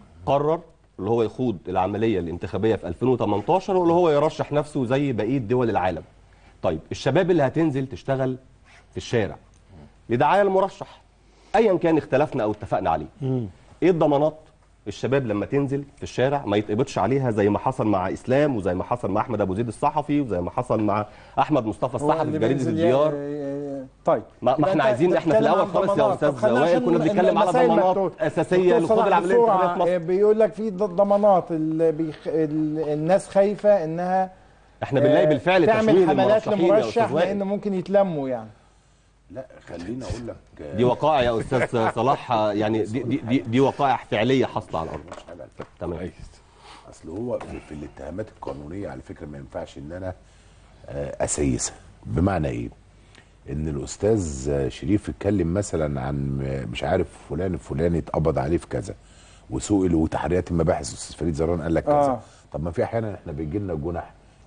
Speaker 9: قرر اللي هو يخوض العمليه الانتخابيه في 2018 واللي هو يرشح نفسه زي بقيه دول العالم. طيب الشباب اللي هتنزل تشتغل في الشارع لدعايه المرشح ايا كان اختلفنا او اتفقنا عليه. ايه الضمانات؟ الشباب لما تنزل في الشارع ما يتقبضش عليها زي ما حصل مع اسلام وزي ما حصل مع احمد ابو زيد الصحفي وزي ما حصل مع احمد مصطفى
Speaker 1: هو
Speaker 9: الصحفي
Speaker 1: اللي
Speaker 9: في جريده
Speaker 1: بينزل
Speaker 9: الديار
Speaker 1: ي- طيب
Speaker 9: ما, ما
Speaker 1: يبقى
Speaker 9: احنا
Speaker 1: أنت
Speaker 9: عايزين احنا في
Speaker 1: بتتكلم
Speaker 9: الاول
Speaker 1: عن
Speaker 9: خالص يا
Speaker 1: ضمانات.
Speaker 9: استاذ
Speaker 1: طب خلينا
Speaker 9: وائل
Speaker 1: عشان
Speaker 9: كنا بنتكلم على
Speaker 1: المسائل
Speaker 9: ضمانات
Speaker 1: مفتوحة.
Speaker 9: اساسيه
Speaker 1: دكتور
Speaker 9: لخوض
Speaker 1: صلاح
Speaker 9: العمليه الانتخابيه في
Speaker 1: بسرعة،
Speaker 9: مصر
Speaker 1: آه، بيقول لك في ض- ضمانات اللي بيخ... ال- الناس خايفه انها
Speaker 9: احنا بنلاقي
Speaker 1: آه،
Speaker 9: بالفعل تشويه
Speaker 1: تعمل حملات
Speaker 9: للمرشحين يا
Speaker 1: لمرشح
Speaker 9: أستاذ وائل.
Speaker 1: لان ممكن يتلموا يعني
Speaker 7: لا خليني اقول لك
Speaker 9: دي وقائع يا استاذ صلاح يعني دي دي دي, دي وقائع فعليه حاصله على الارض تمام
Speaker 7: اصل هو في, في الاتهامات القانونيه على فكره ما ينفعش ان انا آه، اسيسها بمعنى ايه ان الاستاذ آه، شريف اتكلم مثلا عن آه، مش عارف فلان الفلاني اتقبض عليه في كذا وسئل وتحريات المباحث الاستاذ فريد زران قال لك كذا
Speaker 1: آه.
Speaker 7: طب ما في احيانا احنا بيجي لنا جنح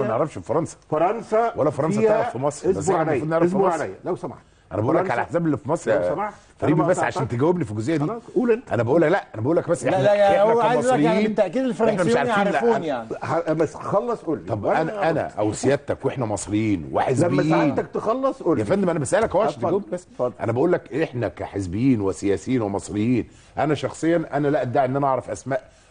Speaker 7: ما نعرفش في فرنسا
Speaker 6: فرنسا
Speaker 7: ولا فرنسا
Speaker 6: فيها-
Speaker 7: تعرف في مصر بس
Speaker 6: اصبروا
Speaker 7: احنا
Speaker 6: عليا
Speaker 7: المفروض نعرف في
Speaker 6: اصبروا
Speaker 7: مصر
Speaker 6: عليا لو سمحت
Speaker 7: انا بقول لك
Speaker 6: فرنسا-
Speaker 7: على الاحزاب اللي في مصر
Speaker 6: لو
Speaker 7: يا
Speaker 6: سمحت
Speaker 7: فريدي
Speaker 6: أنا ما
Speaker 7: بس عشان
Speaker 6: قطعتكش.
Speaker 7: تجاوبني في الجزئيه دي
Speaker 6: خلاص قول انت
Speaker 7: انا بقول لك لا انا بقول لك بس
Speaker 1: لا
Speaker 7: احنا
Speaker 1: لا يا
Speaker 7: احنا
Speaker 1: هو عايز يقول لك يعني
Speaker 7: كمصريين
Speaker 1: بالتأكيد
Speaker 7: احنا مش
Speaker 1: الفرنسيون
Speaker 7: عارفين
Speaker 1: يعرفون
Speaker 7: لا
Speaker 1: يعني
Speaker 6: ه- بس خلص قول لي
Speaker 7: طب
Speaker 6: وأنا-
Speaker 7: انا انا او سيادتك واحنا مصريين
Speaker 6: لما
Speaker 7: وحزبيين
Speaker 6: سعادتك تخلص قول
Speaker 7: يا
Speaker 6: لي
Speaker 7: فندم انا بسالك اهو عشان
Speaker 6: اتفضل.
Speaker 7: تجاوب بس انا بقول لك احنا كحزبيين وسياسيين ومصريين انا شخصيا انا لا ادعي ان انا اعرف اسماء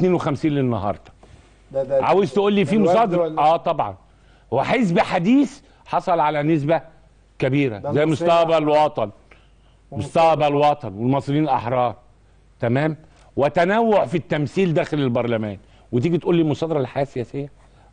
Speaker 8: 52 للنهارده
Speaker 1: ده ده
Speaker 8: عاوز تقول لي في
Speaker 1: الوفد
Speaker 8: مصادر
Speaker 1: ولا-
Speaker 8: اه طبعا هو حزب حديث حصل على نسبه كبيره
Speaker 1: ده
Speaker 8: زي
Speaker 1: المصريين
Speaker 8: مستقبل
Speaker 1: الأحرار.
Speaker 8: وطن مستقبل وطن والمصريين الاحرار تمام وتنوع في التمثيل داخل البرلمان وتيجي تقول لي مصادره للحياه السياسيه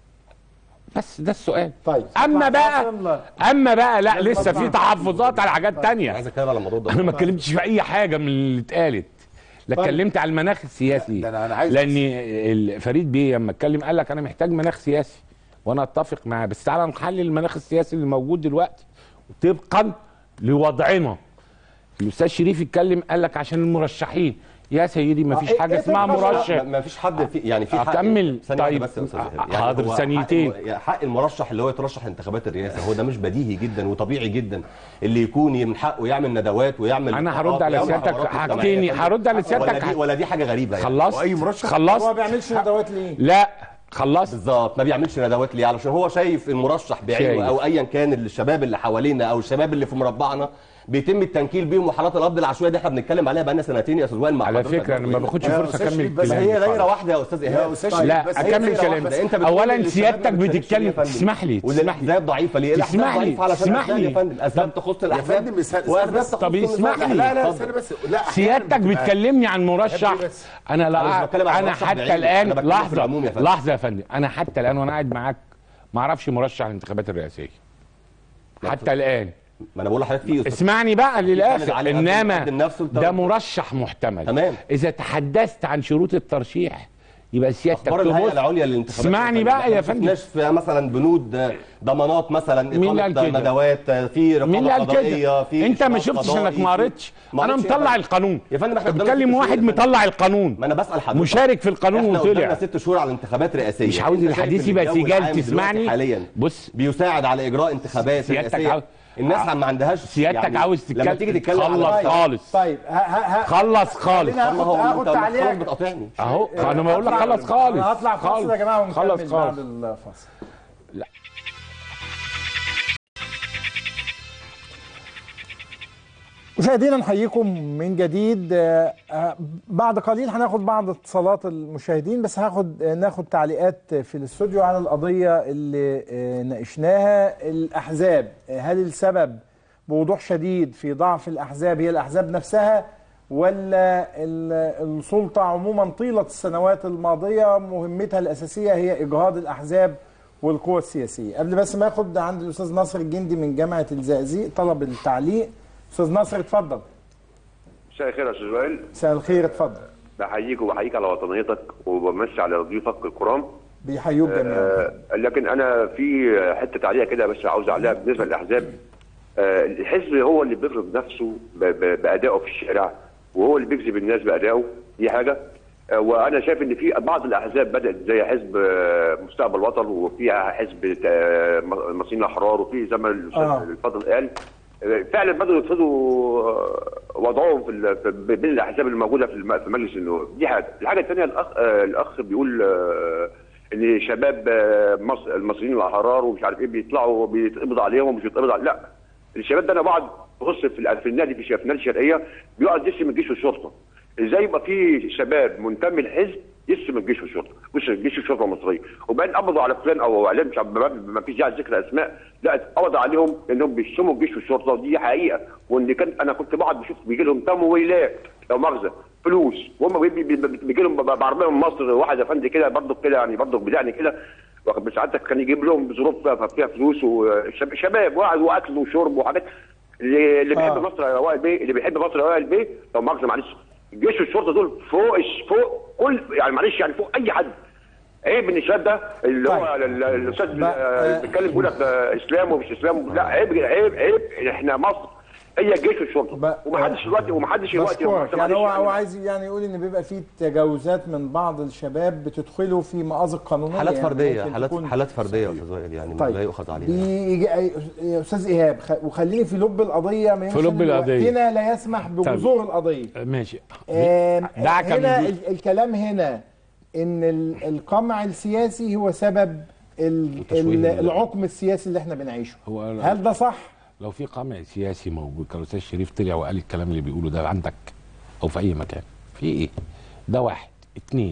Speaker 8: بس ده السؤال
Speaker 1: طيب
Speaker 8: اما بقى اما بقى لا لسه في تحفظات على حاجات تانية
Speaker 9: عايز اتكلم على الموضوع ده
Speaker 8: انا ما اتكلمتش في اي حاجه من اللي اتقالت لا
Speaker 9: طيب.
Speaker 8: اتكلمت على المناخ السياسي
Speaker 7: ده أنا- أنا عايز
Speaker 8: لان ال- فريد بيه لما اتكلم قال لك انا محتاج مناخ سياسي وانا اتفق معاه بس تعالى نحلل المناخ السياسي اللي موجود دلوقتي طبقا لوضعنا الاستاذ شريف اتكلم قال لك عشان المرشحين يا سيدي ما فيش
Speaker 9: إيه-
Speaker 8: حاجه
Speaker 9: إيه
Speaker 8: اسمها
Speaker 9: طبقة
Speaker 8: مرشح
Speaker 9: ما- ما فيش حد في يعني في حق
Speaker 8: اكمل
Speaker 9: ثانية واحدة
Speaker 8: طيب
Speaker 9: بس يا أستاذ إيهاب.
Speaker 8: حاضر
Speaker 9: هو حق
Speaker 8: ثانيتين
Speaker 9: الم- يعني حق المرشح اللي هو يترشح انتخابات الرئاسه هو ده مش بديهي جدا وطبيعي جدا اللي يكون من حقه يعمل ندوات ويعمل
Speaker 8: أنا
Speaker 9: لقاءات
Speaker 8: هرد على
Speaker 9: ويعمل
Speaker 8: سيادتك
Speaker 9: حوارات
Speaker 8: حاجتين.
Speaker 9: اجتماعية.
Speaker 8: هرد على سيادتك
Speaker 9: ولا دي,
Speaker 8: حاجة.
Speaker 9: ولا دي حاجه غريبه يعني
Speaker 8: خلصت
Speaker 9: واي مرشح
Speaker 8: خلصت
Speaker 1: هو ما بيعملش ندوات ليه؟
Speaker 8: لا خلصت
Speaker 9: بالظبط ما بيعملش ندوات ليه علشان هو شايف المرشح بعينه
Speaker 8: شايف.
Speaker 9: او ايا كان الشباب اللي حوالينا او الشباب اللي في مربعنا بيتم التنكيل بيهم وحالات القبض العشوائيه دي احنا بنتكلم عليها بقالنا سنتين يا استاذ وائل مع
Speaker 8: على
Speaker 9: حضرتك
Speaker 8: فكرة أنا ما
Speaker 9: برضه.
Speaker 8: باخدش
Speaker 9: يا
Speaker 8: فرصة
Speaker 9: أستاذ
Speaker 8: أكمل
Speaker 9: شريف، بس
Speaker 8: كلامي
Speaker 9: هي دايره
Speaker 8: خالص.
Speaker 9: واحده يا استاذ ايهاب
Speaker 8: لا
Speaker 9: بس هي
Speaker 8: اكمل
Speaker 9: دايرة
Speaker 8: كلامي
Speaker 9: واحدة. انت بتقول
Speaker 8: اولا
Speaker 9: إن الشباب
Speaker 8: سيادتك
Speaker 9: ما بتشاركش
Speaker 8: بتتكلم
Speaker 9: يا فندم.
Speaker 8: تسمح لي تسمح لي
Speaker 9: والاحزاب ضعيفه ليه؟
Speaker 8: تسمح
Speaker 9: الاحزاب
Speaker 8: لي
Speaker 9: ضعيفه علشان
Speaker 8: تسمح
Speaker 9: اسباب
Speaker 8: لي
Speaker 9: يا فندم اسباب تخص الاحزاب
Speaker 7: فندم، استنى
Speaker 9: واسباب
Speaker 7: بس.
Speaker 9: تخص
Speaker 8: طب اسمح
Speaker 9: النظام.
Speaker 8: لي
Speaker 7: لا لا
Speaker 9: اتفضل.
Speaker 7: استنى بس لا أحياناً
Speaker 8: سيادتك
Speaker 7: بتبقى-
Speaker 8: بتكلمني عن مرشح
Speaker 7: أحب بس.
Speaker 8: انا
Speaker 9: أنا
Speaker 8: لا
Speaker 9: مش بتكلم عن
Speaker 8: انا
Speaker 9: مرشح
Speaker 8: حتى
Speaker 9: بعينه.
Speaker 8: الان
Speaker 9: أنا بتكلم في
Speaker 8: لحظه
Speaker 9: العموم يا فندم.
Speaker 8: لحظه يا فندم انا حتى الان وانا قاعد معاك ما اعرفش مرشح الانتخابات الرئاسيه حتى الان
Speaker 9: ما انا بقول لحضرتك في
Speaker 8: اسمعني بقى للاخر
Speaker 9: علي قبل-
Speaker 8: انما
Speaker 9: قبل نفسه التوجه.
Speaker 8: ده مرشح محتمل
Speaker 9: تمام.
Speaker 8: اذا تحدثت عن شروط الترشيح يبقى سيادتك
Speaker 9: اخبار الهيئه
Speaker 8: تبص
Speaker 9: العليا للانتخابات
Speaker 8: اسمعني بقى يا فندم
Speaker 9: مش في مثلا بنود آه، ضمانات مثلا
Speaker 8: مين اللي قال
Speaker 9: اقامه
Speaker 8: كده؟
Speaker 9: ندوات آه، في
Speaker 8: مين اللي
Speaker 9: رقابه
Speaker 8: قال
Speaker 9: قضائيه
Speaker 8: كده؟
Speaker 9: في
Speaker 8: انت ما
Speaker 9: إشراف
Speaker 8: شفتش
Speaker 9: قضائي،
Speaker 8: انك ما
Speaker 9: في-
Speaker 8: قريتش
Speaker 9: ما
Speaker 8: انا
Speaker 9: قريتش يا
Speaker 8: مطلع
Speaker 9: فندم.
Speaker 8: القانون
Speaker 9: يا فندم احنا
Speaker 8: انت
Speaker 9: قدامنا
Speaker 8: بتكلم
Speaker 9: ست
Speaker 8: واحد
Speaker 9: شهور يا فندم.
Speaker 8: مطلع القانون
Speaker 9: ما انا بسال حضرتك
Speaker 8: مشارك في القانون
Speaker 9: احنا
Speaker 8: وطلع
Speaker 9: قدامنا ست شهور على انتخابات رئاسيه
Speaker 8: مش عاوز
Speaker 9: أنت شايف
Speaker 8: الحديث
Speaker 9: إن
Speaker 8: يبقى
Speaker 9: الجو
Speaker 8: سجال
Speaker 9: العام دلوقتي
Speaker 8: تسمعني؟
Speaker 9: حاليا
Speaker 8: بص
Speaker 9: بيساعد على اجراء انتخابات
Speaker 8: سيادتك
Speaker 9: رئاسيه
Speaker 8: عاوز-
Speaker 9: الناس ما عندهاش
Speaker 8: سيادتك
Speaker 9: يعني
Speaker 8: عاوز
Speaker 9: لما
Speaker 8: تتكلم
Speaker 9: تيجي تتكلم
Speaker 8: خلص
Speaker 9: على
Speaker 8: خالص
Speaker 1: طيب ها ها ها
Speaker 8: خلص خالص
Speaker 1: خلينا
Speaker 9: ما هو
Speaker 1: هاخد هاخد
Speaker 9: انت خلاص
Speaker 1: تعليق
Speaker 9: بتقاطعني
Speaker 8: اهو انا بقول لك خلص خالص
Speaker 1: انا هطلع فاصل
Speaker 8: خالص.
Speaker 1: يا جماعه ونكمل
Speaker 8: خلص
Speaker 1: بعد
Speaker 8: خالص
Speaker 1: الفاصل مشاهدينا نحييكم من جديد آه، آه، بعد قليل هناخد بعض اتصالات المشاهدين بس هاخد آه، ناخد تعليقات في الاستوديو على القضيه اللي آه، ناقشناها الاحزاب آه، هل السبب بوضوح شديد في ضعف الاحزاب هي الاحزاب نفسها ولا ال- السلطه عموما طيله السنوات الماضيه مهمتها الاساسيه هي اجهاض الاحزاب والقوى السياسيه قبل بس ما اخد عند الاستاذ ناصر الجندي من جامعه الزقازيق طلب التعليق استاذ ناصر اتفضل
Speaker 10: مساء الخير يا استاذ وائل
Speaker 1: مساء الخير اتفضل
Speaker 10: بحييك وبحييك على وطنيتك وبمسي على ضيوفك الكرام
Speaker 1: بيحيوك جميعا
Speaker 10: آه لكن انا في حته تعليقه كده بس عاوز اعلقها بالنسبه للاحزاب آه الحزب هو اللي بيفرض نفسه ب- ب- بادائه في الشارع وهو اللي بيجذب الناس بادائه دي حاجه آه وانا شايف ان في بعض الاحزاب بدات زي حزب آه، مستقبل وطن وفي حزب آه، المصريين الاحرار وفي زي ما الاستاذ
Speaker 1: آه.
Speaker 10: الفاضل قال آه، فعلا بدأوا يفرضوا آه، وضعهم في ال- في- بين الاحزاب الموجوده في الم- في مجلس النواب دي حاجه الحاجه الثانيه الاخ آه، الاخ بيقول آه، ان شباب آه، مصر المصريين الاحرار ومش عارف ايه بيطلعوا بيتقبض عليهم ومش بيتقبض عليهم لا الشباب ده انا بقعد بص في ال- في النادي في الش- في النادي الشرقيه بيقعد يشتم الجيش والشرطه ازاي يبقى في شباب منتمي للحزب يشتم الجيش والشرطه مش الجيش والشرطه المصريه وبعدين قبضوا على فلان او اعلام مش عارف- ما ما فيش داعي ذكر اسماء لا اتقبض عليهم انهم بيشتموا الجيش والشرطه ودي حقيقه وان كان انا كنت بقعد بشوف بيجي لهم تمويلات لو مؤاخذه فلوس وهم بي- بي- بي- بيجي لهم ب- بعربيه من مصر واحد افندي كده برضه كده يعني برضه بدعني كده واخد بال ساعتك كان يجيب لهم ظروف فيها فيها فلوس وشباب وقعد واكل وشرب وحاجات اللي اللي بيحب مصر يا وائل بيه اللي بيحب مصر يا وائل بيه لو مؤاخذه معلش الجيش والشرطه دول فوق الش- فوق كل يعني معلش يعني فوق اي حد عيب ان الشباب ده اللي هو ال- ال- الاستاذ اللي بيتكلم بيقول لك ده اسلام ومش اسلام لا عيب عيب عيب احنا مصر هي الجيش والشرطه ومحدش دلوقتي ومحدش دلوقتي
Speaker 1: بشكرك يعني هو
Speaker 10: معلش
Speaker 1: هو عايز يعني يقول ان بيبقى في تجاوزات من بعض الشباب بتدخله في مآزق قانونيه
Speaker 9: حالات
Speaker 1: يعني
Speaker 9: فرديه
Speaker 1: ممكن
Speaker 9: حالات
Speaker 1: تكون
Speaker 9: حالات فرديه يا استاذ وائل يعني
Speaker 1: طيب.
Speaker 9: لا يؤخذ عليها
Speaker 1: بيجي يا استاذ ايهاب خ- وخليني في لب القضيه ما
Speaker 8: في لب
Speaker 1: يمكن
Speaker 8: القضية.
Speaker 1: وقتنا لا يسمح بجذور القضيه
Speaker 8: ماشي
Speaker 1: آم،
Speaker 8: دعك
Speaker 1: هنا
Speaker 8: من
Speaker 1: ال- الكلام هنا ان ال- القمع السياسي هو سبب ال- ال- العقم السياسي اللي احنا بنعيشه
Speaker 8: هو
Speaker 1: هل ده صح؟
Speaker 8: لو في قمع سياسي موجود كان الاستاذ شريف طلع وقال الكلام اللي بيقوله ده عندك او في اي مكان في ايه ده واحد اتنين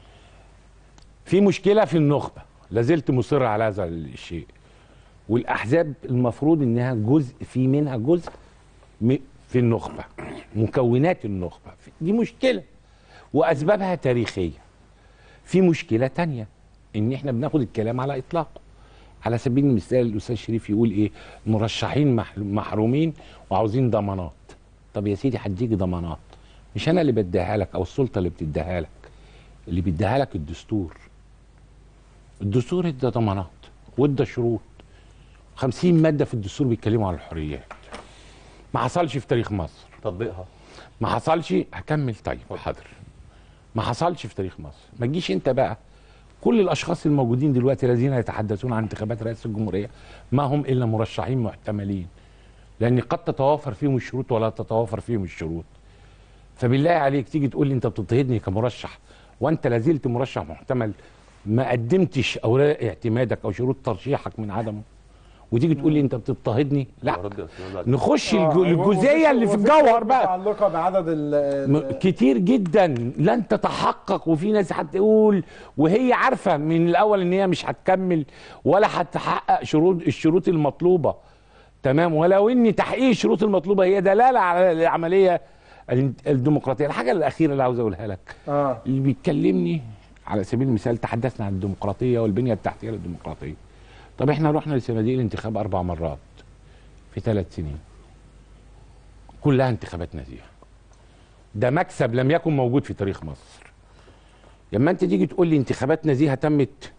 Speaker 8: في مشكله في النخبه لازلت مصر على هذا الشيء والاحزاب المفروض انها جزء في منها جزء م- في النخبه مكونات النخبه دي مشكله واسبابها تاريخيه في مشكله تانية ان احنا بناخد الكلام على اطلاقه على سبيل المثال الاستاذ شريف يقول ايه المرشحين مح- محرومين وعاوزين ضمانات طب يا سيدي هديك ضمانات مش انا اللي بديها لك او السلطه اللي بتديها لك اللي بيديها لك الدستور الدستور ادى ضمانات وادى شروط 50 ماده في الدستور بيتكلموا عن الحريات ما حصلش في تاريخ مصر
Speaker 9: تطبيقها
Speaker 8: ما حصلش هكمل طيب حاضر ما حصلش في تاريخ مصر ما تجيش انت بقى كل الاشخاص الموجودين دلوقتي الذين يتحدثون عن انتخابات رئاسه الجمهوريه ما هم الا مرشحين محتملين لان قد تتوافر فيهم الشروط ولا تتوافر فيهم الشروط فبالله عليك تيجي تقول لي انت بتضطهدني كمرشح وانت لازلت مرشح محتمل ما قدمتش اوراق اعتمادك او شروط ترشيحك من عدمه وتيجي تقول لي انت بتضطهدني لا نخش الج- الجزئيه اللي في الجوهر بقى
Speaker 1: متعلقه بعدد ال
Speaker 8: م- كتير جدا لن تتحقق وفي ناس هتقول وهي عارفه من الاول ان هي مش هتكمل ولا هتحقق شروط الشروط المطلوبه تمام ولو ان تحقيق الشروط المطلوبه هي دلاله على العمليه ال- الديمقراطيه الحاجه الاخيره اللي عاوز اقولها لك
Speaker 1: اه
Speaker 8: اللي بيتكلمني على سبيل المثال تحدثنا عن الديمقراطيه والبنيه التحتيه للديمقراطيه طب احنا رحنا لصناديق الانتخاب اربع مرات في ثلاث سنين كلها انتخابات نزيهه ده مكسب لم يكن موجود في تاريخ مصر لما انت تيجي تقول لي انتخابات نزيهه تمت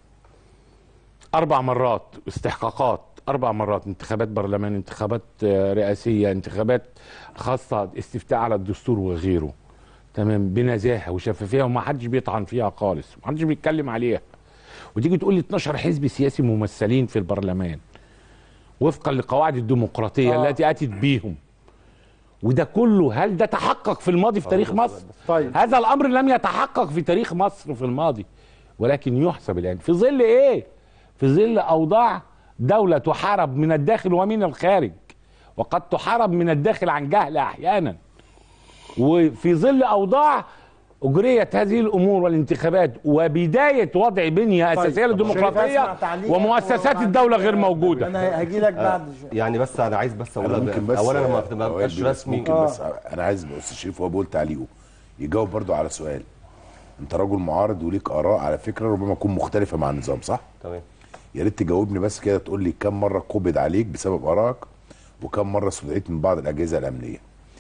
Speaker 8: اربع مرات استحقاقات اربع مرات انتخابات برلمان انتخابات آه، رئاسيه انتخابات خاصه استفتاء على الدستور وغيره تمام بنزاهه وشفافيه وما حدش بيطعن فيها خالص ما حدش بيتكلم عليها وتيجي تقول لي 12 حزب سياسي ممثلين في البرلمان وفقا لقواعد الديمقراطيه
Speaker 1: آه.
Speaker 8: التي اتت بيهم وده كله هل ده تحقق في الماضي في تاريخ مصر
Speaker 1: طيب
Speaker 8: هذا الامر لم يتحقق في تاريخ مصر في الماضي ولكن يحسب الان في ظل ايه في ظل اوضاع دوله تحارب من الداخل ومن الخارج وقد تحارب من الداخل عن جهل احيانا وفي ظل اوضاع اجريت هذه الامور والانتخابات وبدايه وضع بنيه
Speaker 1: طيب،
Speaker 8: اساسيه
Speaker 1: طب شريف أسمع
Speaker 8: للديمقراطيه
Speaker 1: تعليق
Speaker 8: ومؤسسات
Speaker 1: وبعد
Speaker 8: الدوله
Speaker 1: كده
Speaker 8: غير موجوده
Speaker 1: انا هاجي لك بعد
Speaker 9: يعني بس انا عايز بس اقول
Speaker 7: انا ممكن بس
Speaker 9: اولا ما
Speaker 7: آه،
Speaker 9: ما بقاش
Speaker 7: أوائل بس
Speaker 9: رسمي
Speaker 7: ممكن بس انا عايز استاذ شريف وهو بيقول تعليقه يجاوب برضو على سؤال انت راجل معارض وليك اراء على فكره ربما تكون مختلفه مع النظام صح؟
Speaker 9: تمام
Speaker 7: يا ريت تجاوبني بس كده تقول لي كم مره قبض عليك بسبب ارائك وكم مره استدعيت من بعض الاجهزه الامنيه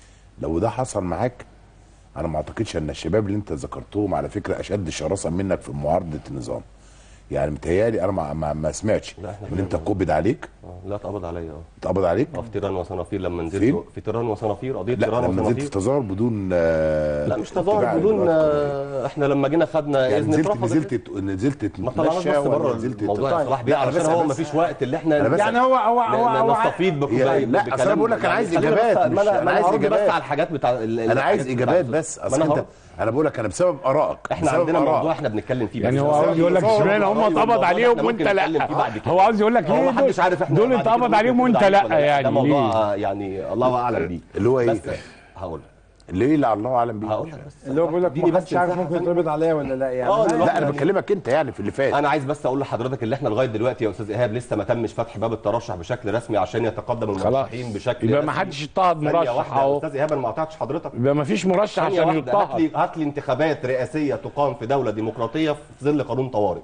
Speaker 7: لو ده حصل معاك انا ما اعتقدش ان الشباب اللي انت ذكرتهم على فكره اشد شراسه منك في معارضه النظام يعني متهيألي انا ما, ما, ما سمعتش ان انت قبض عليك
Speaker 9: آه، لا اتقبض عليا اه
Speaker 7: اتقبض عليك
Speaker 9: اه في تيران وصنافير لما نزلت
Speaker 7: فين؟
Speaker 9: في تيران وصنافير قضيه
Speaker 7: لا
Speaker 9: تيران
Speaker 7: لما نزلت في
Speaker 9: وصنافير
Speaker 7: تظاهر بدون آه،
Speaker 9: لا مش
Speaker 7: اتباع
Speaker 9: تظاهر بدون
Speaker 7: إجراءات
Speaker 9: آه، احنا لما جينا خدنا
Speaker 7: يعني
Speaker 9: اذن
Speaker 7: نزلت
Speaker 9: اترفضت.
Speaker 7: نزلت نزلت
Speaker 9: ما طلعناش
Speaker 7: تتمشى
Speaker 9: بس
Speaker 7: ولا
Speaker 9: بره
Speaker 7: نزلت
Speaker 9: الموضوع
Speaker 7: طيب.
Speaker 9: يا صلاح بيه
Speaker 7: لا، أنا
Speaker 9: علشان
Speaker 7: بس-
Speaker 9: هو
Speaker 7: بس-
Speaker 9: ما فيش وقت اللي احنا
Speaker 7: أنا بس-
Speaker 1: يعني هو هو هو,
Speaker 9: ن-
Speaker 1: هو
Speaker 9: نستفيد بك-
Speaker 7: يعني لا،
Speaker 9: بكلام
Speaker 7: أصل أنا بقول لك أنا عايز
Speaker 9: خلينا
Speaker 7: إجابات،
Speaker 9: بس-
Speaker 7: مش-
Speaker 9: ما انا
Speaker 7: أنا
Speaker 9: ما
Speaker 7: عايز
Speaker 9: أنا هرد بس
Speaker 7: إجابات.
Speaker 9: على الحاجات بتاع ال-
Speaker 7: انا عايز
Speaker 9: الحاجات
Speaker 7: اجابات
Speaker 9: بتاعت-
Speaker 7: بس
Speaker 9: ما
Speaker 7: اصل
Speaker 9: أنا
Speaker 7: انت
Speaker 9: هرد.
Speaker 7: انا بقول لك انا بسبب ارائك
Speaker 9: احنا
Speaker 7: بسبب
Speaker 9: عندنا
Speaker 7: آرائك.
Speaker 9: موضوع احنا بنتكلم فيه
Speaker 8: يعني
Speaker 9: بس
Speaker 8: هو
Speaker 9: بس
Speaker 8: عاوز يقول لك
Speaker 9: الموضوع
Speaker 8: اشمعنى هم
Speaker 9: ده
Speaker 8: اتقبض
Speaker 9: احنا
Speaker 8: عليهم
Speaker 9: ممكن
Speaker 8: وانت
Speaker 9: نتكلم
Speaker 8: لا
Speaker 9: فيه بعد كده.
Speaker 8: هو عاوز يقول لك
Speaker 9: هو
Speaker 8: ليه
Speaker 9: محدش
Speaker 8: دول
Speaker 9: عارف احنا
Speaker 8: دول
Speaker 9: بعد كده
Speaker 8: اتقبض
Speaker 9: ممكن
Speaker 8: عليهم
Speaker 9: نرد
Speaker 8: وانت
Speaker 9: عليه
Speaker 8: لا
Speaker 9: ولا
Speaker 8: يعني
Speaker 9: ده موضوع
Speaker 8: ليه؟
Speaker 9: آه، يعني الله اعلم بيه
Speaker 7: اللي هو ايه
Speaker 9: بس هقول
Speaker 7: اللي ايه اللي الله اعلم بيه
Speaker 9: هقول لك بس
Speaker 1: اللي هو بيقول لك
Speaker 9: اديني
Speaker 1: ما
Speaker 9: بس
Speaker 1: حدش عارف
Speaker 9: مساحة
Speaker 1: ممكن
Speaker 9: ثانية.
Speaker 1: يتربط عليا ولا لا يعني
Speaker 9: اه
Speaker 1: لا،
Speaker 7: لا انا
Speaker 1: يعني-
Speaker 7: بكلمك انت يعني في اللي فات
Speaker 9: انا عايز بس اقول لحضرتك اللي احنا لغايه دلوقتي يا استاذ ايهاب لسه ما تمش فتح باب الترشح بشكل رسمي عشان يتقدم
Speaker 8: خلاص
Speaker 9: المرشحين بشكل
Speaker 8: يبقى ما
Speaker 9: رسمي.
Speaker 8: حدش اضطهد
Speaker 9: ثانية
Speaker 8: مرشح
Speaker 9: واحده يا
Speaker 8: اهو
Speaker 9: استاذ ايهاب انا ما قطعتش حضرتك
Speaker 8: يبقى ما فيش مرشح
Speaker 9: ثانية
Speaker 8: عشان
Speaker 9: واحدة هات
Speaker 8: يضطهد
Speaker 9: لي هات لي انتخابات رئاسيه تقام في دوله ديمقراطيه في ظل قانون طوارئ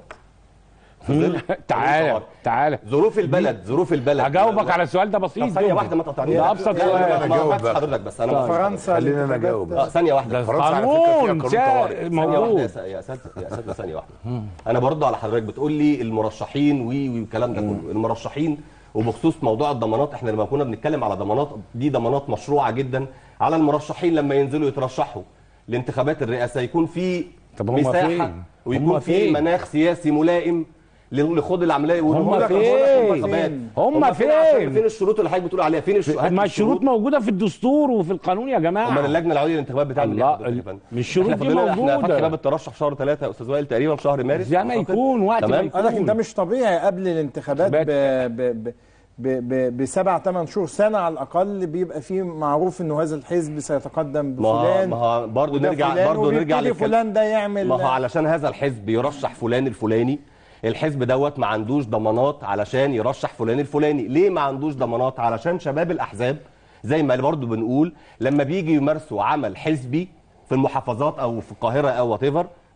Speaker 9: في ظل
Speaker 8: تعالى تعالى
Speaker 9: ظروف البلد ظروف البلد
Speaker 8: هجاوبك على السؤال ده
Speaker 9: طب
Speaker 8: بسيط
Speaker 9: ثانيه
Speaker 8: جدا.
Speaker 9: واحده ما تقطعنيش
Speaker 8: ده ابسط
Speaker 9: لا، لا، لا،
Speaker 8: سؤال
Speaker 9: ما
Speaker 7: أجاوب
Speaker 9: قطعتش
Speaker 7: بقى.
Speaker 9: حضرتك بس انا
Speaker 1: طيب. فرنسا
Speaker 7: خلينا انا
Speaker 1: الانتخابات-
Speaker 7: اجاوب
Speaker 9: اه ثانيه واحده
Speaker 7: فرنسا على فكره فيها
Speaker 8: قانون
Speaker 7: قانون
Speaker 8: شا-
Speaker 7: طوارئ
Speaker 9: ثانية واحدة يا
Speaker 8: موجود
Speaker 9: س- يا اساتذه يا اساتذه ثانيه واحده انا برد على حضرتك بتقول لي المرشحين وي وي والكلام ده كله المرشحين وبخصوص موضوع الضمانات احنا لما كنا بنتكلم على ضمانات دي ضمانات مشروعه جدا على المرشحين لما ينزلوا يترشحوا لانتخابات الرئاسه يكون في
Speaker 8: طب هم
Speaker 9: مساحه
Speaker 8: فين؟
Speaker 9: ويكون
Speaker 8: هم
Speaker 9: في
Speaker 8: فين؟
Speaker 9: مناخ سياسي ملائم ل- لخوض العمليه
Speaker 8: هم
Speaker 9: ودخول
Speaker 8: فين؟
Speaker 9: الانتخابات.
Speaker 8: هم
Speaker 9: عشان-
Speaker 8: فين؟
Speaker 9: فين الشروط اللي حضرتك بتقول عليها فين الش- هات
Speaker 8: ما
Speaker 9: لي
Speaker 8: الشروط موجوده في الدستور وفي القانون يا جماعه
Speaker 9: امال اللجنه العليا للانتخابات بتعمل
Speaker 8: الله،
Speaker 9: ايه حضرتك يا فندم؟
Speaker 8: مش الشروط
Speaker 9: احنا
Speaker 8: دي
Speaker 9: فاضلنا- احنا
Speaker 8: موجودة.
Speaker 9: فتح باب الترشح شهر ثلاثة يا استاذ وائل تقريبا في شهر مارس
Speaker 8: زي ما
Speaker 9: أعتقد.
Speaker 8: يكون وقت ما
Speaker 9: تمام
Speaker 8: يكون.
Speaker 1: لكن ده مش طبيعي قبل الانتخابات ب ب ب ب ب بسبع ثمان شهور سنه على الاقل بيبقى فيه معروف انه هذا الحزب سيتقدم
Speaker 9: ما هو
Speaker 1: بفلان
Speaker 9: ما هو برضه
Speaker 1: وده
Speaker 9: نرجع
Speaker 1: فلان،
Speaker 9: برضه نرجع
Speaker 1: وبيبتدي
Speaker 9: للكلام.
Speaker 1: فلان ده يعمل
Speaker 9: ما هو علشان هذا الحزب يرشح فلان الفلاني الحزب دوت ما عندوش ضمانات علشان يرشح فلان الفلاني ليه ما عندوش ضمانات علشان شباب الاحزاب زي ما برضه بنقول لما بيجي يمارسوا عمل حزبي في المحافظات او في القاهره او وات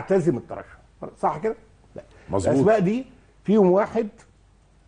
Speaker 6: يعتزم الترشح صح كده؟ لا
Speaker 7: مظبوط.
Speaker 6: الاسماء دي فيهم واحد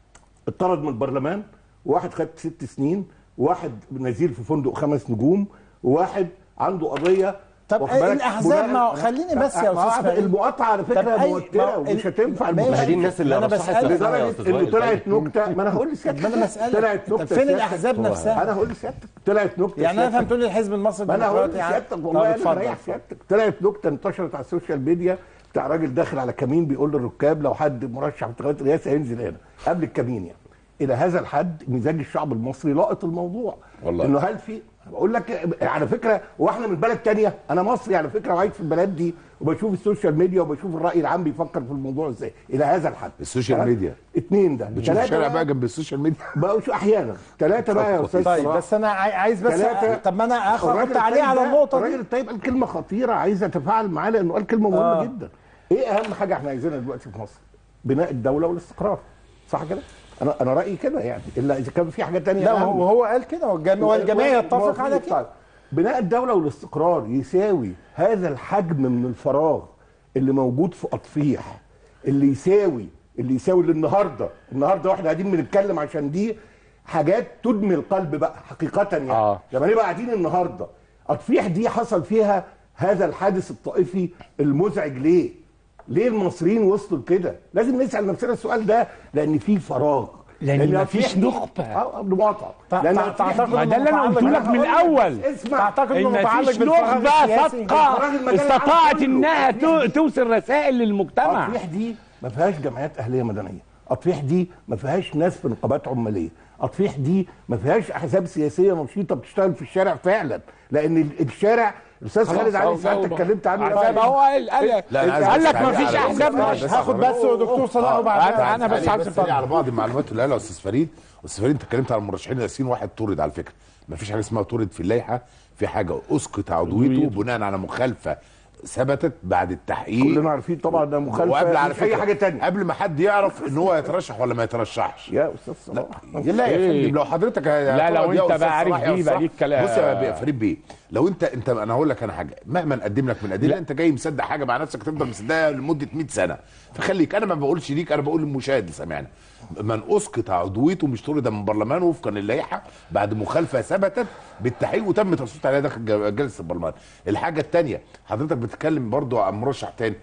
Speaker 6: اتطرد من البرلمان وواحد خد ست سنين وواحد نزيل في فندق خمس نجوم وواحد عنده قضيه
Speaker 1: طب
Speaker 6: واخد بالك؟
Speaker 1: الأحزاب،
Speaker 6: بناء-
Speaker 1: ما هو خليني بس يا
Speaker 6: ما هو
Speaker 1: أستاذ فريد.
Speaker 6: المقاطعه على فكره
Speaker 1: طب أي- ما
Speaker 6: موتره
Speaker 1: هو
Speaker 6: ومش
Speaker 1: ال-
Speaker 6: هتنفع
Speaker 1: ماشي.
Speaker 6: المقاطعة.
Speaker 1: ما دي الناس اللي أنا رشحت بسألك. نفسها يا
Speaker 6: لدرجه
Speaker 1: أستاذ
Speaker 6: انه
Speaker 1: وائل.
Speaker 6: طلعت
Speaker 1: طيب.
Speaker 6: نكته ما انا هقول لسيادتك
Speaker 1: ما أنا بسألك.
Speaker 6: طلعت
Speaker 1: طب
Speaker 6: نكته
Speaker 1: فين
Speaker 6: سيادتك.
Speaker 1: الأحزاب نفسها؟
Speaker 6: انا هقول لسيادتك طلعت نكته
Speaker 1: يعني أنا
Speaker 6: سيادتك.
Speaker 1: فهمت لي الحزب المصري
Speaker 6: ما انا هقول
Speaker 1: الديمقراطي يعني.
Speaker 6: لسيادتك
Speaker 1: طب
Speaker 6: والله انا
Speaker 1: اتفضل.
Speaker 6: بريح سيادتك طلعت نكته انتشرت على السوشيال ميديا بتاع راجل داخل على كمين بيقول للركاب لو حد مرشح في انتخابات الرئاسه هينزل هنا قبل الكمين يعني الى هذا الحد مزاج الشعب المصري لاقط الموضوع
Speaker 7: والله.
Speaker 6: انه هل في بقول لك على فكره واحنا من بلد تانية انا مصري على فكره وعايش في البلد دي وبشوف السوشيال ميديا وبشوف الراي العام بيفكر في الموضوع ازاي الى هذا الحد
Speaker 7: السوشيال
Speaker 6: تمام؟
Speaker 7: ميديا.
Speaker 6: اتنين ده
Speaker 7: بتشوف
Speaker 6: تلاتة
Speaker 7: الشارع
Speaker 6: بقى-
Speaker 7: بقى جنب السوشيال ميديا
Speaker 6: بقى شو احيانا ثلاثه بقى يا استاذ
Speaker 1: طيب
Speaker 6: صلاح.
Speaker 1: بس انا عاي- عايز بس
Speaker 6: تلاتة.
Speaker 1: طب ما انا اخد
Speaker 6: الراجل
Speaker 1: عليه
Speaker 6: الطيب
Speaker 1: على
Speaker 6: ده-
Speaker 1: النقطه
Speaker 6: الراجل
Speaker 1: دي
Speaker 6: الطيب قال كلمه خطيره عايز اتفاعل معاه لانه قال كلمه مهمه
Speaker 1: آه.
Speaker 6: جدا ايه اهم حاجه احنا عايزينها دلوقتي في مصر بناء الدوله والاستقرار صح كده انا انا رايي كده يعني الا اذا كان في حاجه تانية
Speaker 1: لا
Speaker 6: أهم.
Speaker 1: وهو وهو قال كده والجميع والجميع يتفق على كده
Speaker 6: طيب. بناء الدوله والاستقرار يساوي هذا الحجم من الفراغ اللي موجود في اطفيح اللي يساوي اللي يساوي اللي النهارده النهارده واحنا قاعدين بنتكلم عشان دي حاجات تدمي القلب بقى حقيقه يعني
Speaker 8: آه.
Speaker 6: لما نبقى قاعدين النهارده اطفيح دي حصل فيها هذا الحادث الطائفي المزعج ليه؟ ليه المصريين وصلوا لكده؟ لازم نسال نفسنا السؤال ده لان في فراغ
Speaker 8: لأن
Speaker 6: أطفيح
Speaker 8: مفيش
Speaker 6: دي-
Speaker 8: نخبة.
Speaker 6: اه قبل مقاطعه
Speaker 1: تع-
Speaker 6: لأن
Speaker 1: تع-
Speaker 6: أطفيح
Speaker 1: تعتقد
Speaker 6: دي-
Speaker 8: ما ده اللي انا قلت
Speaker 6: أنا
Speaker 8: لك من
Speaker 6: هقول
Speaker 8: الاول
Speaker 6: اسمع
Speaker 1: تعتقد انه
Speaker 8: ان
Speaker 1: متعلق
Speaker 8: مفيش
Speaker 1: بالفراغ
Speaker 8: نخبه
Speaker 1: السياسي؟
Speaker 8: صادقه
Speaker 6: الفراغ المجال العام
Speaker 8: استطاعت
Speaker 6: كله.
Speaker 8: انها تو- توصل رسائل للمجتمع
Speaker 6: اطفيح دي ما فيهاش جمعيات اهليه مدنيه اطفيح دي ما فيهاش ناس في نقابات عماليه اطفيح دي ما فيهاش احزاب سياسيه نشيطه بتشتغل في الشارع فعلا لان ال- الشارع الاستاذ
Speaker 8: خلاص،
Speaker 6: خالد علي
Speaker 8: أهو-
Speaker 6: ساعات
Speaker 8: أهو-
Speaker 6: اتكلمت عنه
Speaker 8: طيب هو قال قال
Speaker 7: لا، أنا عايز
Speaker 8: قال لك
Speaker 7: أسأل
Speaker 8: مفيش
Speaker 7: على-
Speaker 8: احزاب
Speaker 7: بس-
Speaker 8: ناشئة.
Speaker 1: هاخد بس دكتور صلاح
Speaker 7: آه،
Speaker 1: وبعدين
Speaker 8: أنا- أنا بس عايز
Speaker 7: بس على بعض المعلومات اللي قالها استاذ فريد استاذ فريد انت اتكلمت على المرشحين الاساسيين واحد طرد على فكره ما فيش حاجه اسمها طرد في اللائحه في حاجه اسقط عضويته بناء على مخالفه ثبتت بعد التحقيق
Speaker 6: كلنا عارفين طبعا ده مخالفه
Speaker 7: وقبل على
Speaker 6: مش اي
Speaker 7: فكره
Speaker 6: حاجه تانية
Speaker 7: قبل ما حد يعرف ان هو يترشح ولا ما يترشحش
Speaker 6: يا استاذ صلاح
Speaker 7: لا يا
Speaker 8: إيه؟
Speaker 7: فندم لو حضرتك
Speaker 8: لا، لو
Speaker 7: هتقعد يا
Speaker 8: أنت
Speaker 7: أستاذ
Speaker 8: بقى عارف
Speaker 7: صلاح يا
Speaker 8: دي
Speaker 7: أستاذ
Speaker 8: بقى ليك كلام.
Speaker 7: بص يا بيه- فريد بيه لو انت انت انا هقول لك انا حاجه مهما نقدم لك من ادله
Speaker 8: لا.
Speaker 7: انت جاي مصدق حاجه مع نفسك تفضل مصدقها لمده 100 سنه فخليك انا ما بقولش ليك انا بقول للمشاهد اللي سامعنا من اسقط عضويته مش طرد من البرلمان وفقا للائحه بعد مخالفه ثبتت بالتحقيق وتم التصويت عليها داخل ج- جلسه البرلمان الحاجه الثانيه حضرتك بتتكلم برضو عن مرشح تاني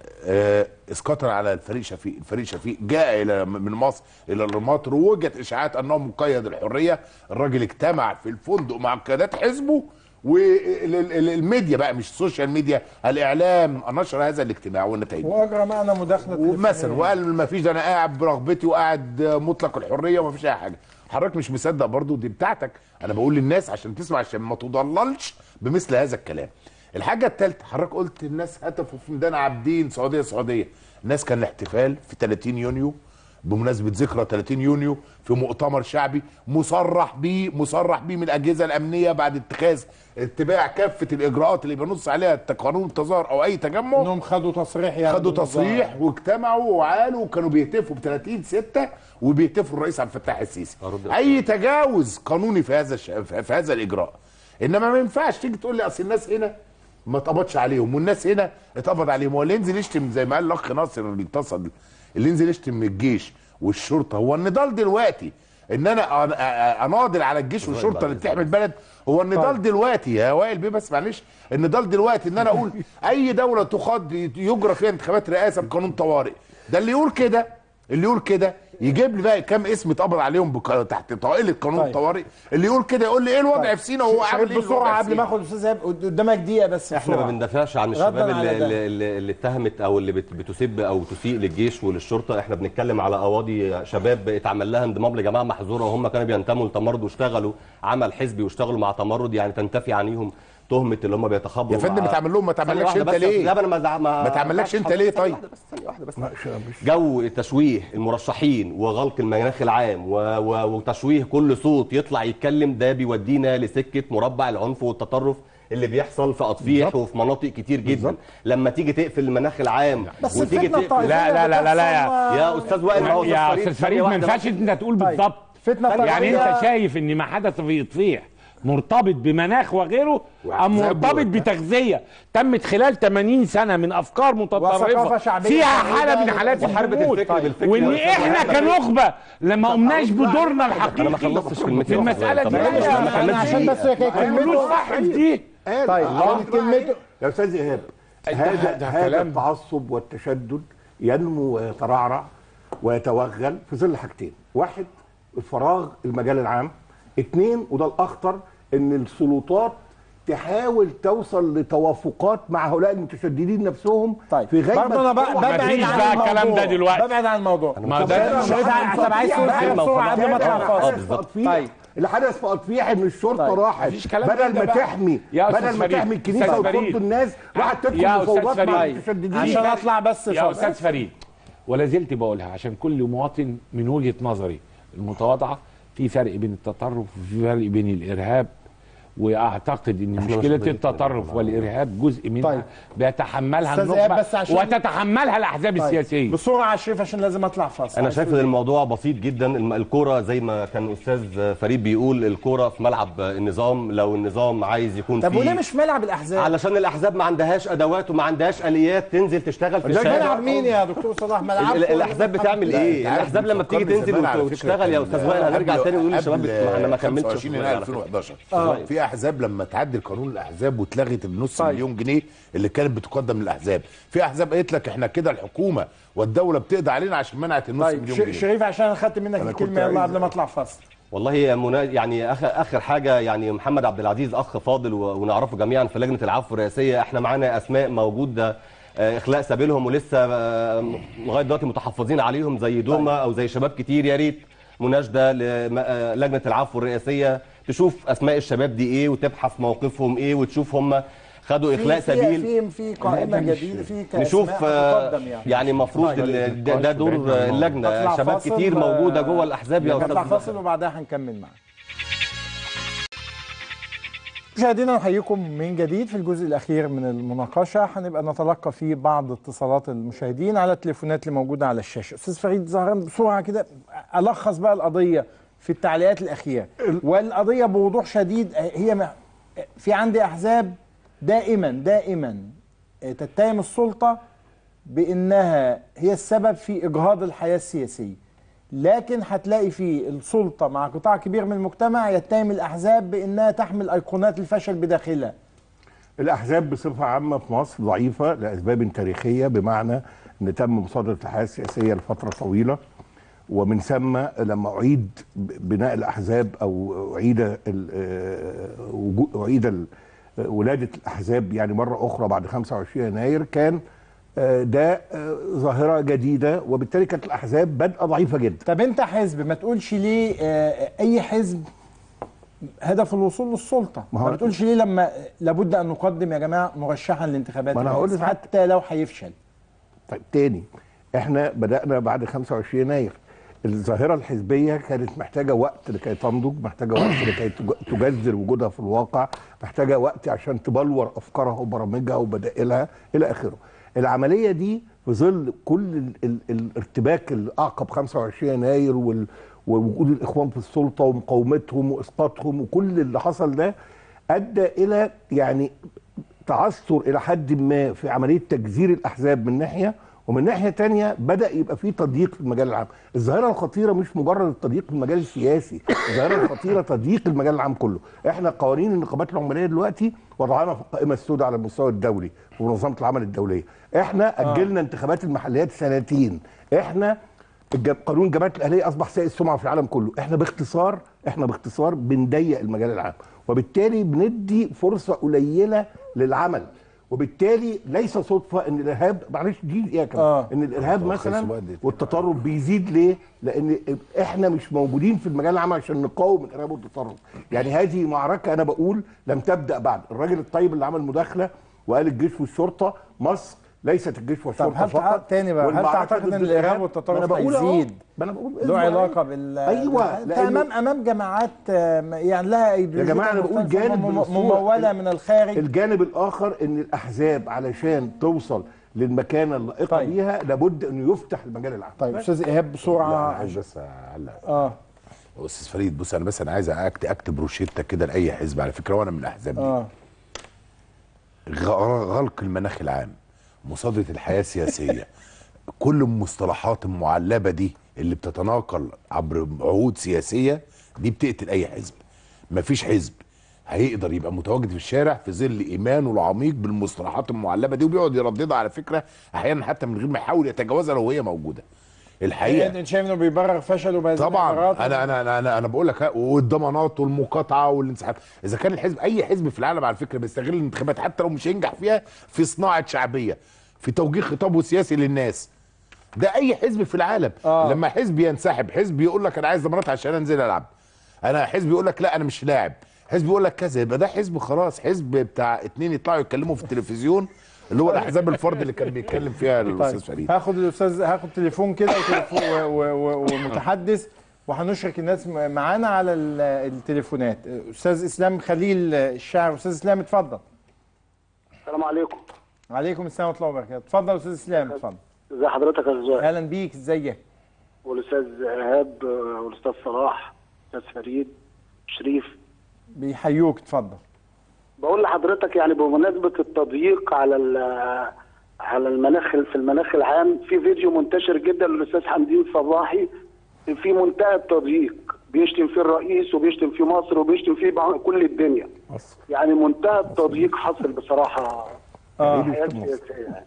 Speaker 7: آه، اسقاطا على الفريق شفيق الفريق شفيق جاء الى من مصر الى الرماط روجت اشاعات انه مقيد الحريه الراجل اجتمع في الفندق مع قيادات حزبه والميديا بقى مش السوشيال ميديا الاعلام نشر هذا الاجتماع والنتائج
Speaker 1: واجرى معنا مداخله
Speaker 7: ومثلا وقال ما فيش ده انا قاعد برغبتي وقاعد مطلق الحريه وما فيش اي حاجه حضرتك مش مصدق برضو دي بتاعتك انا بقول للناس عشان تسمع عشان ما تضللش بمثل هذا الكلام الحاجه الثالثه حضرتك قلت الناس هتفوا في ميدان عابدين سعوديه سعوديه الناس كان الاحتفال في 30 يونيو بمناسبه ذكرى 30 يونيو في مؤتمر شعبي مصرح بيه مصرح بيه من الاجهزه الامنيه بعد اتخاذ اتباع كافه الاجراءات اللي بنص عليها قانون التظاهر او اي تجمع
Speaker 1: انهم خدوا تصريح يعني
Speaker 7: خدوا تصريح واجتمعوا وعالوا وكانوا بيهتفوا ب 30 6 وبيهتفوا الرئيس عبد الفتاح السيسي اي تجاوز قانوني في هذا الش... في هذا الاجراء انما ما ينفعش تيجي تقول لي اصل الناس هنا ما اتقبضش عليهم والناس هنا اتقبض عليهم هو اللي ينزل يشتم زي ما قال الاخ ناصر اللي اتصل اللي ينزل يشتم من الجيش والشرطه هو النضال دلوقتي ان انا أ- أ- اناضل على الجيش والشرطه اللي بتحمي البلد هو النضال دلوقتي يا وائل بيه بس معلش النضال دلوقتي ان انا اقول اي دوله تخاض يجرى فيها انتخابات رئاسه بقانون طوارئ ده اللي يقول كده اللي يقول كده يجيب لي بقى كام اسم اتقبض عليهم بك... تحت طائله قانون
Speaker 1: طيب.
Speaker 7: الطوارئ اللي يقول كده يقول لي ايه الوضع في سينا وهو عامل ايه الوضع
Speaker 1: بسرعه
Speaker 7: في
Speaker 1: قبل ما
Speaker 7: سينا؟
Speaker 1: اخد الاستاذ ايهاب قدامك دقيقه بس
Speaker 9: احنا ما
Speaker 1: بسرعة.
Speaker 9: بندافعش عن
Speaker 1: ردا
Speaker 9: الشباب
Speaker 1: على
Speaker 9: اللي,
Speaker 1: ده.
Speaker 9: اللي, اللي, اللي اتهمت او اللي بت- بتسب او تسيء للجيش وللشرطه احنا بنتكلم على قواضي شباب اتعمل لها انضمام لجماعه محظوره وهم كانوا بينتموا لتمرد واشتغلوا عمل حزبي واشتغلوا مع تمرد يعني تنتفي عنيهم تهمه اللي هم بيتخبوا
Speaker 7: يا فندم
Speaker 9: مع-
Speaker 7: اتعمل لهم ما
Speaker 9: ثانية
Speaker 7: تعملكش
Speaker 9: واحدة
Speaker 7: انت
Speaker 9: بس،
Speaker 7: ليه؟
Speaker 9: لا ما انا ما زع- ما
Speaker 7: ما تعملكش انت ليه طيب؟
Speaker 9: ثانيه واحده بس جو تشويه المرشحين وغلق المناخ العام و... و... وتشويه كل صوت يطلع يتكلم ده بيودينا لسكه مربع العنف والتطرف اللي بيحصل في اطفيح وفي مناطق كتير جدا لما تيجي تقفل المناخ العام
Speaker 8: بس
Speaker 9: وتيجي
Speaker 8: الفتنة
Speaker 9: تقفل
Speaker 8: الطائفية لا- لا- لا- لا يا-
Speaker 9: يا استاذ وائل ما هو
Speaker 8: يا
Speaker 9: أستاذ
Speaker 8: استاذ فريد ما
Speaker 9: ثانية
Speaker 8: ينفعش
Speaker 9: واحدة
Speaker 8: انت تقول بالظبط
Speaker 1: فتنة
Speaker 8: يعني
Speaker 1: طائفية-
Speaker 8: انت شايف ان ما حدث في اطفيح مرتبط بمناخ وغيره ام
Speaker 7: وأحزاب
Speaker 8: مرتبط
Speaker 7: وبتاع.
Speaker 8: بتغذيه تمت خلال 80 سنه من افكار
Speaker 1: وثقافة
Speaker 8: متطرفه
Speaker 1: شعبية
Speaker 8: فيها
Speaker 1: شعبية
Speaker 8: حاله من حالات
Speaker 9: وحرب
Speaker 8: الجمود
Speaker 9: الفكر بالفكر
Speaker 8: وان
Speaker 9: يا أستاذ
Speaker 8: احنا
Speaker 9: محمد.
Speaker 8: كنخبه لما قمناش بدورنا
Speaker 9: انا ما
Speaker 8: الحقيقي
Speaker 9: خلصتش
Speaker 8: في
Speaker 9: كلمتي
Speaker 8: المساله دي
Speaker 9: طب معلش،
Speaker 8: لا،
Speaker 9: أنا
Speaker 8: لا،
Speaker 9: خليت
Speaker 1: عشان
Speaker 9: دقيقة.
Speaker 1: بس هي كانت
Speaker 8: ما يقولوش
Speaker 1: كلمته
Speaker 8: صح في دي
Speaker 6: قال
Speaker 1: طيب،
Speaker 6: الله
Speaker 1: كانت كلمته
Speaker 6: يا استاذ ايهاب هذا
Speaker 8: ده
Speaker 6: هذا
Speaker 8: كلام.
Speaker 6: التعصب والتشدد ينمو ويترعرع ويتوغل في ظل حاجتين واحد الفراغ المجال العام اثنين وده الاخطر ان السلطات تحاول توصل لتوافقات مع هؤلاء المتشددين نفسهم
Speaker 1: طيب
Speaker 6: في غيبه
Speaker 1: برضه انا بقى
Speaker 6: كل واحد.
Speaker 1: ببعد
Speaker 8: مفيش
Speaker 1: عن
Speaker 8: بقى
Speaker 1: الموضوع
Speaker 8: الكلام ده دلوقتي.
Speaker 1: ببعد عن الموضوع
Speaker 8: ما ده-
Speaker 1: شريف طب عايز تقول حاجه بسرعه قبل ما اطلع
Speaker 9: آه،
Speaker 1: فاصل
Speaker 9: بالظبط.
Speaker 1: طيب
Speaker 6: اللي حدث في اطفيح ان الشرطه
Speaker 1: طيب.
Speaker 6: راحت
Speaker 8: مفيش كلام
Speaker 6: بدل
Speaker 8: كده
Speaker 6: ما
Speaker 8: بقى.
Speaker 6: تحمي
Speaker 8: يا أستاذ
Speaker 6: بدل ما
Speaker 8: فريد،
Speaker 6: تحمي الكنيسه
Speaker 8: أستاذ
Speaker 6: وتخط
Speaker 8: فريد.
Speaker 6: الناس راحت تدخل
Speaker 8: يا أستاذ
Speaker 6: مفاوضات مع
Speaker 8: فريد.
Speaker 6: المتشددين
Speaker 1: عشان اطلع بس
Speaker 8: يا
Speaker 1: فاصل.
Speaker 8: استاذ فريد ولا زلت بقولها عشان كل مواطن من وجهه نظري المتواضعه في فرق بين التطرف وفي فرق بين الارهاب واعتقد ان
Speaker 9: إحنا مش
Speaker 8: مشكله
Speaker 9: قادرين
Speaker 8: التطرف
Speaker 9: نتكلم
Speaker 8: والارهاب جزء منها
Speaker 1: طيب.
Speaker 8: بيتحملها
Speaker 1: أستاذ إيهاب
Speaker 8: النخبه
Speaker 1: بس عشان-
Speaker 8: وتتحملها الاحزاب
Speaker 1: طيب.
Speaker 8: السياسيه
Speaker 1: بسرعه يا شريف عشان لازم اطلع فاصل
Speaker 9: انا
Speaker 1: عايز
Speaker 9: شايف ان
Speaker 1: تقول إيه؟
Speaker 9: الموضوع بسيط جدا الم- الكوره زي ما كان استاذ فريد بيقول الكوره في ملعب النظام لو النظام عايز يكون
Speaker 1: طب
Speaker 9: فيه
Speaker 1: وليه مش ملعب الاحزاب
Speaker 9: علشان الاحزاب ما عندهاش ادوات وما عندهاش اليات تنزل تشتغل في
Speaker 1: ده
Speaker 9: الشارع
Speaker 1: ملعب مين يا دكتور صلاح ملعب
Speaker 9: ال- ال- الاحزاب بتعمل
Speaker 7: لا،
Speaker 9: ايه
Speaker 7: أنت عارف
Speaker 9: الاحزاب لما بتيجي
Speaker 7: بتفكرني
Speaker 9: تنزل
Speaker 7: زمان على
Speaker 9: وت-
Speaker 7: فكرة
Speaker 9: وتشتغل يا
Speaker 7: كان
Speaker 9: استاذ وائل هنرجع
Speaker 7: قبل-
Speaker 9: تاني ونقول للشباب
Speaker 7: قبل
Speaker 9: بت- انا ما كملتش
Speaker 7: 25
Speaker 9: على
Speaker 7: يناير
Speaker 9: فكرة.
Speaker 7: 2011
Speaker 1: آه.
Speaker 7: في احزاب لما تعدل قانون الاحزاب واتلغت النص
Speaker 1: طيب.
Speaker 7: مليون جنيه اللي كانت بتقدم للاحزاب في احزاب قالت لك احنا كده الحكومه والدوله بتقضي علينا عشان منعت النص
Speaker 1: طيب
Speaker 7: مليون
Speaker 1: ش-
Speaker 7: جنيه
Speaker 1: شريف عشان انا خدت منك
Speaker 6: أنا
Speaker 1: الكلمه
Speaker 6: كنت
Speaker 1: يلا
Speaker 6: عايز-
Speaker 1: قبل ما اطلع فاصل
Speaker 9: والله يا منا يعني اخر اخر حاجه يعني محمد عبد العزيز اخ فاضل و- ونعرفه جميعا في لجنه العفو الرئاسيه احنا معانا اسماء موجوده آه، اخلاء سبيلهم ولسه آه، لغايه دلوقتي متحفظين عليهم زي دوما او زي شباب كتير يا ريت مناشده للجنه العفو الرئاسيه تشوف اسماء الشباب دي ايه وتبحث موقفهم ايه وتشوف هم خدوا اخلاء
Speaker 1: في-
Speaker 9: سبيل
Speaker 1: في في قائمه جديده في كأسماء
Speaker 9: نشوف آه،
Speaker 1: هتقدم يعني
Speaker 9: يعني المفروض ال- ده, ده دور اللجنه
Speaker 1: أطلع
Speaker 9: شباب
Speaker 1: فاصل،
Speaker 9: كتير
Speaker 1: آه،
Speaker 9: موجوده جوه الاحزاب يا
Speaker 1: نطلع
Speaker 9: استاذ
Speaker 1: فاصل وبعدها هنكمل معاك مشاهدينا نحييكم من جديد في الجزء الاخير من المناقشه هنبقى نتلقى فيه بعض اتصالات المشاهدين على التليفونات اللي موجوده على الشاشه استاذ فريد زهران بسرعه كده الخص بقى القضيه في التعليقات الاخيره والقضيه بوضوح شديد هي م- في عندي احزاب دائما دائما تتهم السلطه بانها هي السبب في اجهاض الحياه السياسيه لكن هتلاقي في السلطه مع قطاع كبير من المجتمع يتهم الاحزاب بانها تحمل ايقونات الفشل بداخلها
Speaker 6: الاحزاب بصفه عامه في مصر ضعيفه لاسباب تاريخيه بمعنى ان تم مصادره الحياه السياسيه لفتره طويله ومن ثم لما اعيد ب- بناء الاحزاب او اعيد ال- آه، وجو- اعيد ال- آه، ولاده الاحزاب يعني مره اخرى بعد 25 يناير كان آه، ده آه، ظاهره جديده وبالتالي كانت الاحزاب بادئه ضعيفه جدا
Speaker 1: طب انت حزب ما تقولش ليه آه، اي حزب هدف الوصول للسلطه
Speaker 6: ما
Speaker 1: ما,
Speaker 6: هو-
Speaker 1: ما بتقولش ليه لما لابد ان نقدم يا جماعه مرشحا لانتخابات
Speaker 6: ما أنا هقول
Speaker 1: الرئاسة،
Speaker 6: لحضرتك.
Speaker 1: حتى لو هيفشل
Speaker 6: طيب تاني احنا بدأنا بعد 25 يناير الظاهرة الحزبية كانت محتاجة وقت لكي تنضج محتاجة وقت لكي تج- تجذر وجودها في الواقع محتاجة وقت عشان تبلور أفكارها وبرامجها وبدائلها إلى آخره العملية دي في ظل كل ال ال الارتباك اللي أعقب 25 يناير وال ووجود الإخوان في السلطة ومقاومتهم وإسقاطهم وكل اللي حصل ده أدى إلى يعني تعثر الى حد ما في عمليه تجزير الاحزاب من ناحيه ومن ناحيه تانية بدا يبقى في تضييق في المجال العام الظاهره الخطيره مش مجرد التضييق في المجال السياسي الظاهره الخطيره تضييق المجال العام كله احنا قوانين النقابات العماليه دلوقتي وضعنا في القائمه السوداء على المستوى الدولي في منظمه العمل الدوليه احنا اجلنا انتخابات المحليات سنتين احنا الج- قانون الجمعيات الاهليه اصبح سائد السمعه في العالم كله احنا باختصار احنا باختصار بنضيق المجال العام وبالتالي بندي فرصه قليله للعمل وبالتالي ليس صدفه ان الارهاب معلش دي دقيقه كمان
Speaker 1: آه.
Speaker 6: ان الارهاب
Speaker 7: طب
Speaker 6: مثلا
Speaker 7: خلصوا بقى دقيقتين.
Speaker 6: والتطرف بيزيد ليه؟ لان احنا مش موجودين في المجال العام عشان نقاوم الارهاب والتطرف يعني هذه معركه انا بقول لم تبدا بعد الراجل الطيب اللي عمل مداخله وقال الجيش والشرطه مصر ليست الجيش والشرطه
Speaker 1: هل تع-
Speaker 6: فقط
Speaker 1: تاني بقى، هل
Speaker 6: والمعركة
Speaker 1: تعتقد
Speaker 6: ضد
Speaker 1: إن الإرهاب
Speaker 6: الإرهاب-
Speaker 1: والتطرف
Speaker 6: ما أنا بقول أهو،
Speaker 1: هيزيد؟
Speaker 6: ما انا بقول
Speaker 1: له
Speaker 6: إصبر
Speaker 1: علاقه
Speaker 6: عليك.
Speaker 1: بال
Speaker 6: ايوه
Speaker 1: انت امام امام جماعات آه، يعني لها
Speaker 6: يا
Speaker 1: ايديولوجية
Speaker 6: جماعه انا بقول
Speaker 1: مختلفة
Speaker 6: جانب
Speaker 1: مم-
Speaker 6: من الصورة.
Speaker 1: مموله من الخارج
Speaker 6: الجانب الاخر ان الاحزاب علشان توصل للمكانه اللائقه
Speaker 1: طيب.
Speaker 6: طيب. بيها لابد انه يفتح المجال العام
Speaker 1: طيب استاذ ايهاب
Speaker 7: لا،
Speaker 1: بسرعه
Speaker 7: انا عايز بس اعلق
Speaker 1: اه
Speaker 7: استاذ فريد بص انا بس انا عايز أكت- اكتب روشته كده لاي حزب على فكره وانا من الاحزاب دي
Speaker 1: اه
Speaker 7: غ- غلق المناخ العام مصادره الحياه السياسيه كل المصطلحات المعلبه دي اللي بتتناقل عبر عهود سياسيه دي بتقتل اي حزب مفيش حزب هيقدر يبقى متواجد في الشارع في ظل ايمانه العميق بالمصطلحات المعلبه دي وبيقعد يرددها على فكره احيانا حتى من غير ما يحاول يتجاوزها لو هي موجوده الحقيقه
Speaker 1: انت شايف انه بيبرر فشله بهذه
Speaker 7: طبعا
Speaker 1: العبارات؟
Speaker 7: انا انا انا انا, أنا بقول لك ها، والضمانات والمقاطعه والانسحاب اذا كان الحزب اي حزب في العالم على فكره بيستغل الانتخابات حتى لو مش هينجح فيها في صناعه شعبيه في توجيه خطابه السياسي للناس ده اي حزب في العالم آه. لما حزب ينسحب حزب يقول لك انا عايز ضمانات عشان انزل العب انا حزب يقول لك لا انا مش لاعب حزب يقول لك كذا يبقى ده حزب خلاص حزب بتاع اتنين يطلعوا يتكلموا في التلفزيون اللي هو الاحزاب الفرد اللي كان بيتكلم فيها الاستاذ فريد
Speaker 1: هاخد الاستاذ هاخد تليفون كده وتليفون و- و- و- ومتحدث وهنشرك الناس م- معانا على ال- التليفونات استاذ اسلام خليل الشاعر استاذ اسلام اتفضل
Speaker 11: السلام عليكم
Speaker 1: عليكم السلام ورحمه الله وبركاته اتفضل استاذ اسلام اتفضل
Speaker 11: ازي حضرتك يا استاذ
Speaker 1: اهلا بيك ازيك
Speaker 11: والاستاذ ايهاب آه، والاستاذ صلاح استاذ فريد شريف
Speaker 1: بيحيوك اتفضل
Speaker 11: بقول لحضرتك يعني بمناسبه التضييق على ال- على المناخ في المناخ العام في فيديو منتشر جدا للاستاذ حمدين صباحي في منتهى التضييق بيشتم فيه الرئيس وبيشتم فيه مصر وبيشتم فيه بع- كل الدنيا يعني منتهى التضييق حصل بصراحه
Speaker 1: آه.
Speaker 11: في الحياه السياسيه يعني.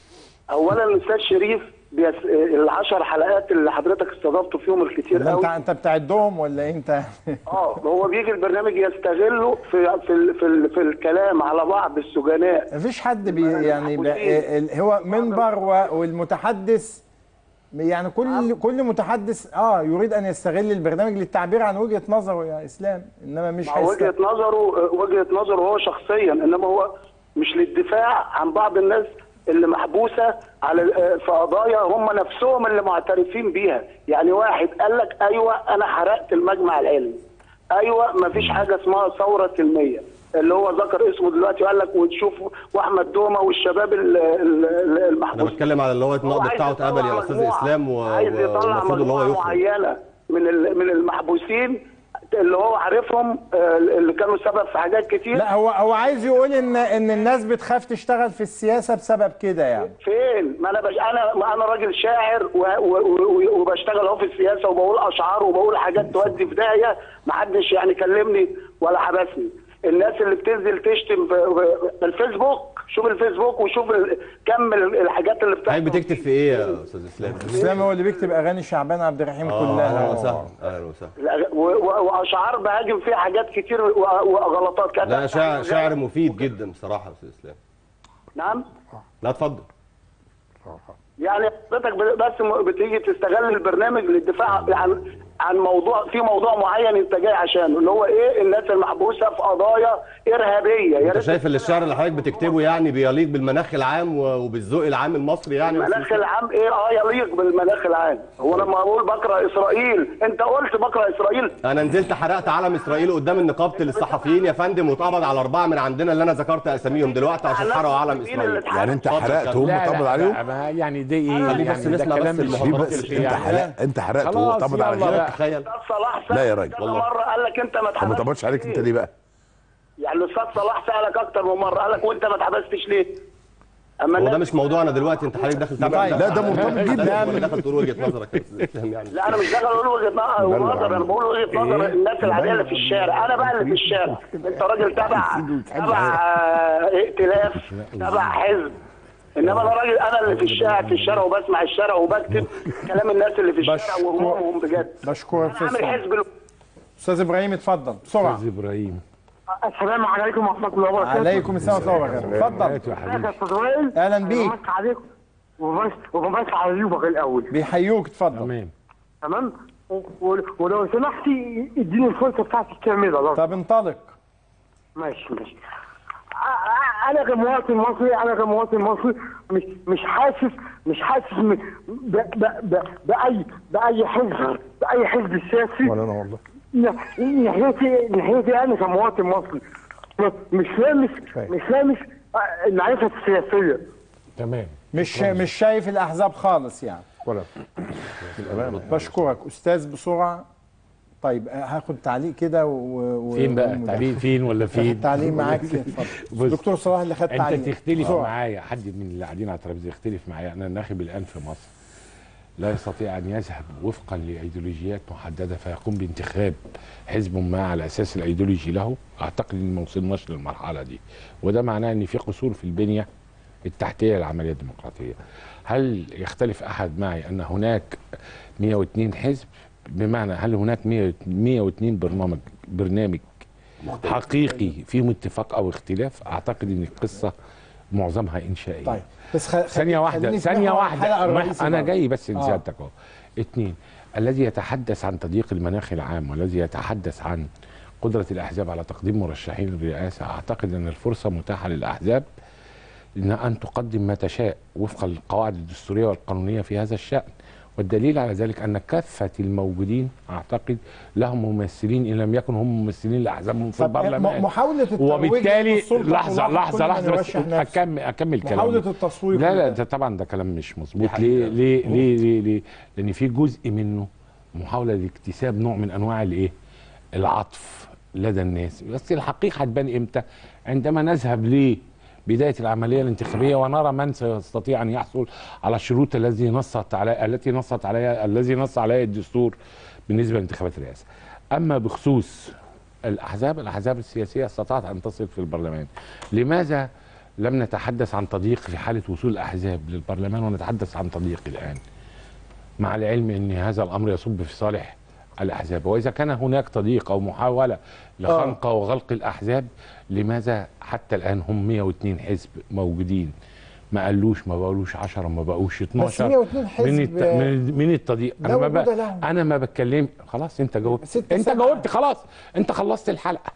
Speaker 11: اولا الاستاذ شريف بيس... العشر حلقات اللي حضرتك استضفته فيهم الكتير
Speaker 1: ده انت
Speaker 11: قوي
Speaker 1: انت بتعدهم ولا انت
Speaker 11: اه هو بيجي البرنامج يستغله في في ال- في, ال- في الكلام على بعض السجناء
Speaker 1: مفيش حد بي يعني ب- ال- هو منبر و- والمتحدث يعني كل كل متحدث اه يريد ان يستغل البرنامج للتعبير عن وجهه نظره يا اسلام انما مش
Speaker 11: مع وجهه
Speaker 1: هيست-
Speaker 11: نظره وجهه نظره هو شخصيا انما هو مش للدفاع عن بعض الناس اللي محبوسه على في قضايا هم نفسهم اللي معترفين بيها يعني واحد قال لك ايوه انا حرقت المجمع العلمي ايوه ما فيش حاجه اسمها ثوره سلميه اللي هو ذكر اسمه دلوقتي وقال لك وتشوف واحمد دومه والشباب ال- ال- ال-
Speaker 9: انا
Speaker 11: المحبوس
Speaker 9: بتكلم على اللي هو النقد
Speaker 11: عايز
Speaker 9: بتاعه اتقبل يا
Speaker 11: يطلع
Speaker 9: استاذ
Speaker 11: مجموعة.
Speaker 9: اسلام و-
Speaker 11: عايز يطلع
Speaker 9: والمفروض ان هو
Speaker 11: مجموعه
Speaker 9: يخرج
Speaker 11: معينه من ال- من المحبوسين اللي هو عارفهم آه، اللي كانوا سبب في حاجات كتير
Speaker 1: لا هو هو عايز يقول ان ان الناس بتخاف تشتغل في السياسه بسبب كده يعني
Speaker 11: فين؟ ما انا بش... انا ما انا راجل شاعر و... و... و... وبشتغل اهو في السياسه وبقول اشعار وبقول حاجات تودي في داهيه ما حدش يعني كلمني ولا حبسني. الناس اللي بتنزل تشتم في في الفيسبوك شوف الفيسبوك وشوف ال... كم ال- الحاجات اللي بتحصل
Speaker 9: حضرتك بتكتب في ايه يا استاذ اسلام؟
Speaker 1: اسلام هو اللي بيكتب اغاني شعبان عبد الرحيم
Speaker 9: آه،
Speaker 1: كلها
Speaker 9: اهلا وسهلا اهلا وسهلا
Speaker 11: لا، و... و... واشعار بهاجم فيها حاجات كتير و... وغلطات كده
Speaker 9: لا شاعر شاعر مفيد جدا بصراحه يا استاذ اسلام
Speaker 11: نعم
Speaker 9: لا اتفضل
Speaker 11: يعني حضرتك ب- بس م- بتيجي تستغل البرنامج للدفاع عن عن موضوع في موضوع معين انت جاي عشانه اللي هو ايه الناس المحبوسه في قضايا ارهابيه يا
Speaker 9: انت
Speaker 11: ريت
Speaker 9: شايف ان الشعر اللي حضرتك بتكتبه يعني بيليق بالمناخ العام و- وبالذوق العام المصري يعني يا أستاذ
Speaker 11: المناخ العام ايه اه يليق بالمناخ العام هو لما اقول بقرا اسرائيل انت قلت بقرا اسرائيل
Speaker 9: انا نزلت حرقت علم اسرائيل قدام نقابه الصحفيين يا فندم واتقبض على اربعه من عندنا اللي انا ذكرت اساميهم دلوقتي عشان حرقوا علم اسرائيل
Speaker 7: يعني انت
Speaker 9: اتفضل
Speaker 7: حرقت
Speaker 9: كمل.
Speaker 7: وهم
Speaker 8: لا، لا،
Speaker 7: اتقبض
Speaker 8: لا،
Speaker 7: عليهم
Speaker 8: ما يعني ده ايه
Speaker 9: خليه
Speaker 8: يعني
Speaker 9: بس
Speaker 8: ده
Speaker 9: نسمع
Speaker 8: كلام
Speaker 9: بس
Speaker 8: مش
Speaker 7: ليه
Speaker 9: المحاضرات
Speaker 7: بس
Speaker 9: اللي
Speaker 7: انت
Speaker 9: فيها.
Speaker 7: حرقت انت حرقت وهو
Speaker 8: خلاص،
Speaker 7: اتقبض
Speaker 8: يلا
Speaker 7: عليك
Speaker 8: بقى.
Speaker 9: تخيل
Speaker 11: صلاح
Speaker 7: لا يا
Speaker 11: سألك
Speaker 7: راجل،
Speaker 11: كذا
Speaker 9: والله.
Speaker 11: مره قال لك انت ما
Speaker 7: طب ما
Speaker 11: اتحبستش
Speaker 7: اتقبضش عليك انت
Speaker 11: ليه؟
Speaker 7: ليه بقى؟
Speaker 11: يعني الاستاذ صلاح سالك اكتر من مره قال لك وانت ما اتحبستش ليه؟ اما
Speaker 9: هو ده
Speaker 11: الناس
Speaker 9: مش موضوعنا دلوقتي انت حضرتك داخل
Speaker 1: طيب.
Speaker 7: لا ده مرتبط جدا
Speaker 9: ولا داخل تقول وجهه نظرك يا أستاذ اسلام يعني
Speaker 11: لا انا مش داخل اقول وجهه نظر انا بقول وجهه نظر الناس العاديه اللي في الشارع انا بقى اللي في الشارع انت راجل تبع تبع آه، ائتلاف تبع حزب انما انا راجل انا اللي في الشارع في الشارع وبسمع الشارع وبكتب كلام الناس اللي في الشارع وهمومهم بجد
Speaker 1: بشكرك
Speaker 11: انا
Speaker 1: استاذ
Speaker 11: عامل
Speaker 1: سلام.
Speaker 11: حزب ال-
Speaker 1: استاذ ابراهيم اتفضل بسرعه
Speaker 8: استاذ ابراهيم
Speaker 12: السلام عليكم ورحمه الله وبركاته
Speaker 1: عليكم السلام ورحمه الله وبركاته اتفضل
Speaker 8: يا
Speaker 12: ازيك
Speaker 8: حبيبي
Speaker 12: يا استاذ وائل
Speaker 1: اهلا بيك
Speaker 12: بمسك عليكم وبس وبمسك على عيوبك الاول
Speaker 1: بيحيوك اتفضل
Speaker 8: تمام
Speaker 12: تمام و- و- ولو سمحتي اديني الفرصه بتاعتي كامله لو
Speaker 1: طب انطلق
Speaker 12: ماشي ماشي أ- أ- انا كمواطن مصري انا كمواطن مصري مش مش حاسس مش حاسس م- ب ب ب باي باي حزب باي حزب سياسي
Speaker 6: ولا انا والله
Speaker 12: ن- ناحيتي ناحيتي انا كمواطن مصري م- مش لامس مش لامس أ- المعرفه السياسيه
Speaker 8: تمام
Speaker 1: مش مش شايف الاحزاب خالص يعني
Speaker 6: ولا
Speaker 1: بشكرك استاذ بسرعه طيب آه، هاخد تعليق كده و... و...
Speaker 8: فين بقى
Speaker 1: ومداخلة.
Speaker 8: تعليق فين ولا فين
Speaker 1: التعليق معاك اتفضل
Speaker 8: بص،
Speaker 1: دكتور صلاح اللي خد تعليق
Speaker 8: انت تختلف
Speaker 1: بسرعة.
Speaker 8: معايا حد من اللي قاعدين على الترابيزه يختلف معايا انا الناخب الان في مصر لا يستطيع ان يذهب وفقا لايديولوجيات محدده فيقوم بانتخاب حزب ما على اساس الايديولوجي له اعتقد ان ما وصلناش للمرحله دي وده معناه ان في قصور في البنيه التحتيه للعمليه الديمقراطيه هل يختلف احد معي ان هناك 102 حزب بمعنى هل هناك 100 102 برنامج برنامج حقيقي فيهم اتفاق او اختلاف اعتقد ان القصه معظمها انشائيه
Speaker 1: طيب بس خ...
Speaker 8: ثانيه واحده
Speaker 1: خليني في
Speaker 8: ثانيه
Speaker 1: محور
Speaker 8: واحده
Speaker 1: الحلقة
Speaker 8: ما-
Speaker 1: الرئيسي
Speaker 8: انا
Speaker 1: برضه.
Speaker 8: جاي بس
Speaker 1: آه.
Speaker 8: لسيادتك اهو اتنين الذي يتحدث عن تضييق المناخ العام والذي يتحدث عن قدرة الأحزاب على تقديم مرشحين للرئاسة أعتقد أن الفرصة متاحة للأحزاب إن أن تقدم ما تشاء وفق القواعد الدستورية والقانونية في هذا الشأن والدليل على ذلك أن كافة الموجودين أعتقد لهم ممثلين إن لم يكن هم ممثلين لأحزابهم في
Speaker 1: طب
Speaker 8: البرلمان
Speaker 1: م- محاولة الترويج
Speaker 8: وبالتالي
Speaker 1: للسلطة
Speaker 8: لحظة
Speaker 1: تلاحظ
Speaker 8: لحظة
Speaker 1: كل من
Speaker 8: لحظة بس
Speaker 1: يرشح نفسه.
Speaker 8: أكمل أكمل كلامي
Speaker 1: محاولة التسويق
Speaker 8: لا لا
Speaker 1: لده.
Speaker 8: ده طبعا ده كلام مش مظبوط
Speaker 1: دي
Speaker 8: ليه
Speaker 1: حقيقة.
Speaker 8: ليه ليه ليه ليه لان في جزء منه محاوله لاكتساب نوع من انواع الايه العطف لدى الناس بس الحقيقه هتبان امتى عندما نذهب لبدايه العمليه الانتخابيه ونرى من سيستطيع ان يحصل على الشروط الذي نصت على التي نصت عليها الذي نص عليها الدستور بالنسبه لانتخابات الرئاسه اما بخصوص الاحزاب الاحزاب السياسيه استطاعت ان تصل في البرلمان لماذا لم نتحدث عن تضييق في حاله وصول الاحزاب للبرلمان ونتحدث عن تضييق الان مع العلم ان هذا الامر يصب في صالح الاحزاب واذا كان هناك تضييق او محاوله لخنق وغلق الاحزاب لماذا حتى الان هم 102 حزب موجودين ما قالوش ما بقولوش 10 ما بقوش 12
Speaker 1: 102 حزب
Speaker 8: من الت... من من التضييق
Speaker 1: لا
Speaker 8: انا ما
Speaker 1: وجود
Speaker 8: ب...
Speaker 1: لهم.
Speaker 8: انا ما بتكلم خلاص انت جاوبت
Speaker 1: ست
Speaker 8: انت
Speaker 1: سبعة.
Speaker 8: جاوبت خلاص انت خلصت الحلقه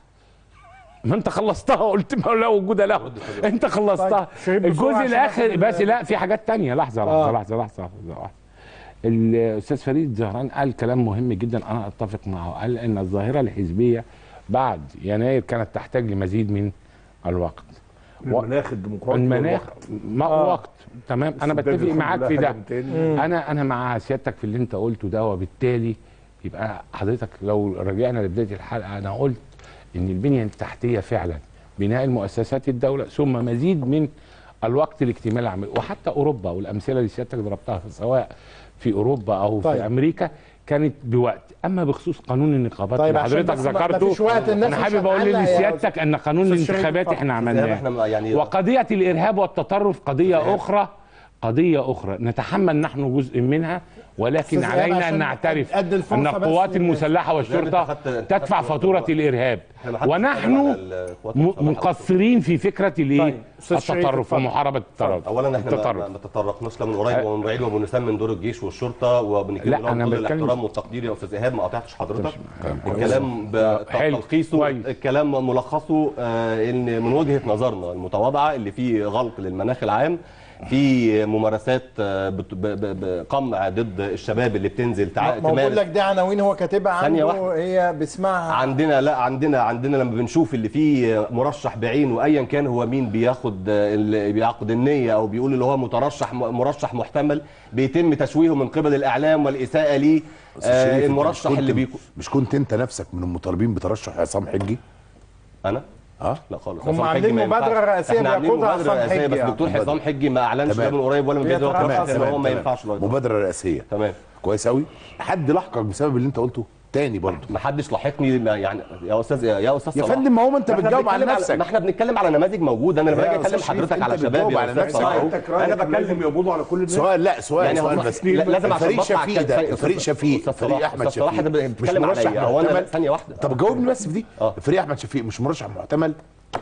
Speaker 8: ما انت خلصتها قلت ما لا وجود له انت خلصتها
Speaker 1: طيب، شريف بسرعة
Speaker 8: الجزء
Speaker 1: عشان
Speaker 8: الاخر
Speaker 1: ناخد-
Speaker 8: بس لا في حاجات تانية لحظه لحظه
Speaker 1: آه.
Speaker 8: لحظه لحظه لحظه واحدة. الاستاذ فريد زهران قال كلام مهم جدا انا اتفق معه قال ان الظاهره الحزبيه بعد يناير كانت تحتاج لمزيد من الوقت
Speaker 6: المناخ الديمقراطي
Speaker 8: المناخ
Speaker 6: والوقت.
Speaker 8: ما
Speaker 6: آه.
Speaker 8: وقت تمام انا
Speaker 6: السودان
Speaker 8: بتفق
Speaker 6: الحمد
Speaker 8: معاك
Speaker 6: لله
Speaker 8: في ده
Speaker 6: حاجة من تاني.
Speaker 8: انا انا مع سيادتك في اللي انت قلته ده وبالتالي يبقى حضرتك لو رجعنا لبدايه الحلقه انا قلت ان البنيه التحتيه فعلا بناء المؤسسات الدوله ثم مزيد من الوقت لاكتمال العمل وحتى اوروبا والامثله اللي سيادتك ضربتها سواء في اوروبا او
Speaker 1: طيب.
Speaker 8: في امريكا كانت بوقت اما بخصوص قانون النقابات
Speaker 1: طيب،
Speaker 8: اللي
Speaker 1: عشان
Speaker 8: حضرتك
Speaker 1: بس ما- ما
Speaker 8: ذكرته
Speaker 1: فيش وقت، الناس
Speaker 8: انا
Speaker 1: مش
Speaker 8: حابب اقول
Speaker 1: هتعلق يا
Speaker 8: لسيادتك ان قانون
Speaker 1: أستاذ شريف
Speaker 8: الانتخابات
Speaker 1: اتفضل.
Speaker 8: احنا
Speaker 9: زي ما
Speaker 8: عملناه
Speaker 9: احنا يعني
Speaker 8: وقضية الإرهاب والتطرف قضية أخرى قضية أخرى نتحمل نحن جزء من ولكن
Speaker 1: أستاذ إيهاب
Speaker 8: علينا
Speaker 1: عشان
Speaker 8: أن نعترف
Speaker 1: أدي الفرصة
Speaker 8: أن
Speaker 1: بس
Speaker 8: القوات
Speaker 1: للناس.
Speaker 8: المسلحة والشرطة
Speaker 9: أنت خدت- أنت
Speaker 8: تدفع
Speaker 9: خدت
Speaker 8: فاتورة الإرهاب
Speaker 9: إحنا ما حدش اتكلم
Speaker 8: ونحن
Speaker 9: على القوات
Speaker 8: م-
Speaker 9: المسلحة.
Speaker 8: مقصرين في فكرة الإيه
Speaker 1: طيب، أستاذ شريف،
Speaker 8: التطرف
Speaker 1: اتفضل.
Speaker 8: ومحاربة التطرف
Speaker 9: اولا احنا ما-
Speaker 8: التطرف
Speaker 9: ما ما تطرقناش لا من قريب ومن بعيد وبنسمي من دور الجيش والشرطه وبنتكلم
Speaker 8: لا،
Speaker 9: لهم
Speaker 8: أنا
Speaker 9: كل
Speaker 8: بتكلم-
Speaker 9: الاحترام والتقدير يا استاذ ايهاب ما قاطعتش حضرتك
Speaker 8: كويس.
Speaker 9: الكلام
Speaker 8: حلو.
Speaker 9: بتلخيصه
Speaker 8: كويس.
Speaker 9: الكلام ملخصه آه، ان من وجهه نظرنا المتواضعه اللي فيه غلق للمناخ العام في ممارسات آه، بت- ب- ب- بقمع ضد الشباب اللي بتنزل تع-
Speaker 1: ما بقول
Speaker 9: تمارس
Speaker 1: لك دي عناوين هو كاتبها
Speaker 9: ثانية
Speaker 1: عنده
Speaker 9: واحدة.
Speaker 1: هي بيسمعها
Speaker 9: عندنا لا عندنا عندنا لما بنشوف اللي فيه مرشح بعينه ايا كان هو مين بياخد اللي بيعقد النيه او بيقول اللي هو مترشح مرشح محتمل بيتم تشويهه من قبل الاعلام والاساءه ليه
Speaker 7: أستاذ شريف،
Speaker 9: آه
Speaker 7: أنت
Speaker 9: المرشح
Speaker 7: مش كنت-
Speaker 9: اللي بيكون
Speaker 7: مش كنت انت نفسك من المطالبين بترشح عصام حجي
Speaker 9: انا
Speaker 7: اه
Speaker 9: لا خالص
Speaker 1: هم
Speaker 9: عصام
Speaker 1: عاملين
Speaker 9: حجي ما ينفعش.
Speaker 1: مبادرة رئاسية
Speaker 9: احنا عاملين
Speaker 1: بيقودها
Speaker 9: مبادرة
Speaker 1: عصام
Speaker 9: رئاسية،
Speaker 1: حجي
Speaker 9: بس
Speaker 1: يعني.
Speaker 9: دكتور حسام حجي ما اعلنش
Speaker 7: تمام.
Speaker 9: لا من قريب ولا من بعيد هو
Speaker 1: بيترأس
Speaker 9: ترشح ان هو ما
Speaker 7: تمام.
Speaker 9: ينفعش لغاية دلوقتي.
Speaker 7: مبادره رئاسيه
Speaker 9: تمام
Speaker 7: كويس قوي حد لحقك بسبب اللي انت قلته تاني برضه
Speaker 9: ما حدش لاحقني ما يعني يا استاذ يا استاذ
Speaker 7: يا
Speaker 9: صلاح.
Speaker 7: فندم ما هو ما انت
Speaker 9: ما احنا
Speaker 7: بتجاوب على
Speaker 9: بنتكلم
Speaker 7: نفسك
Speaker 9: ما احنا بنتكلم على نماذج موجوده انا لما
Speaker 7: يا
Speaker 9: باجي اكلم
Speaker 7: أستاذ شريف،
Speaker 9: حضرتك
Speaker 7: أنت
Speaker 9: على
Speaker 7: بتجاوب
Speaker 9: شباب يا
Speaker 7: على
Speaker 9: استاذ
Speaker 7: نفسك
Speaker 9: صلاح
Speaker 7: أهو.
Speaker 9: انا بتكلم
Speaker 6: لازم يقبضوا على كل الناس
Speaker 7: سؤال لا سؤال
Speaker 9: يعني
Speaker 7: سؤال
Speaker 9: هو-
Speaker 7: بس
Speaker 9: لا- لازم عشان
Speaker 7: فريق
Speaker 9: بطلع
Speaker 7: شفيق ده
Speaker 9: كان-
Speaker 7: فريق شفيق
Speaker 9: أستاذ
Speaker 7: فريق
Speaker 9: صلاح-
Speaker 7: احمد
Speaker 9: أستاذ صلاح
Speaker 7: شفيق
Speaker 9: ده
Speaker 7: مش
Speaker 9: بيتكلم
Speaker 7: مرشح
Speaker 9: عليا هو انا
Speaker 7: محتمل
Speaker 9: ثانيه واحده
Speaker 7: طب جاوبني بس في دي
Speaker 9: آه.
Speaker 7: فريق احمد شفيق مش مرشح محتمل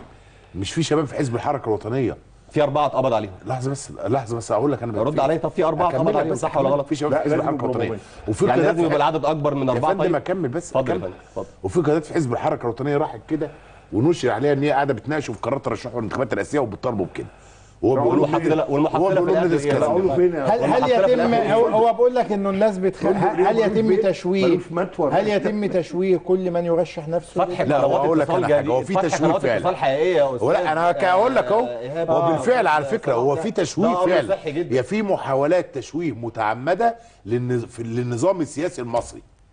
Speaker 7: مش في شباب في حزب الحركه الوطنيه
Speaker 9: في اربعه اتقبض عليهم
Speaker 7: لحظه بس لحظه بس اقول لك انا
Speaker 9: رد عليا طب في اربعه
Speaker 7: أكمل
Speaker 9: اتقبض
Speaker 7: لك
Speaker 9: عليهم
Speaker 7: بس
Speaker 9: صح ولا
Speaker 7: أكمل.
Speaker 9: غلط؟
Speaker 7: في شباب
Speaker 9: لا،
Speaker 7: في حزب
Speaker 9: لازم
Speaker 7: الحركه
Speaker 9: يبقوا
Speaker 7: الوطنيه
Speaker 9: موجودين.
Speaker 7: وفي
Speaker 9: يعني
Speaker 7: قيادات
Speaker 9: لازم يبقى
Speaker 7: في-
Speaker 9: العدد اكبر من
Speaker 7: يا
Speaker 9: اربعه
Speaker 7: فندم
Speaker 9: طيب
Speaker 7: اكمل بس
Speaker 9: اتفضل يا
Speaker 7: أكمل.
Speaker 9: فندم اتفضل
Speaker 7: وفي قيادات في حزب الحركه الوطنيه راحت كده ونشر عليها ان هي قاعده بتناقش في قرارات ترشحه للانتخابات الرئاسيه وبتطالبوا بكده وهو بيقول
Speaker 9: والمحفله والمحفله في الاخر
Speaker 7: ندرس
Speaker 9: إيه؟
Speaker 7: كلام.
Speaker 6: اقولوا فين يا
Speaker 1: هل هل
Speaker 9: والمحفلة في
Speaker 1: يتم
Speaker 9: الآخر
Speaker 1: هو,
Speaker 9: إيه؟
Speaker 1: هو بقول لك انه الناس بتخ...
Speaker 6: ملوش-
Speaker 1: هل هل
Speaker 6: ملوش
Speaker 1: يتم
Speaker 6: بيت،
Speaker 1: تشويه
Speaker 6: ملوش متور.
Speaker 1: هل يتم تشويه كل من يرشح نفسه
Speaker 9: فتح
Speaker 7: لا،
Speaker 9: قنوات
Speaker 7: هقول لك
Speaker 9: اتصال
Speaker 7: على حاجة،
Speaker 9: جديد.
Speaker 7: هو في
Speaker 9: فتح
Speaker 7: تشويه
Speaker 9: قنوات
Speaker 7: فعلا.
Speaker 9: اتصال حقيقيه يا استاذ
Speaker 7: ولا انا كا- اقول لك اهو
Speaker 9: إيهاب.
Speaker 7: هو
Speaker 9: آه،
Speaker 7: بالفعل على
Speaker 9: أستاذ
Speaker 7: فكره هو في
Speaker 9: ده
Speaker 7: تشويه
Speaker 9: أمر
Speaker 7: فعلا
Speaker 9: صحي جدا.
Speaker 7: هي في محاولات تشويه متعمده للنز- في- للنظام السياسي المصري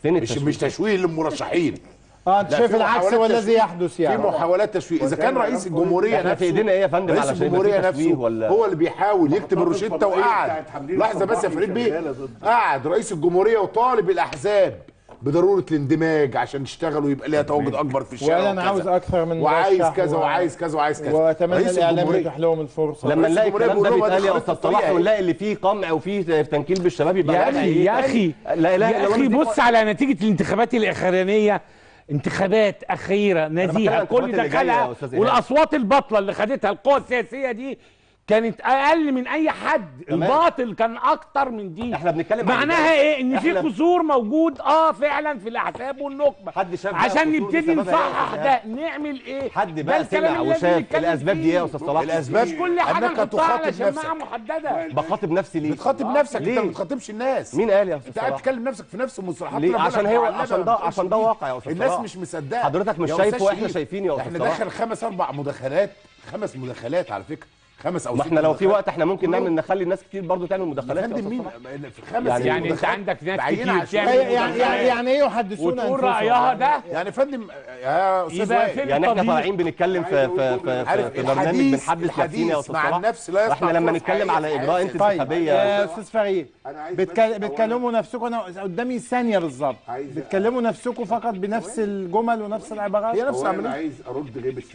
Speaker 9: فين
Speaker 7: مش
Speaker 9: التشويه؟
Speaker 7: مش تشويه للمرشحين
Speaker 1: اه انت
Speaker 7: لا،
Speaker 1: شايف
Speaker 7: في
Speaker 1: العكس
Speaker 7: محاولات
Speaker 1: هو الذي
Speaker 7: تشويه.
Speaker 1: يحدث يعني
Speaker 7: في محاولات تشويه اذا كان رئيس الجمهوريه
Speaker 9: إحنا في
Speaker 7: نفسه
Speaker 9: إيدينا إيه يا فندم
Speaker 7: رئيس
Speaker 9: علشان يبقى في
Speaker 7: الجمهوريه
Speaker 9: تشويه
Speaker 7: نفسه
Speaker 9: ولا-
Speaker 7: هو اللي بيحاول يكتب الروشته وقعد لحظه بس يا فريد بيه قعد رئيس الجمهوريه وطالب الاحزاب بضروره الاندماج عشان يشتغلوا ويبقى ليها تواجد اكبر في الشارع
Speaker 1: وقال انا
Speaker 7: وكذا.
Speaker 1: عاوز اكثر من
Speaker 7: وعايز
Speaker 1: مرشح
Speaker 7: كذا
Speaker 1: و-
Speaker 7: وعايز كذا وعايز كذا
Speaker 1: واتمنى
Speaker 7: رئيس
Speaker 1: الاعلام
Speaker 7: الجمهورية-
Speaker 1: يتيح لهم الفرصه
Speaker 9: لما نلاقي
Speaker 7: الجمهورية
Speaker 9: الكلام ده
Speaker 7: بيقولوا
Speaker 9: بيتقال يا
Speaker 7: دي
Speaker 9: استاذ
Speaker 7: خطة
Speaker 9: صلاح
Speaker 7: طبيعية.
Speaker 9: ونلاقي اللي فيه قمع وفيه تنكيل بالشباب يبقى
Speaker 13: يا
Speaker 9: معناها
Speaker 13: اخي
Speaker 9: إيه؟
Speaker 13: يا اخي
Speaker 9: لا اله
Speaker 13: يا
Speaker 9: الا الله
Speaker 13: اخي
Speaker 9: دي
Speaker 13: بص على نتيجه الانتخابات الاخرانيه انتخابات اخيره
Speaker 9: بتكلم
Speaker 13: نزيهه
Speaker 9: عن
Speaker 13: كل
Speaker 9: الانتخابات اللي جاية
Speaker 13: دخلها
Speaker 9: يا أستاذ إيهاب.
Speaker 13: والاصوات الباطله اللي خدتها القوى السياسيه دي كانت اقل من اي حد
Speaker 9: تمام.
Speaker 13: الباطل كان اكتر من دي
Speaker 9: احنا بنتكلم عن
Speaker 13: معناها
Speaker 9: الباطل.
Speaker 13: ايه ان في
Speaker 9: إحنا-
Speaker 13: قصور موجود اه فعلا في الاحزاب والنخبه
Speaker 9: حد شاف بقى
Speaker 13: عشان
Speaker 9: قصور
Speaker 13: نبتدي
Speaker 9: بسببها إيه يا
Speaker 13: نصحح
Speaker 9: أستاذ
Speaker 13: ده
Speaker 9: إيهاب؟
Speaker 13: نعمل ايه
Speaker 9: حد
Speaker 13: ده
Speaker 9: بقى
Speaker 13: الكلام
Speaker 9: سمع
Speaker 13: اللي لازم
Speaker 9: وشاف
Speaker 13: نتكلم
Speaker 9: الاسباب دي ايه يا استاذ صلاح
Speaker 7: الاسباب
Speaker 13: مش كل حاجه
Speaker 7: انك
Speaker 13: نحطها على
Speaker 7: تخاطب
Speaker 13: شماعه
Speaker 7: نفسك
Speaker 13: محدده
Speaker 9: بخاطب نفسي ليه
Speaker 7: بتخاطب نفسك انت
Speaker 9: ليه؟
Speaker 7: ما بتخاطبش الناس
Speaker 9: مين قال يا
Speaker 7: انت
Speaker 9: استاذ
Speaker 7: قاعد
Speaker 9: صلاح
Speaker 7: تكلم نفسك في نفس المصطلحات
Speaker 9: ليه؟
Speaker 7: اللي أنا
Speaker 9: عشان
Speaker 7: بقولك
Speaker 9: هو
Speaker 7: معلمة
Speaker 9: عشان
Speaker 7: ما
Speaker 9: ده
Speaker 7: بتقولش
Speaker 9: عشان ده
Speaker 7: بيه.
Speaker 9: واقع يا استاذ
Speaker 7: الناس
Speaker 9: صلاح.
Speaker 7: مش مصدقه
Speaker 9: حضرتك مش
Speaker 7: يا
Speaker 9: شايفه
Speaker 7: أستاذ
Speaker 9: واحنا
Speaker 7: شريف،
Speaker 9: شايفينه يا
Speaker 7: احنا
Speaker 9: استاذ صلاح
Speaker 7: داخل خمس اربع مداخلات خمس مداخلات على فكره خمس او
Speaker 9: ما
Speaker 7: ست
Speaker 9: احنا لو في
Speaker 7: مداخلات.
Speaker 9: وقت احنا ممكن
Speaker 7: كلهم-
Speaker 9: نعمل نخلي الناس كتير برضو تعمل
Speaker 7: يا
Speaker 9: مداخلات يا
Speaker 7: فندم
Speaker 9: استاذ
Speaker 7: مين
Speaker 9: صلاح
Speaker 7: في خمس
Speaker 9: يعني-
Speaker 7: ست
Speaker 13: يعني انت
Speaker 7: مداخلات
Speaker 13: عندك ناس
Speaker 7: بعينة
Speaker 13: كتير
Speaker 7: عشان-
Speaker 13: تعمل
Speaker 1: يعني يعني, يعني ايه يحدثون
Speaker 13: وتقول
Speaker 1: أنفسهم؟
Speaker 13: رأيها ده
Speaker 7: يعني يا فندم يا استاذ
Speaker 13: يبقى
Speaker 7: وائل
Speaker 13: فين
Speaker 9: يعني احنا
Speaker 13: الطبيعي؟
Speaker 9: طالعين بنتكلم في في في,
Speaker 7: عارف
Speaker 9: في, في برنامج
Speaker 7: الحديث-
Speaker 9: بنحدث نفسينا يا
Speaker 7: الحديث
Speaker 9: استاذ
Speaker 7: مع
Speaker 9: صلاح
Speaker 7: النفس لا
Speaker 9: احنا
Speaker 7: يصنع
Speaker 9: لما
Speaker 7: فرص
Speaker 9: نتكلم على
Speaker 7: حقيقية.
Speaker 9: اجراء
Speaker 7: طيب،
Speaker 9: انتخابيه
Speaker 1: يا استاذ فريد
Speaker 7: أنا عايز
Speaker 1: بتكل...
Speaker 7: بس أولاً-
Speaker 1: بتكلموا نفسكم انا قدامي ثانيه بالظبط
Speaker 7: عايز-
Speaker 1: بتكلموا نفسكم فقط بنفس الجمل ونفس العبارات
Speaker 7: هي نفس
Speaker 6: هو انا
Speaker 7: العمليه
Speaker 6: عايز ارد غيبه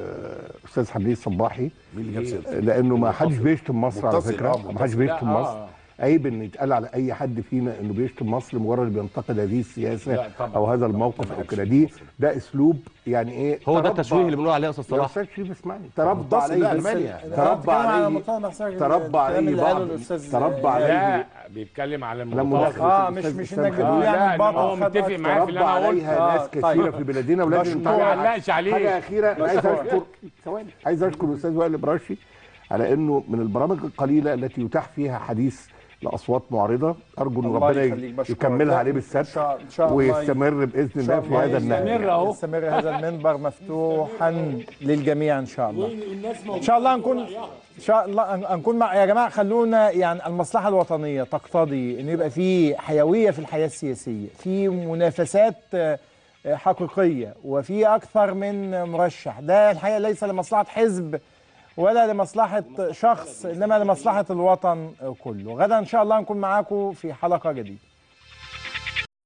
Speaker 6: الاستاذ حمدين صباحي
Speaker 7: مين اللي جاب سيرته؟
Speaker 6: لانه ما حدش بيشتم مصر على
Speaker 7: متصل،
Speaker 6: فكره
Speaker 7: آه،
Speaker 6: ما حدش
Speaker 7: متصل.
Speaker 6: بيشتم
Speaker 13: لا،
Speaker 6: مصر
Speaker 13: آه.
Speaker 6: عيب ان يتقال على اي حد فينا انه بيشتم مصر مجرد بينتقد هذه السياسه
Speaker 13: لا، طبعاً.
Speaker 6: او هذا الموقف او كده دي ده اسلوب يعني ايه
Speaker 9: هو ده
Speaker 6: تربى-
Speaker 9: التشويه اللي بنقول عليه يا استاذ
Speaker 6: يا
Speaker 9: صلاح
Speaker 6: استاذ شريف اسمعني تربى
Speaker 7: متصل
Speaker 6: عليه
Speaker 7: بقى
Speaker 6: بس
Speaker 7: ألمانيا.
Speaker 6: ال- تربى عليه تربى عليه بعض تربى عليه
Speaker 13: لا بيتكلم على
Speaker 6: لا
Speaker 13: الموضوع
Speaker 6: مداخلة
Speaker 1: اه
Speaker 6: الأستاذ
Speaker 1: مش مش
Speaker 6: إسلام
Speaker 1: انك
Speaker 6: خليل.
Speaker 1: بتقول
Speaker 13: لا،
Speaker 1: يعني
Speaker 13: إن هو
Speaker 1: البابا خد
Speaker 13: متفق
Speaker 1: أكتر.
Speaker 13: معايا في اللي
Speaker 6: تربى
Speaker 13: أنا
Speaker 6: عليها
Speaker 1: قلته.
Speaker 6: ناس
Speaker 1: آه،
Speaker 6: كثيره
Speaker 1: طيب.
Speaker 6: في بلادنا ولازم
Speaker 1: مشكور.
Speaker 6: نتابع.
Speaker 13: ما علقش عليه.
Speaker 6: حاجه اخيره أنا عايز
Speaker 1: مشكور.
Speaker 6: اشكر ثواني عايز اشكر الاستاذ وائل البراشي على انه من البرامج القليله التي يتاح فيها حديث لاصوات معارضه ارجو ان
Speaker 1: الله
Speaker 6: ربنا
Speaker 1: يخليك، بشكرك.
Speaker 6: يكملها عليه
Speaker 1: إن
Speaker 6: بالستر
Speaker 1: شاء- إن شاء الله
Speaker 6: ويستمر باذن
Speaker 1: إن شاء
Speaker 6: الله في هذا
Speaker 1: يستمر
Speaker 6: النهج
Speaker 1: اهو يستمر هذا المنبر مفتوحا للجميع ان شاء الله ان شاء الله نكون ان شاء الله أن- نكون مع يا جماعه خلونا يعني المصلحه الوطنيه تقتضي ان يبقى في حيويه في الحياه السياسيه في منافسات آه، آه، حقيقيه وفي اكثر من مرشح ده الحقيقه ليس لمصلحه حزب ولا لمصلحه شخص انما لمصلحه الوطن كله غدا ان شاء الله نكون معاكم في حلقه جديده